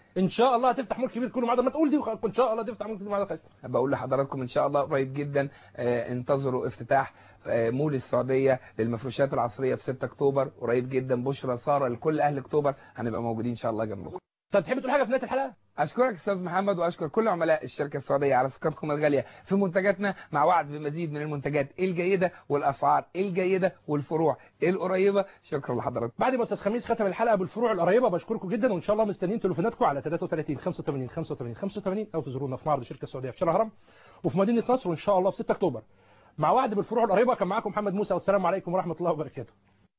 ان شاء الله هتفتح مول كبير كله معدل ما تقول دي وخ- ان شاء الله تفتح مول كبير معدل خير بقول لحضراتكم ان شاء الله قريب جدا آه، انتظروا افتتاح آه، مول السعوديه للمفروشات العصريه في 6 اكتوبر قريب جدا بشرى ساره لكل اهل اكتوبر هنبقى موجودين ان شاء الله جنبكم طب تحب تقول حاجه في نهايه الحلقه اشكرك استاذ محمد واشكر كل عملاء الشركه السعوديه على ثقتكم الغاليه في منتجاتنا مع وعد بمزيد من المنتجات الجيده والاسعار الجيده والفروع القريبه شكرا لحضراتكم بعد ما استاذ خميس ختم الحلقه بالفروع القريبه بشكركم جدا وان شاء الله مستنيين تليفوناتكم على 33 85 85 85 او تزورونا في معرض الشركه السعوديه في شارع هرم وفي مدينه نصر وان شاء الله في 6 اكتوبر مع وعد بالفروع القريبه كان معاكم محمد موسى والسلام عليكم ورحمه الله وبركاته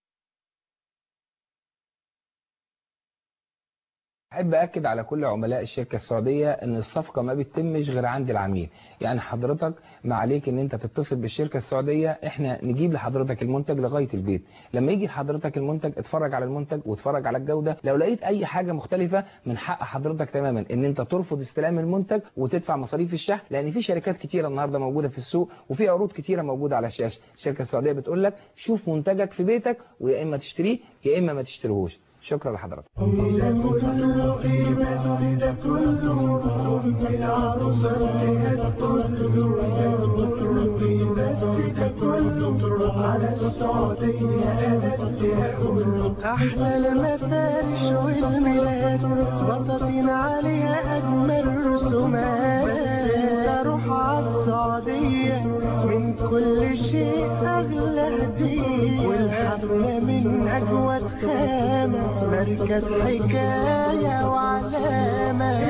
احب اكد على كل عملاء الشركه السعوديه ان الصفقه ما بتتمش غير عند العميل يعني حضرتك ما عليك ان انت تتصل بالشركه السعوديه احنا نجيب لحضرتك المنتج لغايه البيت لما يجي لحضرتك المنتج اتفرج على المنتج واتفرج على الجوده لو لقيت اي حاجه مختلفه من حق حضرتك تماما ان انت ترفض استلام المنتج وتدفع مصاريف الشحن لان في شركات كتيره النهارده موجوده في السوق وفي عروض كتيره موجوده على الشاشه الشركه السعوديه بتقول لك شوف منتجك في بيتك ويا اما تشتريه يا اما ما تشتريهوش شكرا لحضرتك أحلى المفارش والميلاد بطاطين عليها أجمل رسومات انت روح عالسعودية من كل شيء أغلى هدية والحفلة من أجود خامة مركز حكاية وعلامة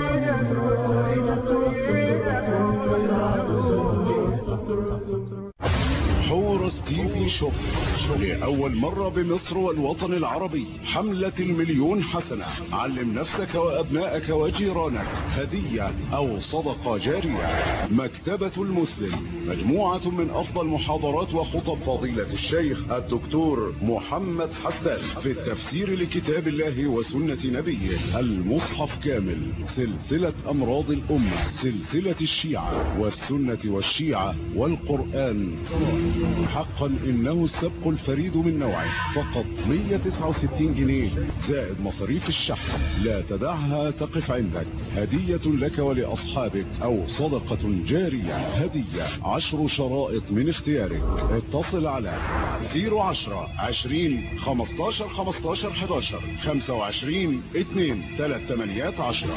حورس تي في شوب لأول مرة بمصر والوطن العربي حملة المليون حسنة علم نفسك وأبنائك وجيرانك هدية أو صدقة جارية مكتبة المسلم مجموعة من أفضل محاضرات وخطب فضيلة الشيخ الدكتور محمد حسان في التفسير لكتاب الله وسنة نبيه المصحف كامل سلسلة أمراض الأمة سلسلة الشيعة والسنة والشيعة والقرآن حقا إنه السبق الفريد من نوعه فقط 169 جنيه زائد مصاريف الشحن لا تدعها تقف عندك هدية لك ولأصحابك أو صدقة جارية هدية عشر شرائط من اختيارك اتصل على 010 20 15 15 11 25 2 3 8 10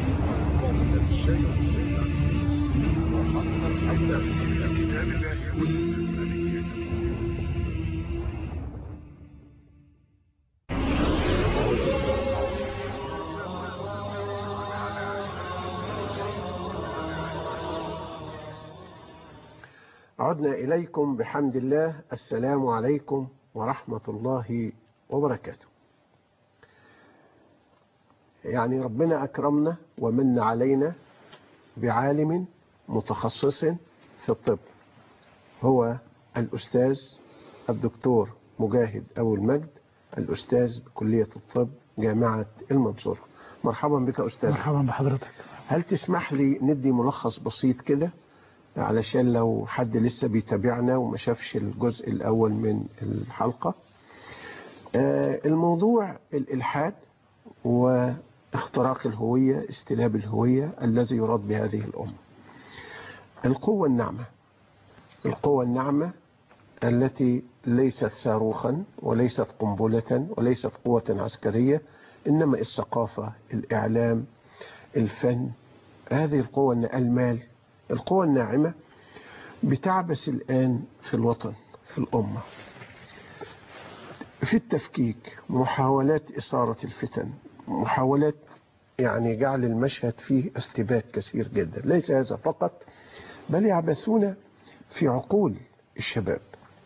عدنا إليكم بحمد الله السلام عليكم ورحمة الله وبركاته يعني ربنا أكرمنا ومن علينا بعالم متخصص في الطب هو الأستاذ الدكتور مجاهد أبو المجد الأستاذ بكلية الطب جامعة المنصورة مرحبا بك أستاذ مرحبا بحضرتك هل تسمح لي ندي ملخص بسيط كده علشان لو حد لسه بيتابعنا وما شافش الجزء الأول من الحلقة آه، الموضوع الإلحاد واختراق الهوية استلاب الهوية الذي يراد بهذه الأمة القوة الناعمة القوة الناعمة التي ليست صاروخا وليست قنبلة وليست قوة عسكرية إنما الثقافة الإعلام الفن هذه القوة المال القوة الناعمة بتعبث الآن في الوطن في الأمة في التفكيك محاولات إثارة الفتن محاولات يعني جعل المشهد فيه ارتباك كثير جدا ليس هذا فقط بل يعبثون في عقول الشباب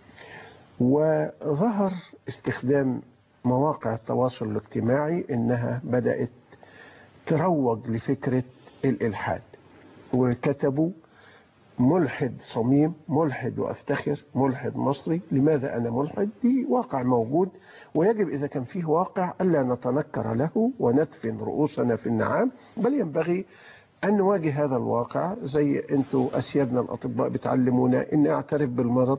وظهر استخدام مواقع التواصل الاجتماعي انها بدأت تروج لفكرة الإلحاد وكتبوا ملحد صميم ملحد وافتخر ملحد مصري لماذا أنا ملحد دي واقع موجود ويجب إذا كان فيه واقع ألا نتنكر له وندفن رؤوسنا في النعام بل ينبغي أن نواجه هذا الواقع زي أنتوا أسيادنا الأطباء بتعلمونا إني أعترف بالمرض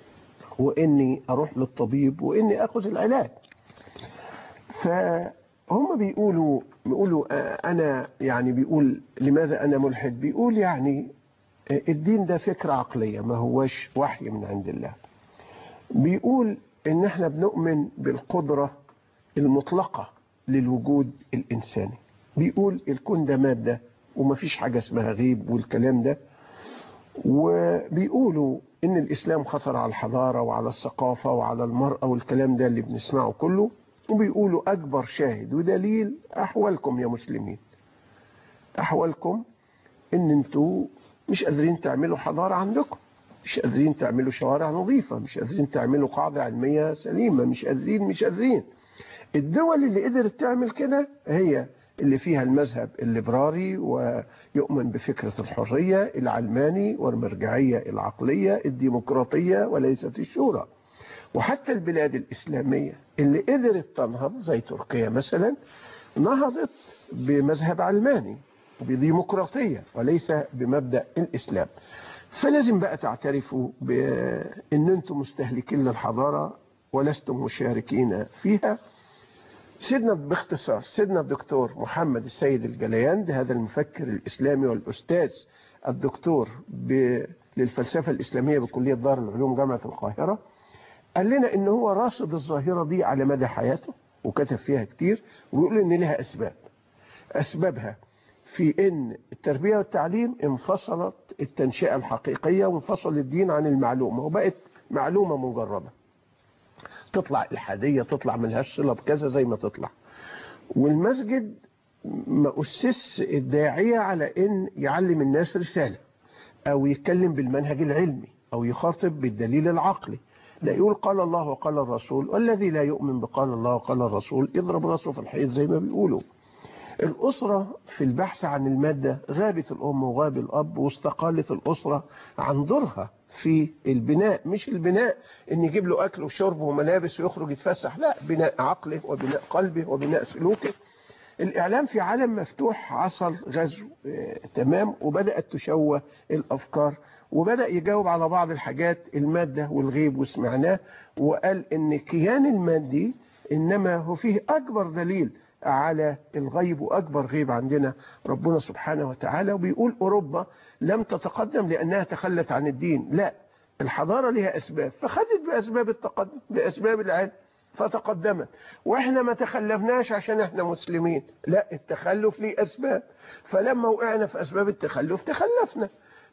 وإني أروح للطبيب وإني أخذ العلاج هم بيقولوا بيقولوا آه، أنا يعني بيقول لماذا أنا ملحد بيقول يعني آه، الدين ده فكرة عقلية ما هوش وحي من عند الله بيقول إن احنا بنؤمن بالقدرة المطلقة للوجود الإنساني بيقول الكون ده مادة ومفيش حاجة اسمها غيب والكلام ده وبيقولوا ان الاسلام خطر على الحضارة وعلى الثقافة وعلى المرأة والكلام ده اللي بنسمعه كله وبيقولوا اكبر شاهد ودليل احوالكم يا مسلمين احوالكم ان انتوا مش قادرين تعملوا حضارة عندكم مش قادرين تعملوا شوارع نظيفة مش قادرين تعملوا قاعدة علمية سليمة مش قادرين مش قادرين الدول اللي قدرت تعمل كده هي اللي فيها المذهب الليبراري ويؤمن بفكرة الحرية العلماني والمرجعية العقلية الديمقراطية وليست الشورى وحتى البلاد الإسلامية اللي قدرت تنهض زي تركيا مثلا نهضت بمذهب علماني بديمقراطية وليس بمبدأ الإسلام فلازم بقى تعترفوا بأن أنتم مستهلكين للحضارة ولستم مشاركين فيها سيدنا باختصار سيدنا الدكتور محمد السيد الجلياند هذا المفكر الإسلامي والأستاذ الدكتور ب... للفلسفة الإسلامية بكلية دار العلوم جامعة القاهرة قال لنا إن هو راصد الظاهرة دي على مدى حياته وكتب فيها كتير ويقول إن لها أسباب أسبابها في إن التربية والتعليم انفصلت التنشئة الحقيقية وانفصل الدين عن المعلومة وبقت معلومة مجردة تطلع الحادية تطلع ملهاش صلة بكذا زي ما تطلع والمسجد ما أسس الداعية على إن يعلم الناس رسالة أو يتكلم بالمنهج العلمي أو يخاطب بالدليل العقلي لا يقول قال الله وقال الرسول والذي لا يؤمن بقال الله وقال الرسول يضرب راسه في الحيط زي ما بيقولوا الأسرة في البحث عن المادة غابت الأم وغاب الأب واستقالت الأسرة عن دورها في البناء مش البناء ان يجيب له اكل وشرب وملابس ويخرج يتفسح لا بناء عقله وبناء قلبه وبناء سلوكه الاعلام في عالم مفتوح حصل غزو آه، تمام وبدات تشوه الافكار وبدا يجاوب على بعض الحاجات الماده والغيب وسمعناه وقال ان كيان المادي انما هو فيه اكبر دليل على الغيب وأكبر غيب عندنا ربنا سبحانه وتعالى وبيقول أوروبا لم تتقدم لأنها تخلت عن الدين لا الحضارة لها أسباب فخدت بأسباب التقدم بأسباب العلم فتقدمت واحنا ما تخلفناش عشان احنا مسلمين لا التخلف ليه أسباب فلما وقعنا في أسباب التخلف تخلفنا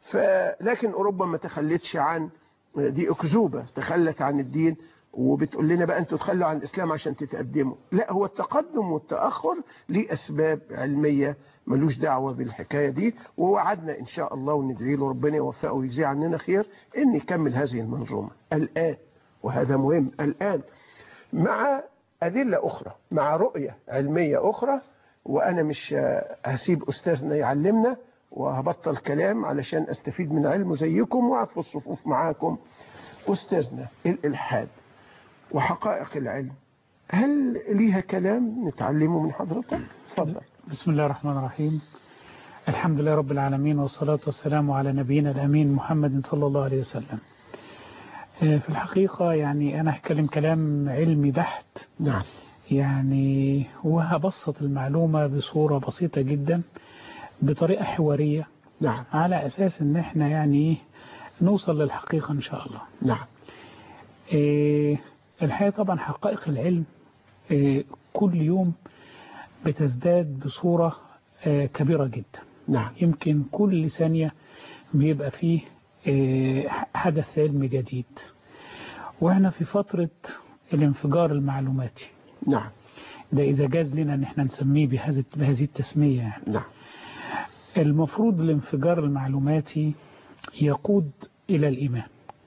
فلكن أوروبا ما تخلتش عن دي أكذوبة تخلت عن الدين وبتقول لنا بقى انتوا تخلوا عن الإسلام عشان تتقدموا لا هو التقدم والتأخر ليه أسباب علمية ملوش دعوة بالحكاية دي ووعدنا إن شاء الله وندعي له ربنا يوفقه ويجزيه عننا خير إن يكمل هذه المنظومة الآن وهذا مهم الآن مع أدلة أخرى مع رؤية علمية أخرى وأنا مش هسيب أستاذنا يعلمنا وهبطل كلام علشان أستفيد من علمه زيكم وأقعد في الصفوف معاكم أستاذنا الإلحاد وحقائق العلم هل ليها كلام نتعلمه من حضرتك تفضل بسم الله الرحمن الرحيم الحمد لله رب العالمين والصلاة والسلام على نبينا الأمين محمد صلى الله عليه وسلم في الحقيقة يعني أنا هتكلم كلام علمي بحت نعم يعني وهبسط المعلومة بصورة بسيطة جدا بطريقة حوارية نعم على أساس أن احنا يعني نوصل للحقيقة إن شاء الله نعم إيه الحقيقة طبعا حقائق العلم إيه كل يوم بتزداد بصورة إيه كبيرة جدا نعم يمكن كل ثانية بيبقى فيه إيه حدث علمي جديد واحنا في فترة الانفجار المعلوماتي نعم ده إذا جاز لنا ان احنا نسميه بهذه بهذه التسمية يعني. نعم المفروض الانفجار المعلوماتي يقود إلى الإيمان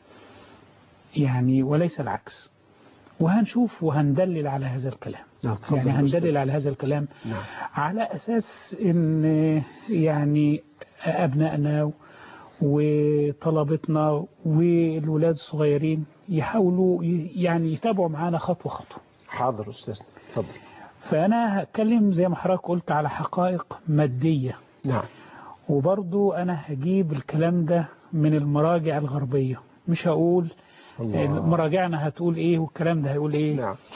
يعني وليس العكس وهنشوف وهندلل على هذا الكلام نعم. يعني هندلل على هذا الكلام نعم. على أساس أن يعني أبنائنا وطلبتنا والولاد الصغيرين يحاولوا يعني يتابعوا معانا خطوة خطوة حاضر أستاذنا تفضل فأنا هتكلم زي ما حضرتك قلت على حقائق مادية نعم وبرضو أنا هجيب الكلام ده من المراجع الغربية مش هقول الله. مراجعنا هتقول إيه والكلام ده هيقول إيه نعم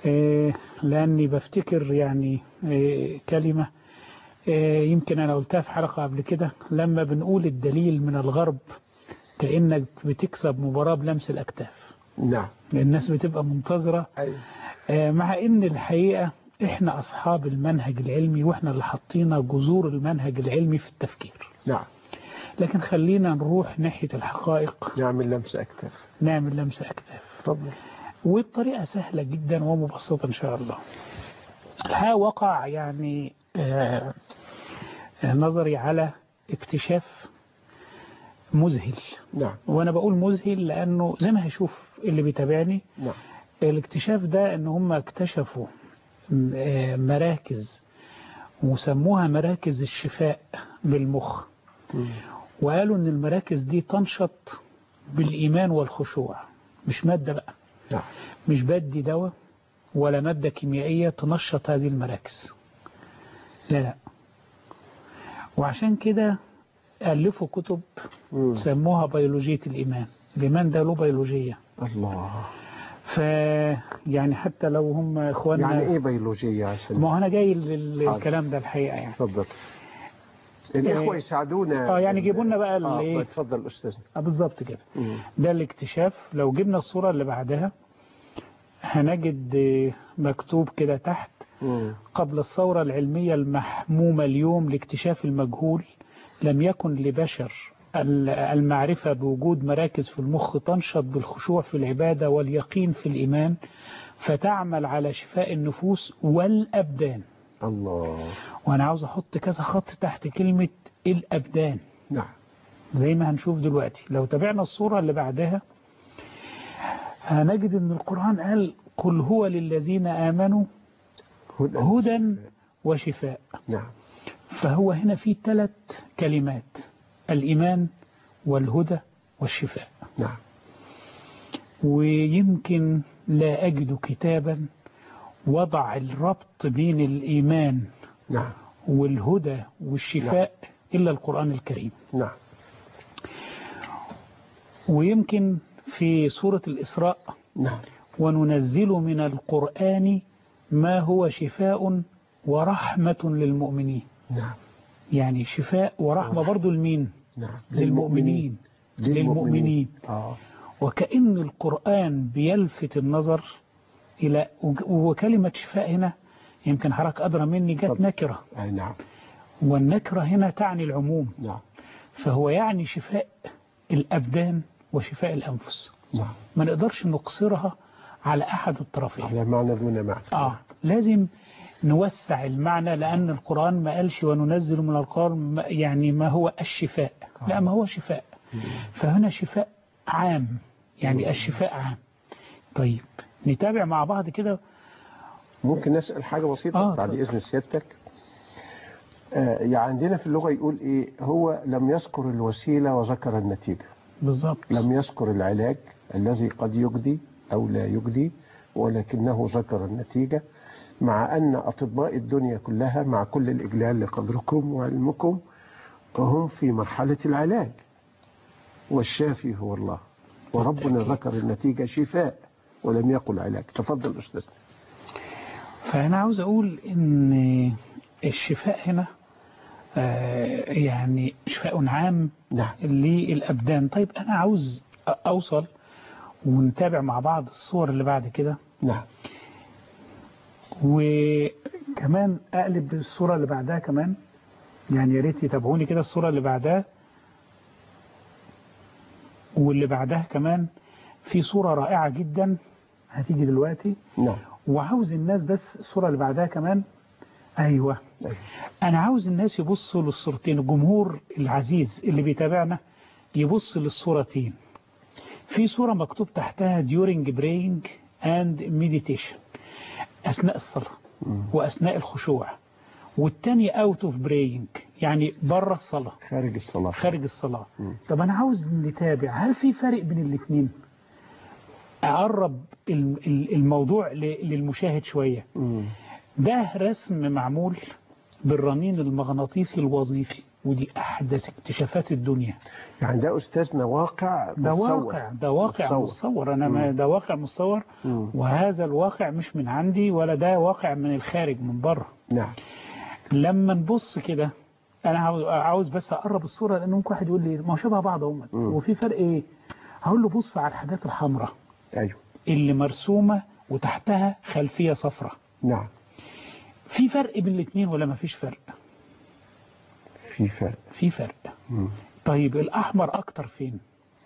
آه، لأني بفتكر يعني آه، كلمة آه، يمكن أنا قلتها في حلقة قبل كده لما بنقول الدليل من الغرب كأنك بتكسب مباراة بلمس الأكتاف نعم الناس بتبقى منتظرة آه، مع ان الحقيقة احنا اصحاب المنهج العلمي واحنا اللي حطينا جذور المنهج العلمي في التفكير نعم لكن خلينا نروح ناحية الحقائق نعمل لمس أكتاف نعمل لمسة اكتاف تفضل والطريقة سهلة جدا ومبسطة ان شاء الله الحقيقة وقع يعني آه، آه، نظري على اكتشاف مذهل نعم وانا بقول مذهل لانه زي ما هيشوف اللي بيتابعني نعم الاكتشاف ده ان هم اكتشفوا م- آه، مراكز وسموها مراكز الشفاء بالمخ وقالوا ان المراكز دي تنشط بالايمان والخشوع مش مادة بقى نعم مش بدي دواء ولا مادة كيميائية تنشط هذه المراكز لا لا وعشان كده ألفوا كتب سموها بيولوجية الإيمان الإيمان ده له بيولوجية الله ف يعني حتى لو هم اخواننا يعني ايه بيولوجية عشان ما هو انا جاي لل- للكلام ده الحقيقه يعني اتفضل الإخوة آه، يساعدونا اه يعني جيبوا لنا بقى اه الايه اتفضل أستاذنا آه بالظبط كده مم. ده الاكتشاف لو جبنا الصورة اللي بعدها هنجد آه، مكتوب كده تحت مم. قبل الثورة العلمية المحمومة اليوم لاكتشاف المجهول لم يكن لبشر ال- المعرفة بوجود مراكز في المخ تنشط بالخشوع في العبادة واليقين في الإيمان فتعمل على شفاء النفوس والأبدان الله وأنا عاوز أحط كذا خط تحت كلمة الأبدان نعم زي ما هنشوف دلوقتي لو تابعنا الصورة اللي بعدها هنجد ان القرآن قال قل هو للذين آمنوا هدى, هدى وشفاء نعم فهو هنا في ثلاث كلمات الإيمان والهدى والشفاء نعم ويمكن لا أجد كتابا وضع الربط بين الإيمان نعم والهدى والشفاء إلا القرآن الكريم نعم ويمكن في سورة الإسراء نعم وننزل من القرآن ما هو شفاء ورحمة للمؤمنين نعم يعني شفاء ورحمة برضو لمين نعم للمؤمنين للمؤمنين آه. وكأن القرآن بيلفت النظر إلى وكلمة شفاء هنا يمكن حضرتك أدرى مني جت نكرة أي نعم والنكرة هنا تعني العموم نعم فهو يعني شفاء الأبدان وشفاء الأنفس نعم ما نقدرش نقصرها على أحد الطرفين على معنى دون معنى آه لازم نوسع المعنى لأن القرآن ما قالش وننزل من القرآن ما- يعني ما هو الشفاء لا ما هو شفاء فهنا شفاء عام يعني الشفاء عام طيب نتابع مع بعض كده ممكن نسأل حاجة بسيطة آه، بعد اتفضل. إذن سيادتك آه يعني عندنا في اللغة يقول إيه هو لم يذكر الوسيلة وذكر النتيجة بالظبط لم يذكر العلاج الذي قد يجدي أو لا يجدي ولكنه ذكر النتيجة مع أن أطباء الدنيا كلها مع كل الإجلال لقدركم وعلمكم هم في مرحلة العلاج والشافي هو الله وربنا ذكر النتيجة شفاء ولم يقل علاج تفضل أستاذ فأنا عاوز أقول إن الشفاء هنا آه، يعني شفاء عام نعم للأبدان طيب أنا عاوز أ- أوصل ونتابع مع بعض الصور اللي بعد كده نعم وكمان أقلب الصورة اللي بعدها كمان يعني يا ريت يتابعوني كده الصورة اللي بعدها واللي بعدها كمان في صورة رائعة جدا هتيجي دلوقتي نعم وعاوز الناس بس الصورة اللي بعدها كمان أيوة أنا عاوز الناس يبصوا للصورتين الجمهور العزيز اللي بيتابعنا يبص للصورتين في صورة مكتوب تحتها during praying and meditation أثناء الصلاة وأثناء الخشوع والتاني out of praying يعني بره الصلاة خارج الصلاة خارج الصلاة طب أنا عاوز نتابع هل في فرق بين الاثنين أقرب الم- ال- الموضوع ل- للمشاهد شوية مم. ده رسم معمول بالرنين المغناطيسي الوظيفي ودي أحدث اكتشافات الدنيا يعني ده أستاذنا واقع ده متصور. واقع ده واقع متصور. متصور أنا ما مم. ده واقع متصور مم. وهذا الواقع مش من عندي ولا ده واقع من الخارج من بره نعم لما نبص كده انا عاوز عاوز بس اقرب الصوره لان ممكن واحد يقول لي ما هو شبه بعض هم مم. وفي فرق ايه هقول له بص على الحاجات الحمراء أيوه اللي مرسومه وتحتها خلفيه صفراء نعم في فرق بين الاثنين ولا ما فيش فرق في فرق في فرق مم. طيب الاحمر اكتر فين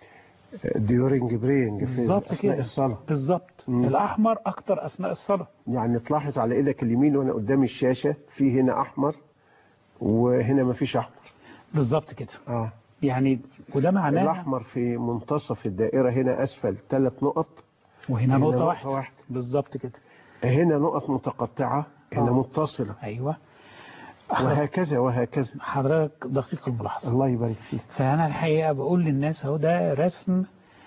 ديورنج برينج في بالظبط أثناء كده الصلاة بالظبط مم. الاحمر اكتر اثناء الصلاه يعني تلاحظ على ايدك اليمين وانا قدام الشاشة في هنا احمر وهنا ما فيش احمر بالظبط كده اه يعني وده معناه الاحمر في منتصف الدائرة هنا اسفل ثلاث نقط وهنا هنا نقطه نقطة واحده واحدة. بالظبط كده هنا نقط متقطعة هنا آه. متصلة ايوه وهكذا وهكذا حضرتك دقيق الملاحظه الله يبارك فيك فأنا الحقيقة بقول للناس اهو ده رسم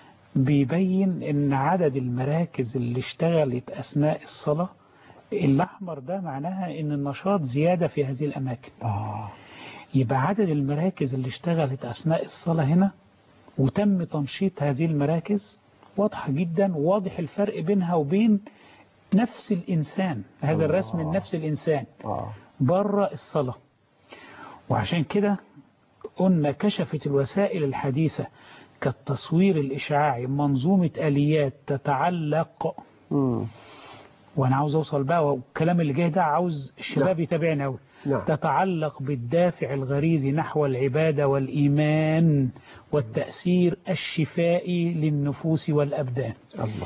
بيبين ان عدد المراكز اللي اشتغلت اثناء الصلاة الاحمر ده معناها ان النشاط زيادة في هذه الاماكن آه. يبقى عدد المراكز اللي اشتغلت اثناء الصلاة هنا وتم تنشيط هذه المراكز واضحة جدا واضح الفرق بينها وبين نفس الانسان هذا الرسم من نفس الانسان آه. بره الصلاة وعشان كده قلنا كشفت الوسائل الحديثة كالتصوير الإشعاعي منظومة آليات تتعلق مم. وأنا عاوز أوصل بقى والكلام اللي جاي ده عاوز الشباب يتابعنا أوي نعم. تتعلق بالدافع الغريزي نحو العبادة والإيمان والتأثير الشفائي للنفوس والأبدان الله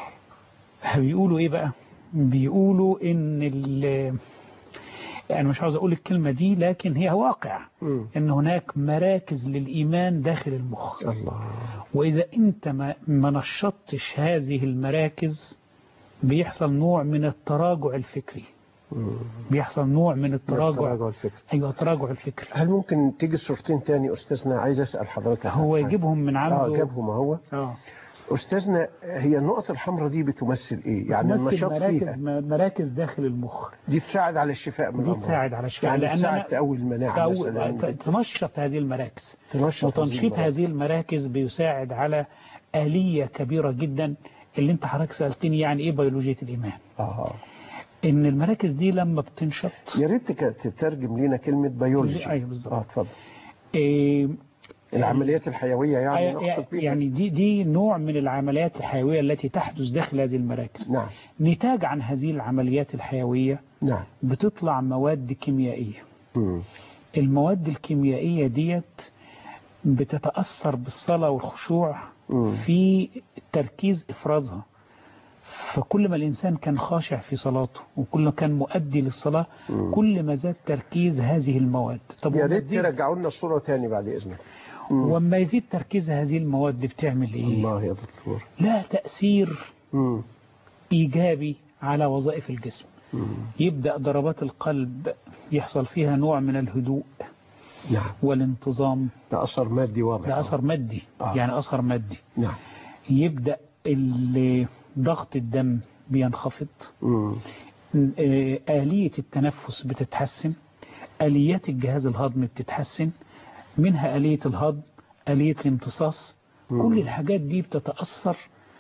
بيقولوا إيه بقى بيقولوا إن ال يعني مش عاوز أقول الكلمة دي لكن هي واقع مم. ان هناك مراكز للإيمان داخل المخ الله وإذا أنت ما ما نشطتش هذه المراكز بيحصل نوع من التراجع الفكري مم. بيحصل نوع من التراجع التراجع الفكري أيوة التراجع الفكري هل ممكن تيجي الصورتين تاني أستاذنا عايز أسأل حضرتك عن هو حاجة. يجيبهم من عنده اه جابهم اهو اه أستاذنا هي النقط الحمراء دي بتمثل إيه؟ يعني تمثل النشاط مراكز فيها مراكز داخل المخ دي تساعد على الشفاء من دي الأمراض تساعد على الشفاء يعني لأن تساعد أنا- تقوي المناعة تقوي- مثلا ت- تنشط هذه المراكز تنشط وتنشيط المراكز. هذه المراكز بيساعد على آلية كبيرة جدا اللي انت حضرتك سألتني يعني ايه بيولوجية الإيمان اه ان المراكز دي لما بتنشط يا ريت تك- تترجم لنا كلمة بيولوجي ايوه بالظبط اه اتفضل إيه العمليات الحيوية يعني نقصد يعني, بيها يعني دي دي نوع من العمليات الحيوية التي تحدث داخل هذه المراكز نعم نتاج عن هذه العمليات الحيوية نعم بتطلع مواد كيميائية مم. المواد الكيميائية ديت بتتأثر بالصلاة والخشوع مم. في تركيز إفرازها فكل ما الإنسان كان خاشع في صلاته وكل ما كان مؤدي للصلاة مم. كل ما زاد تركيز هذه المواد طب يا وما ريت تزيد- ترجعوا لنا الصورة تاني بعد إذنك مم. وما يزيد تركيز هذه المواد بتعمل إيه الله يا دكتور لا تأثير مم. إيجابي على وظائف الجسم مم. يبدأ ضربات القلب يحصل فيها نوع من الهدوء نعم والانتظام ده أثر مادي واضح ده أثر مادي آه. يعني أثر مادي نعم يبدأ ال- ضغط الدم بينخفض مم. آه، آلية التنفس بتتحسن آليات الجهاز الهضمي بتتحسن منها آلية الهضم آلية الامتصاص مم. كل الحاجات دي بتتأثر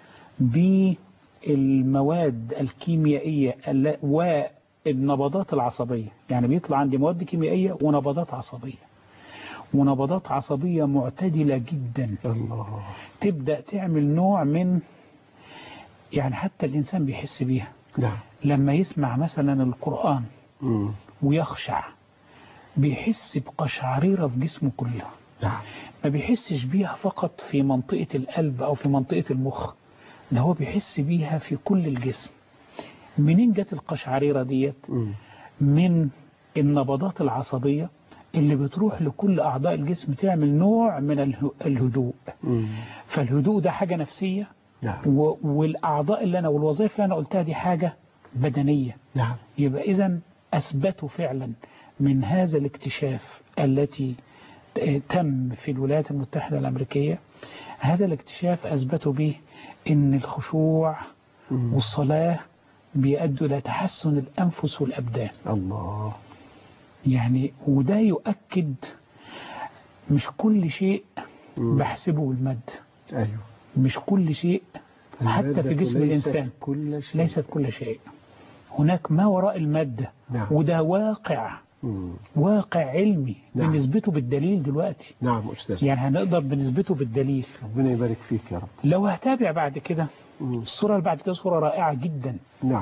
بالمواد الكيميائية الل- والنبضات العصبية يعني بيطلع عندي مواد كيميائية ونبضات عصبية ونبضات عصبية معتدلة جدا الله تبدأ تعمل نوع من يعني حتى الإنسان بيحس بيها نعم لما يسمع مثلا القرآن مم. ويخشع بيحس بقشعريرة في جسمه كله نعم ما بيحسش بيها فقط في منطقة القلب أو في منطقة المخ ده هو بيحس بيها في كل الجسم منين جت القشعريرة ديت مم. من النبضات العصبية اللي بتروح لكل أعضاء الجسم تعمل نوع من اله- الهدوء مم. فالهدوء ده حاجة نفسية نعم و- والأعضاء اللي أنا والوظائف اللي أنا قلتها دي حاجة بدنية نعم يبقى إذا أثبتوا فعلا من هذا الاكتشاف التي تم في الولايات المتحدة الأمريكية هذا الاكتشاف أثبتوا به أن الخشوع مم. والصلاة بيؤدوا إلى تحسن الأنفس والأبدان الله يعني وده يؤكد مش كل شيء بحسبه بالمادة أيوه مش كل شيء حتى في المادة جسم ليست الإنسان كل شيء ليست كل شيء هناك ما وراء المادة نعم. وده واقع مم. واقع علمي نعم. بنثبته بالدليل دلوقتي نعم أستاذ يعني هنقدر بنثبته بالدليل ربنا يبارك فيك يا رب لو هتابع بعد كده مم. الصورة اللي بعد كده صورة رائعة جدا نعم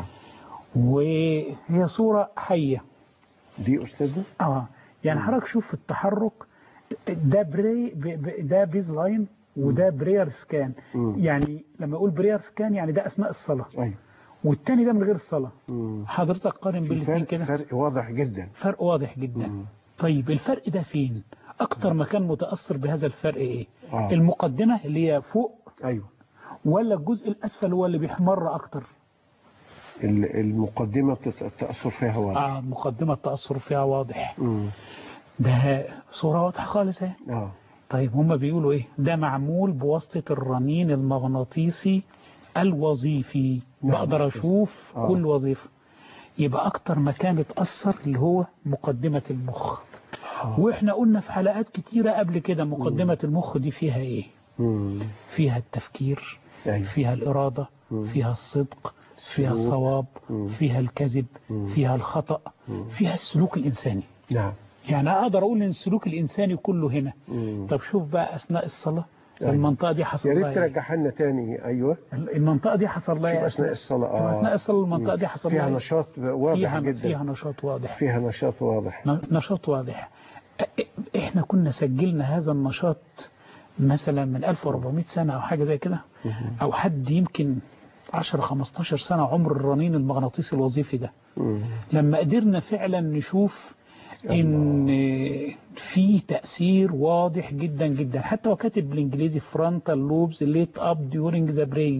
وهي صورة حية دي أستاذنا اه يعني حضرتك شوف التحرك ده بري ب- ب- ده بيز لاين وده برير سكان مم. يعني لما اقول برير سكان يعني ده اثناء الصلاه أيوه والتاني ده من غير الصلاه مم. حضرتك قارن في بالاثنين فرق, كده فرق واضح جدا فرق واضح جدا مم. طيب الفرق ده فين اكتر مكان متاثر بهذا الفرق ايه آه. المقدمه اللي هي فوق أيوه ولا الجزء الاسفل هو اللي بيحمر اكتر ال- المقدمة بتت- التأثر فيها واضح اه المقدمه التاثر فيها واضح مم. ده صوره واضحه خالص اهي آه طيب هم بيقولوا ايه ده معمول بواسطة الرنين المغناطيسي الوظيفي نعم، بقدر أستاذ. اشوف آه. كل وظيفة يبقى اكتر مكان اتأثر اللي هو مقدمة المخ آه. واحنا قلنا في حلقات كتيرة قبل كده مقدمة المخ دي فيها ايه مم. فيها التفكير أيوه فيها الإرادة مم. فيها الصدق فيها السلوك. الصواب مم. فيها الكذب مم. فيها الخطأ مم. فيها السلوك الإنساني نعم يعني أقدر أقول إن السلوك الإنساني كله هنا مم. طب شوف بقى أثناء الصلاة أيوة. المنطقة دي حصل يا لها ريت إيه؟ ترجعها لنا تاني أيوه المنطقة دي حصل لها شوف إيه؟ أثناء الصلاة شوف آه أثناء الصلاة المنطقة مم. دي حصل فيها لها إيه؟ نشاط واضح فيها جدا فيها نشاط واضح فيها نشاط واضح ن- نشاط واضح أ- إحنا كنا سجلنا هذا النشاط مثلا من 1400 سنة أو حاجة زي كده أو حد يمكن 10 15 سنة عمر الرنين المغناطيسي الوظيفي ده مم. لما قدرنا فعلا نشوف ان في تأثير واضح جدا جدا حتى هو كاتب بالانجليزي فرونتال لوبز ليت اب during ذا برين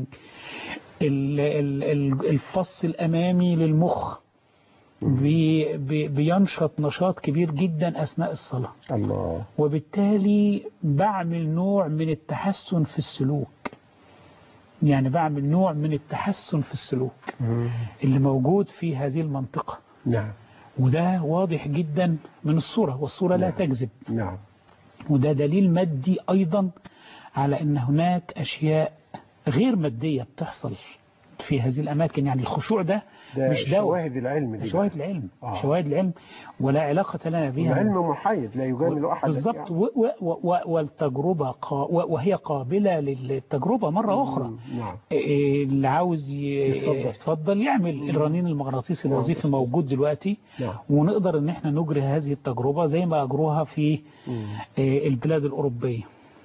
الفص الامامي للمخ بي بي بينشط نشاط كبير جدا اثناء الصلاه الله وبالتالي بعمل نوع من التحسن في السلوك يعني بعمل نوع من التحسن في السلوك مم. اللي موجود في هذه المنطقة نعم وده واضح جدا من الصورة والصورة لا نعم. تكذب نعم وده دليل مادي أيضا على أن هناك أشياء غير مادية بتحصل في هذه الأماكن يعني الخشوع ده, ده مش دواء شواهد العلم دي شواهد العلم آه. شواهد العلم ولا علاقة لنا بها العلم محايد لا يجامل أحدا بالضبط يعني. و- و- و- والتجربة قا- و- وهي قابلة للتجربة مرة أخرى مم. نعم إيه اللي عاوز ي- يتفضل. يتفضل يعمل الرنين المغناطيسي الوظيفي موجود دلوقتي نعم ونقدر ان احنا نجري هذه التجربة زي ما اجروها في مم. إيه، البلاد الاوروبية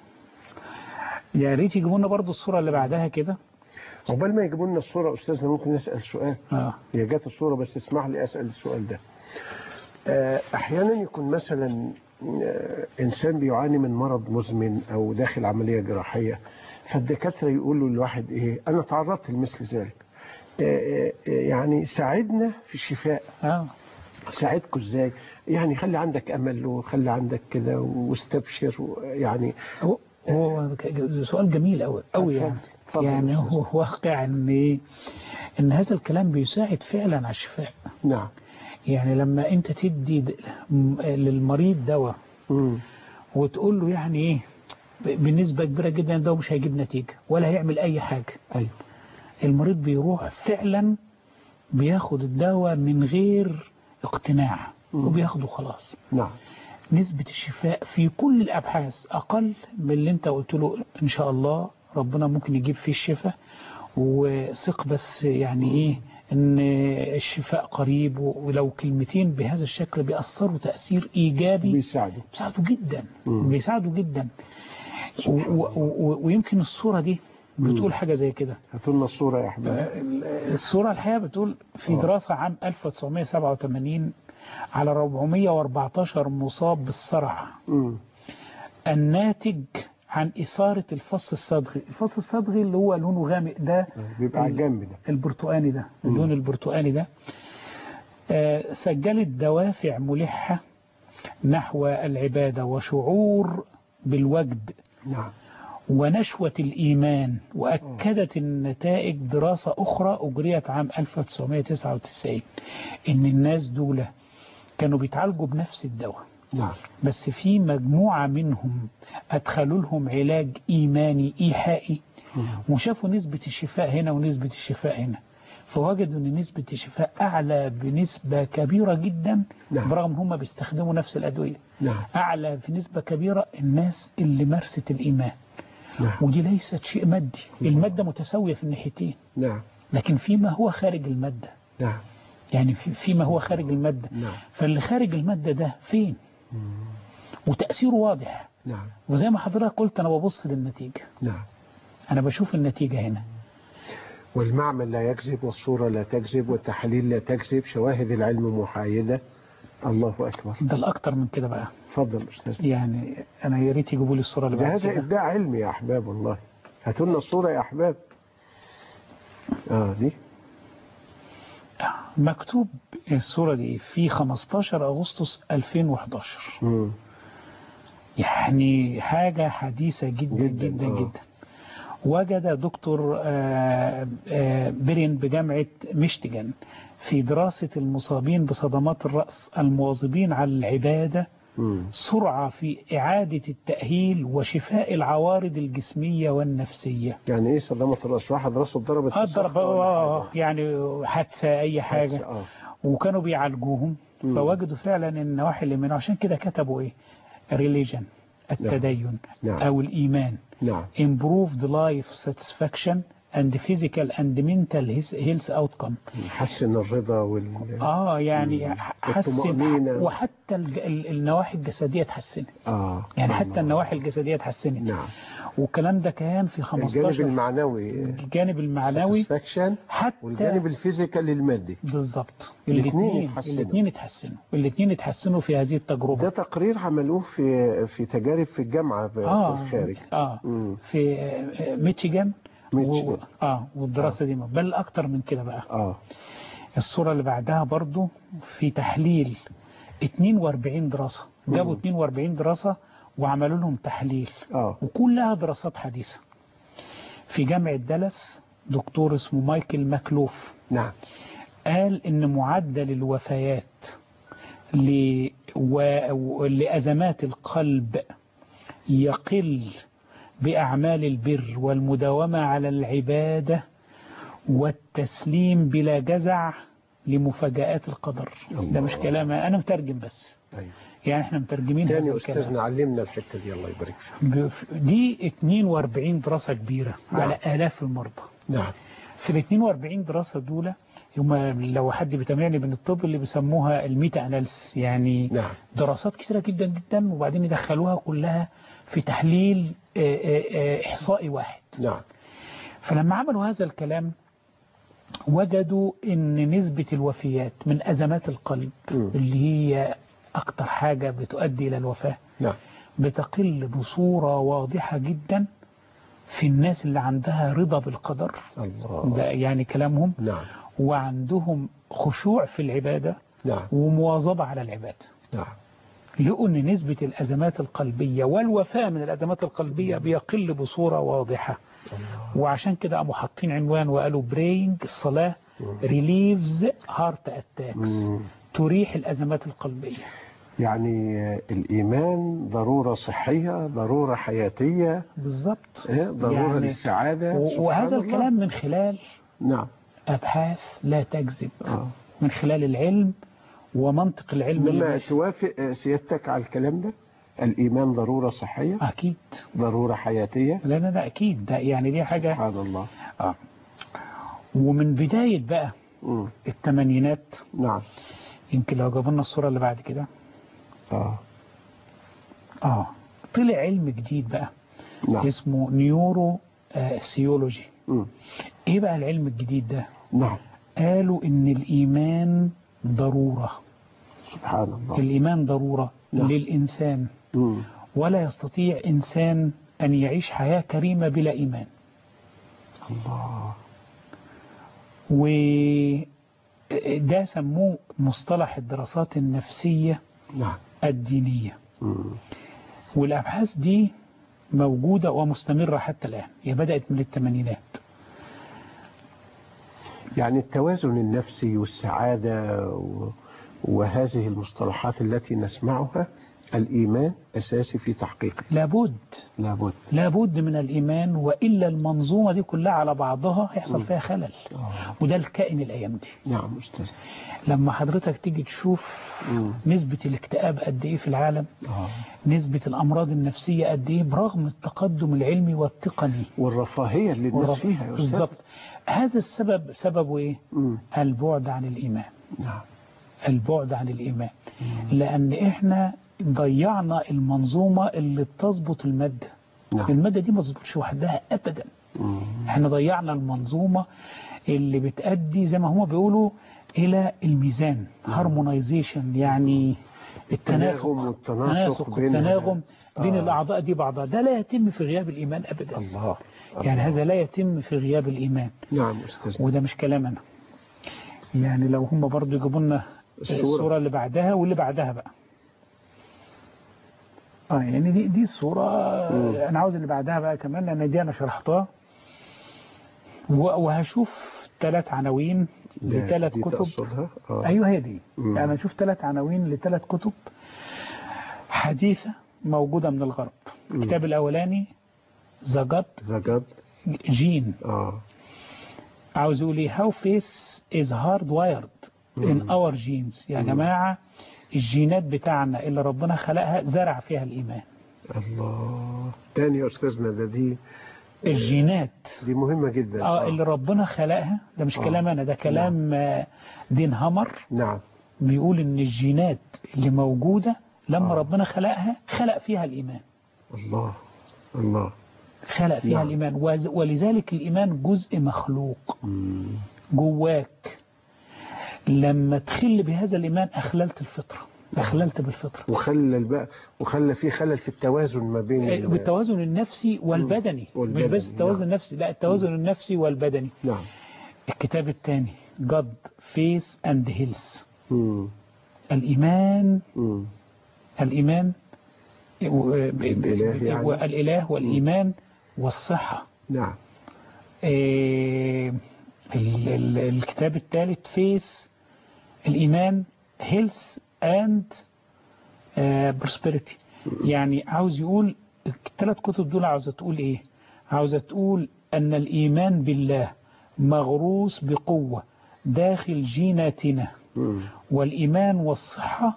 يا ريت يجيبوا لنا برضو الصورة اللي بعدها كده عقبال ما يجيبوا لنا الصورة أستاذنا ممكن نسأل سؤال اه هي جت الصورة بس اسمح لي أسأل السؤال ده آه، أحيانا يكون مثلا آه، إنسان بيعاني من مرض مزمن أو داخل عملية جراحية فالدكاترة يقولوا للواحد إيه أنا تعرضت لمثل ذلك آه، آه، آه، يعني ساعدنا في الشفاء اه ساعدكم ازاي يعني خلي عندك امل وخلي عندك كده واستبشر و- يعني هو هو ك- سؤال جميل قوي قوي يعني اتفضل. اتفضل يعني يا هو واقع ان إيه؟ ان هذا الكلام بيساعد فعلا على الشفاء نعم يعني لما انت تدي د- م- للمريض دواء مم. وتقول له يعني ايه ب- بنسبة كبيرة جدا ده مش هيجيب نتيجة ولا هيعمل اي حاجة ايوه المريض بيروح فعلا بياخد الدواء من غير اقتناع مم. وبياخده خلاص نعم نسبة الشفاء في كل الأبحاث أقل من اللي أنت قلت له إن شاء الله ربنا ممكن يجيب فيه الشفاء وثق بس يعني إيه إن الشفاء قريب ولو كلمتين بهذا الشكل بيأثروا تأثير إيجابي بيساعده بيساعدوا جدا مم. بيساعدوا جدا و- و- و- ويمكن الصورة دي بتقول حاجة زي كده هاتوا لنا الصورة يا أحباب الصورة الحقيقة بتقول في دراسة عام 1987 على 414 مصاب بالصرع مم. الناتج عن إثارة الفص الصدغي الفص الصدغي اللي هو لونه غامق ده بيبقى على الجنب ده البرتقاني ده اللون البرتقاني ده آه، سجلت دوافع ملحة نحو العبادة وشعور بالوجد نعم ونشوة الإيمان وأكدت النتائج دراسة أخرى أجريت عام 1999 إن الناس دول كانوا بيتعالجوا بنفس الدواء نعم بس في مجموعة منهم أدخلوا لهم علاج إيماني إيحائي وشافوا نسبة الشفاء هنا ونسبة الشفاء هنا فوجدوا ان نسبة الشفاء اعلى بنسبة كبيرة جدا نعم. برغم هم بيستخدموا نفس الادوية نعم اعلى في نسبة كبيرة الناس اللي مارست الايمان نعم ودي ليست شيء مادي المادة متساوية في الناحيتين نعم لكن فيما هو خارج المادة نعم يعني في فيما هو خارج المادة نعم فاللي خارج المادة ده فين وتأثيره واضح نعم وزي ما حضرتك قلت أنا ببص للنتيجة نعم أنا بشوف النتيجة هنا والمعمل لا يكذب والصورة لا تكذب والتحاليل لا تكذب شواهد العلم محايدة الله أكبر ده الأكتر من كده بقى اتفضل أستاذ يعني أنا يا ريت يجيبوا لي الصورة اللي ده بعد هذا كده إبداع علمي يا أحباب والله هاتوا لنا الصورة يا أحباب آه دي مكتوب الصورة دي في 15 أغسطس 2011 مم. يعني حاجة حديثة جدا جداً، جدا جدا, آه. جدا. وجد دكتور آه، آه، بيرين بجامعة ميشتيغان في دراسة المصابين بصدمات الرأس المواظبين على العبادة مم. سرعة في إعادة التأهيل وشفاء العوارض الجسمية والنفسية يعني إيه صدمة الرأس واحد راسه اتضربت في أضرب صخرة ولا آه، حاجة؟ يعني حادثة أي حاجة حادثة، آه. وكانوا بيعالجوهم مم. فوجدوا فعلا ان النواحي اللي منه عشان كده كتبوا ايه ريليجن التدين نعم. او الايمان نعم improved life satisfaction and physical and mental health outcome حسن الرضا وال اه يعني حسن الطمأنينة. وحتى الج- ال- النواحي الجسديه اتحسنت آه يعني حتى النواحي الجسديه اتحسنت نعم والكلام ده كان في 15 الجانب المعنوي الجانب المعنوي satisfaction حتى والجانب الفيزيكال المادي بالظبط الاثنين الاثنين اتحسنوا. الاثنين اتحسنوا الاثنين اتحسنوا في هذه التجربه ده تقرير عملوه في في تجارب في الجامعة في اه في الخارج اه مم. في آه، ميشيغان ميشيغان. و... اه والدراسه دي بل اكتر من كده بقى اه الصوره اللي بعدها برضو في تحليل 42 دراسه جابوا 42 دراسه وعملوا لهم تحليل اه وكلها دراسات حديثه في جامعه دالاس دكتور اسمه مايكل ماكلوف نعم قال ان معدل الوفيات ل... و... لأزمات القلب يقل بأعمال البر والمداومة على العبادة والتسليم بلا جزع لمفاجآت القدر ده مش كلام أنا مترجم بس أيوة. يعني احنا مترجمين هذا تاني الكلام أستاذنا علمنا الحتة دي الله يبارك فيك ب- دي 42 دراسة كبيرة نعم. على آلاف المرضى نعم في ال 42 دراسة دول هم لو حد بيتابعني من الطب اللي بيسموها الميتا اناليسيس يعني نعم دراسات كتيرة جدا جدا وبعدين يدخلوها كلها في تحليل آه، آه، آه، إحصائي واحد نعم فلما عملوا هذا الكلام وجدوا ان نسبة الوفيات من أزمات القلب مم. اللي هي أكتر حاجة بتؤدي إلى الوفاة نعم بتقل بصورة واضحة جدا في الناس اللي عندها رضا بالقدر الله ده يعني كلامهم نعم وعندهم خشوع في العبادة نعم ومواظبة على العبادة نعم لقوا ان نسبة الأزمات القلبية والوفاة من الأزمات القلبية بيقل بصورة واضحة وعشان كده قاموا حاطين عنوان وقالوا برينج الصلاة relieves heart attacks مم. تريح الأزمات القلبية يعني آه، الإيمان ضرورة صحية ضرورة حياتية بالظبط إيه؟ ضرورة يعني للسعادة و- سبحان وهذا الله. الكلام من خلال نعم أبحاث لا تكذب آه. من خلال العلم ومنطق العلم اللي مما ماشي. توافق آه، سيادتك على الكلام ده الإيمان ضرورة صحية أكيد ضرورة حياتية لا لا لا أكيد ده يعني دي حاجة سبحان الله آه. ومن بداية بقى مم. الثمانينات نعم يمكن لو جابوا لنا الصورة اللي بعد كده آه. اه طلع علم جديد بقى نعم اسمه نيورو آه سيولوجي مم. ايه بقى العلم الجديد ده نعم قالوا ان الايمان ضرورة سبحان الله الايمان ضرورة نعم. للانسان مم. ولا يستطيع انسان ان يعيش حياة كريمة بلا ايمان الله وده سموه مصطلح الدراسات النفسية نعم الدينية مم. والأبحاث دي موجودة ومستمرة حتى الآن هي بدأت من الثمانينات يعني التوازن النفسي والسعادة و... وهذه المصطلحات التي نسمعها الإيمان أساسي في تحقيقه لابد لابد لابد من الإيمان وإلا المنظومة دي كلها على بعضها هيحصل فيها خلل وده الكائن الأيام دي نعم أستاذ لما حضرتك تيجي تشوف نسبة الاكتئاب قد إيه في العالم آه. نسبة الأمراض النفسية قد إيه برغم التقدم العلمي والتقني والرفاهية اللي الناس والرف- فيها يا أستاذ بالظبط هذا السبب سببه إيه مم. البعد عن الإيمان نعم البعد عن الإيمان لأن إحنا ضيعنا المنظومة اللي بتظبط المادة نعم. المادة دي ما تظبطش وحدها أبدا احنا ضيعنا المنظومة اللي بتأدي زي ما هما بيقولوا إلى الميزان هارمونايزيشن يعني التناسق التناغم والتناسق التناسق بين- والتناغم بين آه. الأعضاء دي بعضها ده لا يتم في غياب الإيمان أبدا الله يعني هذا لا يتم في غياب الإيمان نعم أستاذ وده مش كلام أنا يعني لو هم برضو يجيبوا لنا الصورة. الصورة اللي بعدها واللي بعدها بقى اه يعني دي دي الصورة مم. انا عاوز اللي بعدها بقى كمان لان دي انا شرحتها و- وهشوف ثلاث عناوين ده- لثلاث دي كتب تقصدها؟ آه. ايوه هي دي مم. يعني اشوف ثلاث عناوين لثلاث كتب حديثة موجودة من الغرب مم. الكتاب الاولاني ذا جاد ذا جاد جين اه عاوز يقول ايه how face is hardwired in مم. our genes يا مم. جماعة الجينات بتاعنا اللي ربنا خلقها زرع فيها الإيمان الله تاني يا أستاذنا ده دي الجينات دي مهمة جدا اه اللي ربنا خلقها ده مش آه. كلام انا ده كلام آه، دين هامر نعم بيقول ان الجينات اللي موجودة لما ربنا خلقها خلق فيها الإيمان الله الله خلق فيها نعم. الإيمان وز- ولذلك الإيمان جزء مخلوق جواك لما تخل بهذا الإيمان أخللت الفطرة أخللت بالفطرة وخلى بقى وخلى في خلل في التوازن ما بين ال- بالتوازن النفسي والبدني مش والبدني، بس التوازن نعم. النفسي لا التوازن النفسي والبدني نعم الكتاب الثاني God Faith and Health مم. الإيمان مم. الإيمان و- ب- ب- الإله يعني. والإله والإيمان والصحة نعم إيه، ال- ال- الكتاب الثالث فيس الإيمان هيلث اند بروسبريتي يعني عاوز يقول الثلاث كتب دول عاوزة تقول ايه عاوزة تقول ان الإيمان بالله مغروس بقوة داخل جيناتنا مم. والإيمان والصحة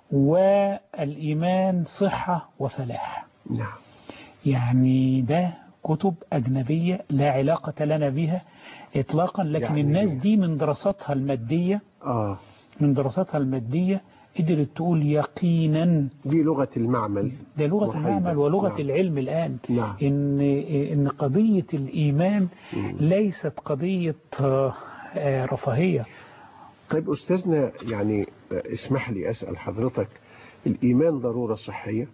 والإيمان صحة وفلاح نعم يعني ده كتب أجنبية لا علاقة لنا بها إطلاقا لكن يعني- يعني الناس دي من دراساتها المادية اه من دراساتها المادية قدرت تقول يقينا دي لغة المعمل ده لغة وحيدة. المعمل ولغة نعم. العلم الآن نعم. إن إن قضية الإيمان ليست قضية آه، آه، رفاهية طيب أستاذنا يعني اسمح لي أسأل حضرتك الإيمان ضرورة صحية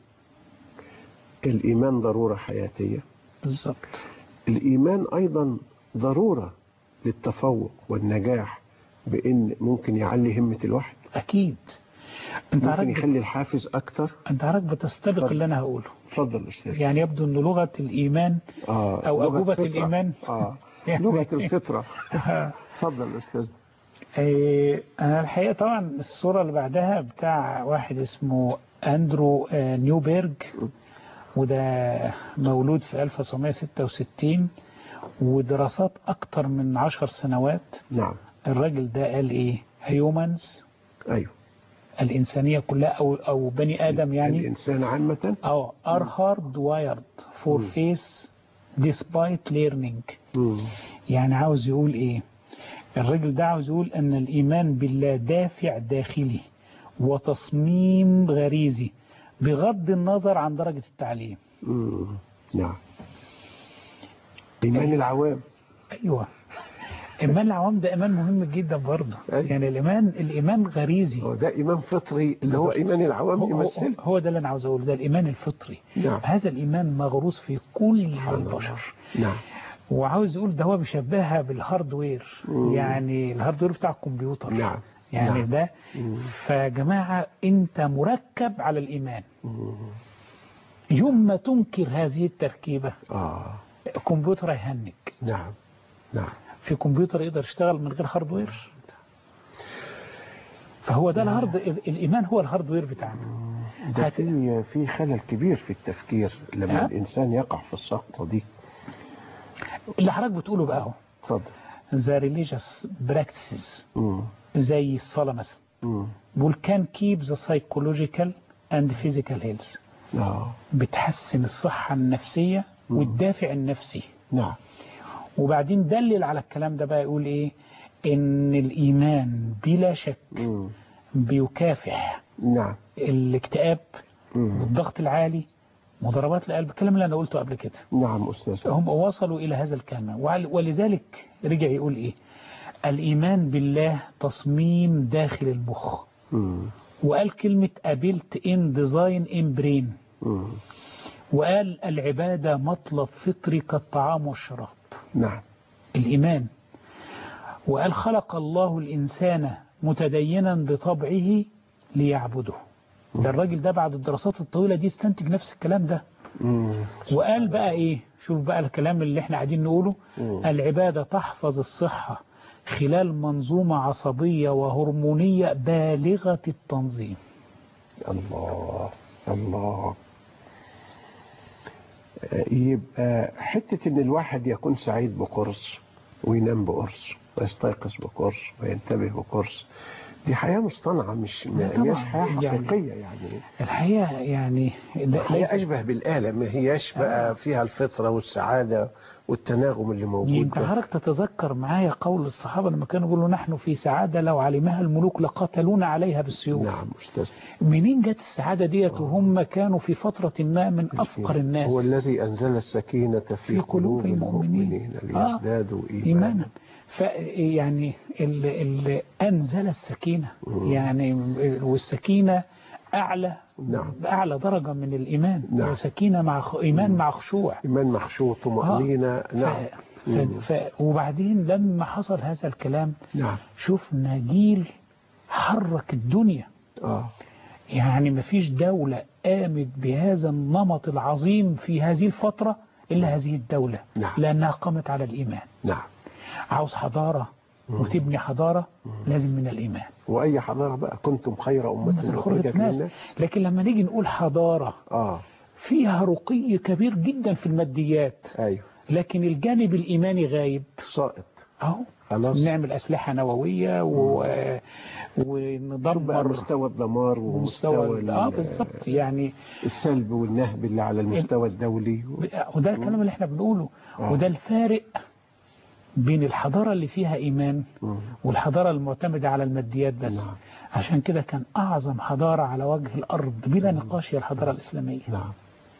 الإيمان ضرورة حياتية بالظبط الإيمان أيضا ضرورة للتفوق والنجاح بأن ممكن يعلي همة الواحد أكيد أنت ممكن عارف يخلي الحافز أكتر أنت عارف بتستبق اتفضل. اللي أنا هقوله اتفضل يا أستاذ يعني يبدو أن لغة الإيمان آه أو لغة أجوبة فطرة. الإيمان آه يعني- لغة الفطرة اتفضل يا أستاذ إيه، أنا الحقيقة طبعا الصورة اللي بعدها بتاع واحد اسمه أندرو آه، نيوبرج وده مولود في 1966 ودراسات أكتر من عشر سنوات نعم الراجل ده قال إيه هيومنز أيوه الإنسانية كلها أو, أو بني آدم يعني الإنسان عامة أو are hardwired for face despite learning مم. يعني عاوز يقول ايه الراجل ده عاوز يقول ان الايمان بالله دافع داخلي وتصميم غريزي بغض النظر عن درجة التعليم مم. نعم إيمان العوام ايوه ايمان العوام ده ايمان مهم جدا برضه يعني الايمان الايمان غريزي هو ده إيمان فطري اللي هو إيمان العوام هو, هو, يمثل هو ده اللي انا عاوز اقوله ده الايمان الفطري نعم. هذا الايمان مغروس في كل البشر نعم وعاوز يقول ده هو بيشبهها بالهاردوير مم. يعني الهاردوير بتاع الكمبيوتر نعم يعني نعم. ده مم. فجماعة انت مركب على الايمان مم. يوم ما تنكر هذه التركيبة آه الكمبيوتر هيهنج نعم نعم في كمبيوتر يقدر يشتغل من غير هاردوير فهو ده الهارد الإيمان هو الهاردوير بتاعنا ده في في خلل كبير في التفكير لما ها؟ الإنسان يقع في السقطة دي اللي حضرتك بتقوله بقى اهو اتفضل the religious practices مم. زي الصلاة مثلا مم. بقول can keep the psychological and physical health آه. بتحسن الصحة النفسية والدافع النفسي نعم وبعدين دلل على الكلام ده بقى يقول ايه ان الايمان بلا شك مم. بيكافح نعم الاكتئاب مم. والضغط العالي مضاربات القلب الكلام اللي انا قلته قبل كده نعم أستاذ هم وصلوا إلى هذا الكلام وعل- ولذلك رجع يقول إيه الإيمان بالله تصميم داخل المخ مم. وقال كلمة قابلت إن ديزاين إن برين مم. وقال العبادة مطلب فطري كالطعام والشراب نعم الإيمان وقال خلق الله الإنسان متدينا بطبعه ليعبده ده الراجل ده بعد الدراسات الطويلة دي استنتج نفس الكلام ده مم. وقال بقى ايه شوف بقى الكلام اللي احنا قاعدين نقوله مم. العبادة تحفظ الصحة خلال منظومة عصبية وهرمونية بالغة التنظيم الله الله آه، يبقى حتة ان الواحد يكون سعيد بقرص وينام بقرص ويستيقظ بقرص وينتبه بقرص دي حياة مصطنعة مش لا ما طبعاً. هياش حياة يعني- حقيقية يعني الحقيقة يعني لا- حياة ليس- أشبه بالآلة ما هياش بقى فيها الفطرة والسعادة والتناغم اللي موجود يمكن ده. حضرتك تتذكر معايا قول الصحابة لما كانوا يقولوا نحن في سعادة لو علمها الملوك لقاتلونا عليها بالسيوف نعم أستاذ منين جت السعادة ديت وهم كانوا في فترة ما من أفقر الناس هو الذي أنزل السكينة في, في قلوب المؤمنين. ليزدادوا آه، إيمانا إيمانا ف يعني ال ال أنزل السكينة يعني والسكينة أعلى نعم. أعلى درجة من الإيمان نعم. سكينة مع خ... إيمان مع خشوع إيمان مخشوع طمأنينة ف... نعم ف... ف... وبعدين لما حصل هذا الكلام نعم شفنا جيل حرك الدنيا آه. يعني مفيش دولة قامت بهذا النمط العظيم في هذه الفترة إلا هذه الدولة نعم. لأنها قامت على الإيمان نعم عاوز حضارة وتبني حضارة لازم من الإيمان وأي حضارة بقى كنتم خير أمة مثل خرجت أخرجت ناس للناس لكن لما نيجي نقول حضارة آه فيها رقي كبير جدا في الماديات أيوه لكن الجانب الإيماني غايب سائط أهو خلاص نعمل أسلحة نووية و... بقى وندمر مستوى الدمار ومستوى مستوى ال- اه بالظبط يعني السلب والنهب اللي على المستوى الدولي وده الكلام اللي احنا بنقوله آه. وده الفارق بين الحضارة اللي فيها إيمان مم. والحضارة المعتمدة على الماديات بس نعم. عشان كده كان أعظم حضارة على وجه الأرض بلا نقاش هي الحضارة الإسلامية نعم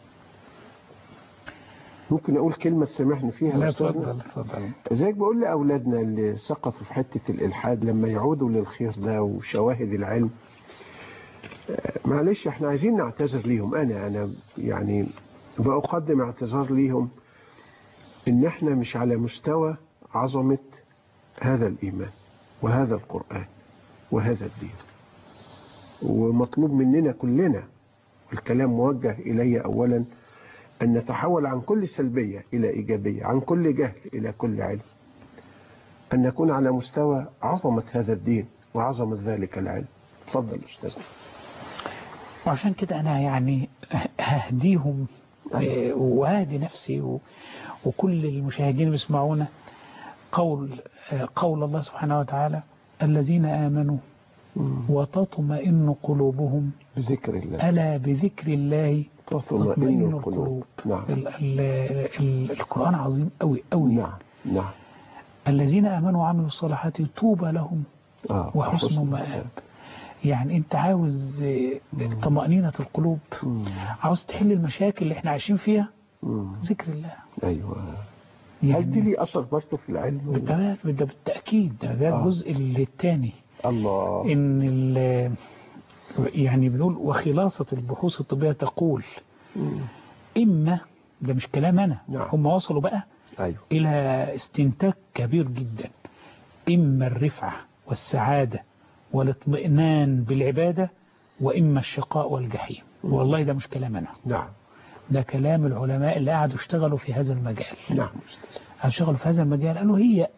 ممكن أقول كلمة تسامحني فيها لا يا أستاذنا؟ اتفضل اتفضل زيك بقول لأولادنا اللي سقطوا في حتة الإلحاد لما يعودوا للخير ده وشواهد العلم آه، معلش احنا عايزين نعتذر ليهم أنا أنا يعني بقدم اعتذار ليهم إن احنا مش على مستوى عظمة هذا الإيمان وهذا القرآن وهذا الدين ومطلوب مننا كلنا الكلام موجه إلي أولا أن نتحول عن كل سلبية إلى إيجابية عن كل جهل إلى كل علم أن نكون على مستوى عظمة هذا الدين وعظمة ذلك العلم تفضل أستاذ وعشان كده أنا يعني ههديهم آه، وهدي نفسي و- وكل المشاهدين بيسمعونا قول آه، قول الله سبحانه وتعالى الذين آمنوا وتطمئن قلوبهم بذكر الله ألا بذكر الله تطمئن القلوب نعم ال ال ال القرآن عظيم قوي قوي نعم نعم الذين آمنوا وعملوا الصالحات طوبى لهم آه وحسن مآب يعني انت عاوز آه، طمأنينة القلوب عاوز تحل المشاكل اللي احنا عايشين فيها مم. ذكر الله أيوة يعني هل دي لي أثر برضه في العلم ولا؟ بالتمام ده بالتأكيد ده, ده آه. الجزء الثاني الله ان ال- يعني بنقول وخلاصة البحوث الطبية تقول مم. إما ده مش كلام أنا نعم. هم وصلوا بقى أيوة إلى استنتاج كبير جدا إما الرفعة والسعادة والاطمئنان بالعبادة وإما الشقاء والجحيم والله ده مش كلام أنا نعم ده كلام العلماء اللي قعدوا اشتغلوا في هذا المجال نعم أستاذ اشتغلوا في هذا المجال قالوا هي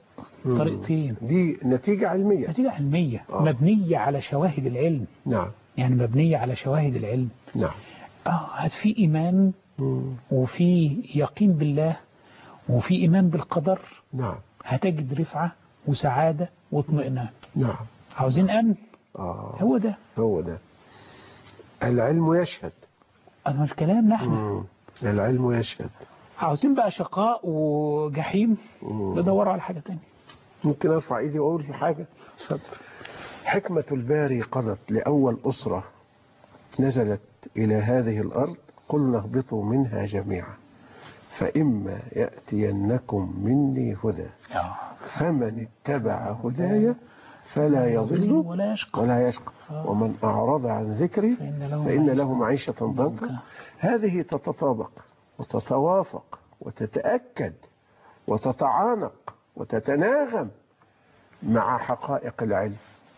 مم. طريقتين دي نتيجة علمية نتيجة علمية آه. مبنية على شواهد العلم نعم يعني مبنية على شواهد العلم نعم اه هات في إيمان مم. وفي يقين بالله وفي إيمان بالقدر نعم هتجد رفعة وسعادة واطمئنان نعم عاوزين أمن آه. هو ده هو ده العلم يشهد أما الكلام نحن مم. العلم يشهد عاوزين بقى شقاء وجحيم مم. ندوروا على حاجة تانية ممكن ارفع ايدي واقول في حاجة اتفضل. حكمة الباري قضت لأول أسرة نزلت إلى هذه الأرض قلنا اهبطوا منها جميعا فإما يأتينكم مني هدى آه. فمن اتبع هداي فلا يضل ولا يشقى ولا يشقى ومن أعرض عن ذكري فإن له فإن معيشة له معيشة ضنكا هذه تتطابق وتتوافق وتتأكد وتتعانق وتتناغم مع حقائق العلم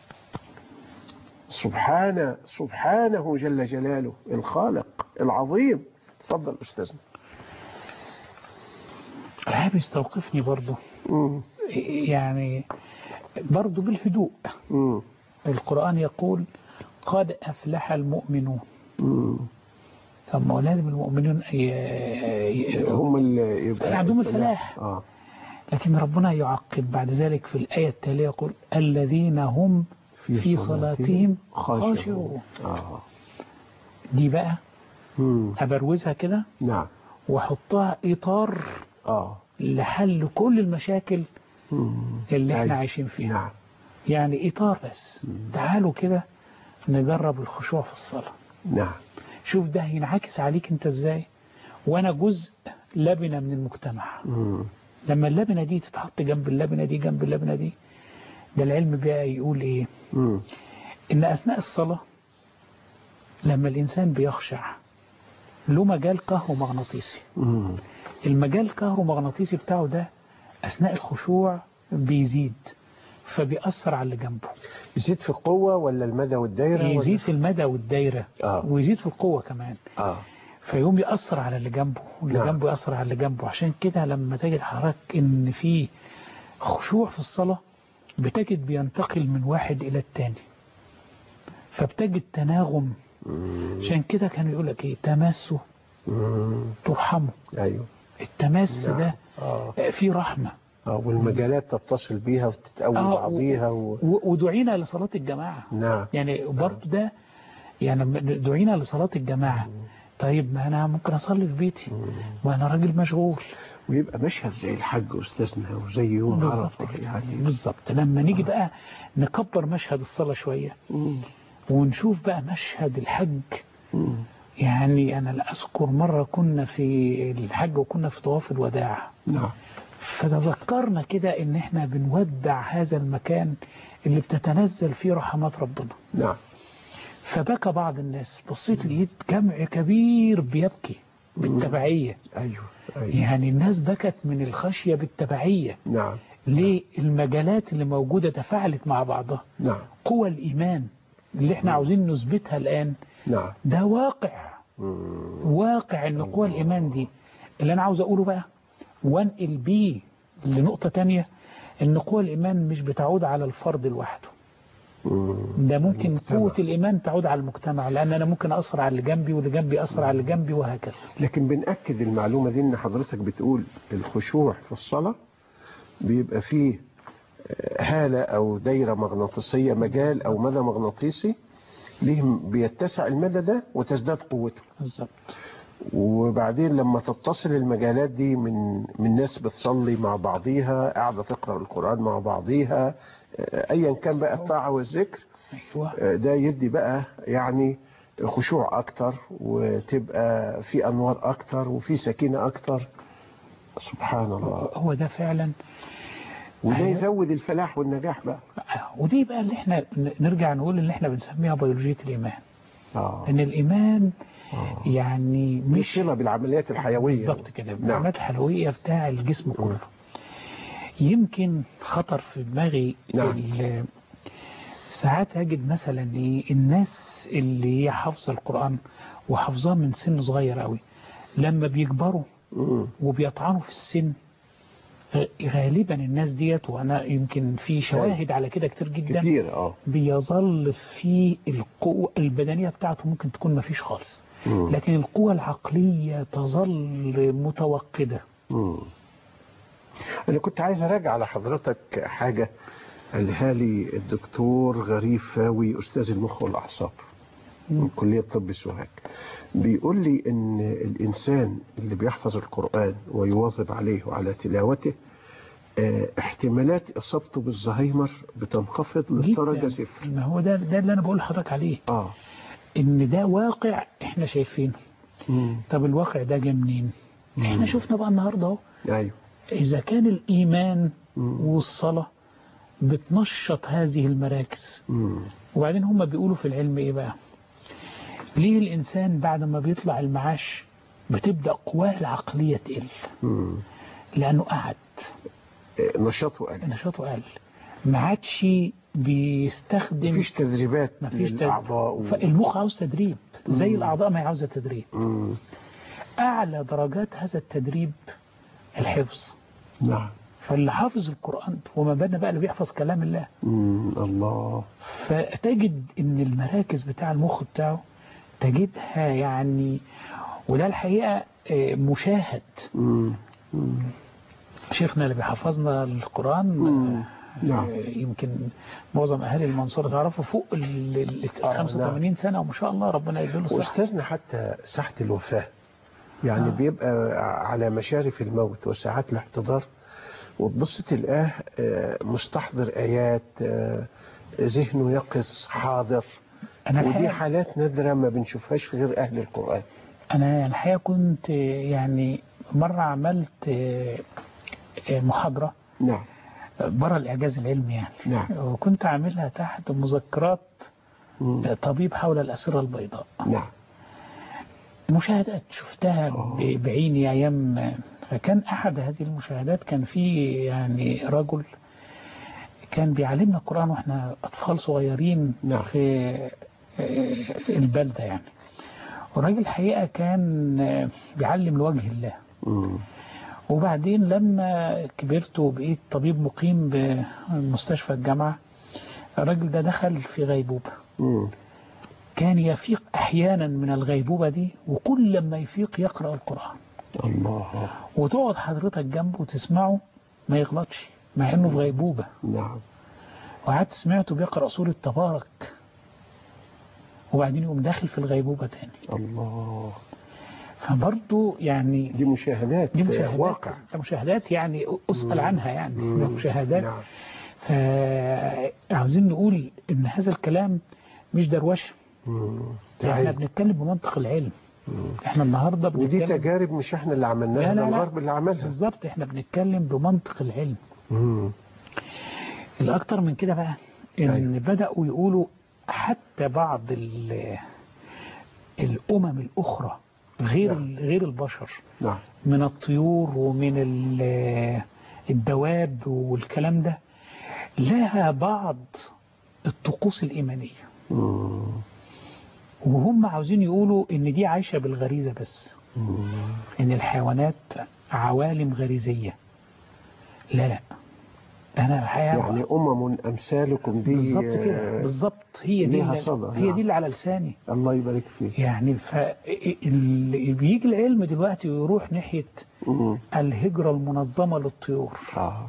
سبحانه سبحانه جل جلاله الخالق العظيم تفضل أستاذنا الحاب يستوقفني برضه مم. يعني برضه بالهدوء مم. القرآن يقول قد أفلح المؤمنون مم. طب ما هو لازم المؤمنون ي- ي- هم اللي يبقى عندهم الفلاح آه. لكن ربنا يعقب بعد ذلك في الآية التالية يقول الذين هم في في صلاتهم صلاتهم خاشعون. خاشعون آه. دي بقى مم. أبروزها كده نعم وأحطها إطار آه. لحل كل المشاكل مم. اللي احنا أيوة. عايشين فيها نعم يعني إطار بس تعالوا كده نجرب الخشوع في الصلاة نعم شوف ده ينعكس عليك انت ازاي وانا جزء لبنة من المجتمع مم. لما اللبنة دي تتحط جنب اللبنة دي جنب اللبنة دي ده العلم بقى يقول ايه مم. ان اثناء الصلاة لما الانسان بيخشع له مجال كهرومغناطيسي مم. المجال الكهرومغناطيسي بتاعه ده اثناء الخشوع بيزيد فبيأثر على اللي جنبه يزيد في القوة ولا المدى والدايرة ولا- يزيد في المدى والدايرة آه. ويزيد في القوة كمان آه. فيقوم يأثر على اللي جنبه واللي نعم. جنبه يأثر على اللي جنبه عشان كده لما تجد حضرتك ان في خشوع في الصلاة بتجد بينتقل من واحد إلى التاني فبتجد تناغم عشان كده كانوا يقول لك ايه تماسوا مم. ترحموا أيوه التماس نعم. ده آه. فيه رحمة آه. والمجالات تتصل بيها وتتقوي آه، و- بعضيها و... و- ودعينا لصلاة الجماعة نعم يعني برضه ده يعني دعينا لصلاة الجماعة طيب ما أنا ممكن أصلي في بيتي ما أنا راجل مشغول ويبقى مشهد زي الحج أستاذنا وزي يوم بالظبط عرفة كده. يعني بالظبط لما نيجي بقى نكبر مشهد الصلاة شوية مم. ونشوف بقى مشهد الحج مم. يعني أنا لا أذكر مرة كنا في الحج وكنا في طواف الوداع نعم فتذكرنا كده إن إحنا بنودع هذا المكان اللي بتتنزل فيه رحمات ربنا نعم فبكى بعض الناس بصيت لقيت جمع كبير بيبكي بالتبعية أيوه أيوه يعني الناس بكت من الخشية بالتبعية نعم ليه المجالات اللي موجودة تفاعلت مع بعضها نعم قوى الإيمان اللي احنا عاوزين نثبتها الآن نعم ده واقع مم. واقع ان قوى الإيمان دي اللي أنا عاوز أقوله بقى وانقل بيه لنقطة تانية ان قوى الإيمان مش بتعود على الفرد لوحده مم. ده ممكن المجتمع. قوة الإيمان تعود على المجتمع لأن أنا ممكن أثر على اللي جنبي واللي جنبي أثر على اللي جنبي وهكذا لكن بنأكد المعلومة دي ان حضرتك بتقول الخشوع في الصلاة بيبقى فيه آه، هالة او دايرة مغناطيسية مجال او مدى مغناطيسي ليهم بيتسع المدى ده وتزداد قوته بالظبط وبعدين لما تتصل المجالات دي من من ناس بتصلي مع بعضيها قاعدة تقرأ القرآن مع بعضيها آه، ايا كان بقى الطاعة والذكر أيوة آه، ده يدي بقى يعني خشوع اكتر وتبقى في انوار اكتر وفي سكينة اكتر سبحان الله هو ده فعلا وده أيوة. يزود الفلاح والنجاح بقى ودي بقى اللي احنا ن- نرجع نقول اللي احنا بنسميها بيولوجية الإيمان اه ان الإيمان يعني مش مش صلة بالعمليات الحيوية بالظبط كده نعم العمليات الحيوية بتاع الجسم كله يمكن خطر في دماغي نعم. ال- ساعات أجد مثلا إيه الناس اللي هي حافظة القرآن وحافظاه من سن صغير قوي لما بيكبروا مم. وبيطعنوا في السن غالبا الناس ديت وانا يمكن في شواهد على كده كتير جدا كتير اه بيظل في القوة البدنية بتاعته ممكن تكون مفيش خالص مم. لكن القوة العقلية تظل متوقدة مم. أنا كنت عايز أراجع على حضرتك حاجة قالها لي الدكتور غريب فاوي أستاذ المخ والأعصاب من كلية طب سوهاج بيقول لي إن الإنسان اللي بيحفظ القرآن ويواظب عليه وعلى تلاوته آه، احتمالات إصابته بالزهايمر بتنخفض لدرجة جدا صفر ما هو ده ده اللي انا بقول لحضرتك عليه اه ان ده واقع احنا شايفينه طب الواقع ده جه منين احنا شفنا بقى النهارده اهو أيوه اذا كان الايمان والصلاة بتنشط هذه المراكز وبعدين هم بيقولوا في العلم ايه بقى ليه الانسان بعد ما بيطلع المعاش بتبدأ قواه العقلية تقل مم. لانه قعد آه، نشاطه قل نشاطه قل ما عادش بيستخدم مفيش تدريبات مفيش للأعضاء و- فالمخ عاوز تدريب زي مم. الأعضاء ما هي عاوزة تدريب مم. أعلى درجات هذا التدريب الحفظ نعم فاللي حافظ القرآن وما بالنا بقى اللي بيحفظ كلام الله مم. الله فتجد ان المراكز بتاع المخ بتاعه تجدها يعني وده الحقيقة آه، مشاهد مم. مم. شيخنا اللي بيحفظنا القرآن آه، نعم. آه، يمكن معظم أهالي المنصورة تعرفوا فوق ال ال- آه، 85 سنة وما شاء الله ربنا يديله الصحة واستاذنا حتى ساعة الوفاة يعني آه. بيبقى على مشارف الموت وساعات الاحتضار وتبص تلقاه آه، مستحضر آيات آه، ذهنه يقظ حاضر أنا ودي الحقيقة حالات نادرة ما بنشوفهاش في غير أهل القرآن أنا الحقيقة كنت آه، يعني مرة عملت آه، آه، محاضرة نعم بره الإعجاز العلمي يعني نعم. وكنت عاملها تحت مذكرات مم. طبيب حول الأسرة البيضاء نعم مشاهدات شفتها ب- بعيني أيام فكان أحد هذه المشاهدات كان في يعني رجل كان بيعلمنا القرآن وإحنا أطفال صغيرين نعم. في في البلدة يعني والراجل الحقيقة كان بيعلم لوجه الله مم. وبعدين لما كبرت وبقيت طبيب مقيم بمستشفى الجامعة الراجل ده دخل في غيبوبة مم. كان يفيق أحيانا من الغيبوبة دي وكل لما يفيق يقرأ القرآن الله وتقعد حضرتك جنبه وتسمعه ما يغلطش مع انه في غيبوبة نعم وقعدت سمعته بيقرأ سورة تبارك وبعدين يقوم داخل في الغيبوبة تاني الله فبرضه يعني دي مشاهدات دي مشاهدات واقع مشاهدات يعني أسأل مم. عنها يعني مم. ده مشاهدات نعم. فعاوزين نقول ان هذا الكلام مش دروشه مم. احنا صحيح. بنتكلم بمنطق العلم احنا النهارده ودي بنتكلم تجارب مش احنا اللي عملناها لا، لا، ده لا. الغرب اللي عملها بالظبط احنا بنتكلم بمنطق العلم مم. الأكتر من كده بقى إن بدأوا يقولوا حتى بعض ال- الأمم الأخرى غير غير البشر نعم من الطيور ومن ال- الدواب والكلام ده لها بعض الطقوس الإيمانية مم. وهم عاوزين يقولوا إن دي عايشة بالغريزة بس مم. إن الحيوانات عوالم غريزية لا لا أنا الحقيقة يعني أمم أمثالكم دي بالظبط كده آه، بالظبط هي دي ليها اللي صدى، هي نعم. دي اللي على لساني الله يبارك فيك يعني ف اللي بيجي العلم دلوقتي ويروح ناحية مم. الهجرة المنظمة للطيور آه.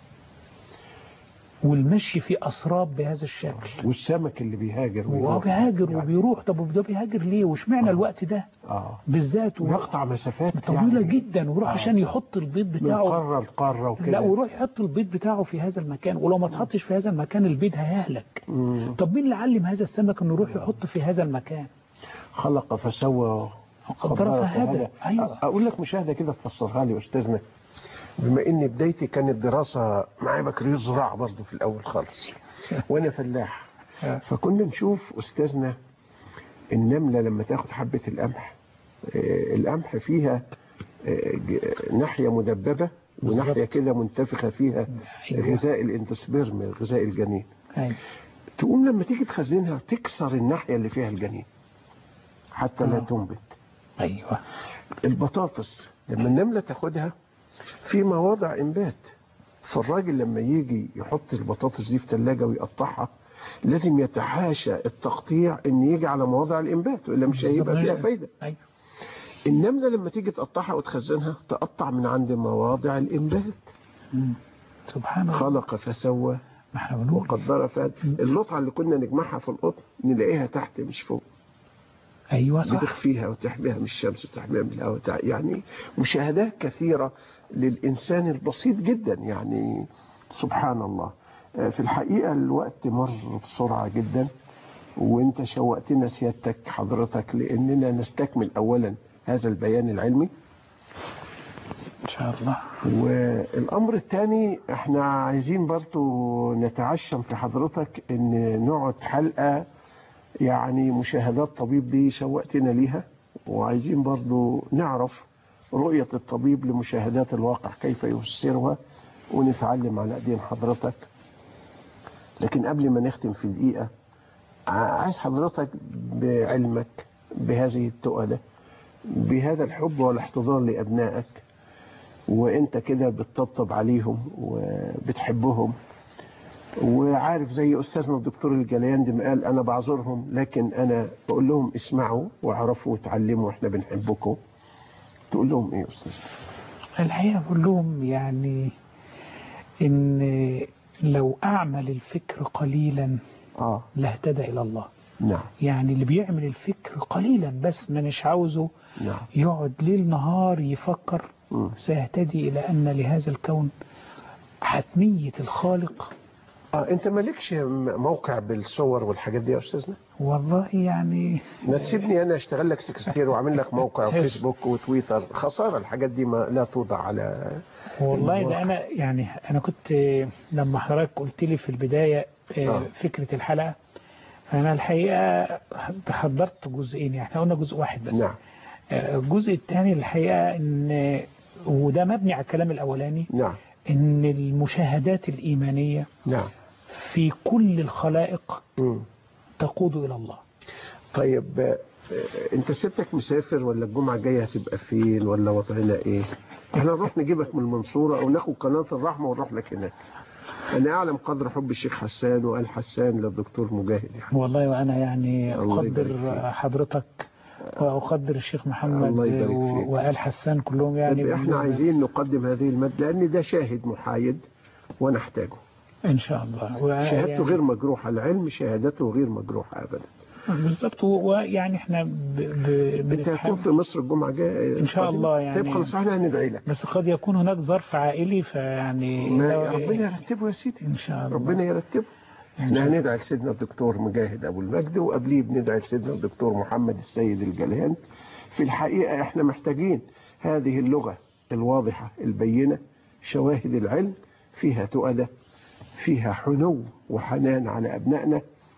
والمشي في أسراب بهذا الشكل والسمك اللي بيهاجر وهو ويروح. بيهاجر وبيروح طب وده بيهاجر ليه واشمعنى الوقت ده اه بالذات و- ويقطع مسافات طويلة يعني جدا ويروح آه. عشان يحط البيض من بتاعه قارة لقارة وكده لا ويروح يحط البيض بتاعه في هذا المكان ولو ما تحطش في هذا المكان البيض هيهلك مم. طب مين اللي علم هذا السمك انه يروح يحط في هذا المكان خلق فسوى قدر فهدى ايوه اقول لك مشاهده كده تفسرها لي يا استاذنا بما ان بدايتي كانت دراسه معايا بكالوريوس زراعه برضه في الاول خالص وانا فلاح فكنا نشوف استاذنا النمله لما تاخد حبه القمح آه، القمح فيها آه، ج- ناحيه مدببه وناحيه بالظبط. كده منتفخه فيها أيوة. غذاء الاندوسبيرم غذاء الجنين أيوة. تقوم لما تيجي تخزنها تكسر الناحيه اللي فيها الجنين حتى لا آه. تنبت ايوه البطاطس لما النملة تاخدها في مواضع انبات فالراجل لما يجي يحط البطاطس دي في ثلاجة ويقطعها لازم يتحاشى التقطيع ان يجي على مواضع الانبات والا مش هيبقى فيها فايده أيوة. النمله لما تيجي تقطعها وتخزنها تقطع من عند مواضع الانبات سبحان الله خلق فسوى وقدر فهد اللطعه اللي كنا نجمعها في القطن نلاقيها تحت مش فوق ايوه صح بتخفيها وتحميها من الشمس وتحميها من الهواء تع- يعني مشاهدات كثيرة للإنسان البسيط جدا يعني سبحان الله آه، في الحقيقة الوقت مر بسرعة جدا وانت شوقتنا سيادتك حضرتك لأننا نستكمل أولا هذا البيان العلمي ان شاء الله والأمر الثاني احنا عايزين برضو نتعشم في حضرتك ان نقعد حلقة يعني مشاهدات طبيب دي شوقتنا ليها وعايزين برضو نعرف رؤية الطبيب لمشاهدات الواقع كيف يفسرها ونتعلم على ايدين حضرتك لكن قبل ما نختم في دقيقة ع- عايز حضرتك بعلمك بهذه التقلة بهذا الحب والاحتضان لأبنائك وانت كده بتطبطب عليهم وبتحبهم وعارف زي استاذنا الدكتور الجلياندي ما قال انا بعذرهم لكن انا بقول لهم اسمعوا واعرفوا وتعلموا احنا بنحبكم تقول لهم ايه يا استاذ الحقيقة بقول لهم يعني ان لو اعمل الفكر قليلا اه لاهتدى الى الله نعم يعني اللي بيعمل الفكر قليلا بس ما مش عاوزه نعم يقعد ليل نهار يفكر مم. سيهتدي إلى أن لهذا الكون حتمية الخالق اه انت مالكش م- موقع بالصور والحاجات دي يا استاذنا والله يعني ما تسيبني انا اشتغل لك سكرتير واعمل لك موقع وفيسبوك وتويتر خساره الحاجات دي ما لا توضع على والله ده أنا يعني أنا كنت لما حضرتك قلت لي في البداية آه، آه. فكرة الحلقة فأنا الحقيقة حضرت جزئين يعني احنا قلنا جزء واحد بس نعم آه، الجزء الثاني الحقيقة إن وده مبني على الكلام الأولاني نعم إن المشاهدات الإيمانية نعم في كل الخلائق مم. تقود إلى الله طيب آه، انت سبتك مسافر ولا الجمعة الجاية هتبقى فين ولا وضعنا ايه احنا نروح نجيبك من المنصورة او ناخد قناة الرحمة ونروح لك هناك انا اعلم قدر حب الشيخ حسان وآل حسان للدكتور مجاهد يعني. والله وأنا يعني الله أقدر يبارك فيك. حضرتك وأقدر الشيخ محمد الله يبارك فيك. و- وآل حسان كلهم يعني طب احنا بال- عايزين نقدم هذه المادة لان ده شاهد محايد ونحتاجه إن شاء الله و- شهادته يعني غير مجروحة العلم شهادته غير مجروحة ابدا بالظبط و- ويعني احنا ب... ب... انت هتكون في مصر الجمعة الجاية إن شاء الله يعني طيب خلاص احنا هندعي لك بس قد يكون هناك ظرف عائلي فيعني ما لو- ربنا يرتبه يا سيدي إن شاء الله ربنا يرتبه احنا هندعي لسيدنا الدكتور مجاهد ابو المجد وقبليه بندعي لسيدنا الدكتور محمد السيد الجليان في الحقيقة احنا محتاجين هذه اللغة الواضحة البينة شواهد العلم فيها تؤدة فيها حنو وحنان على أبنائنا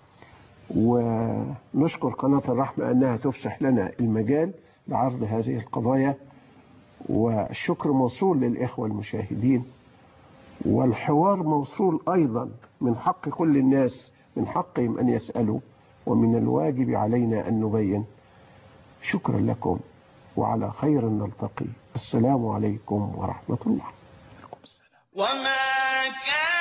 ونشكر قناة الرحمة أنها تفسح لنا المجال لعرض هذه القضايا والشكر موصول للإخوة المشاهدين والحوار موصول أيضا من حق كل الناس من حقهم أن يسألوا ومن الواجب علينا أن نبين شكرا لكم وعلى خير نلتقي السلام عليكم ورحمة الله وما كان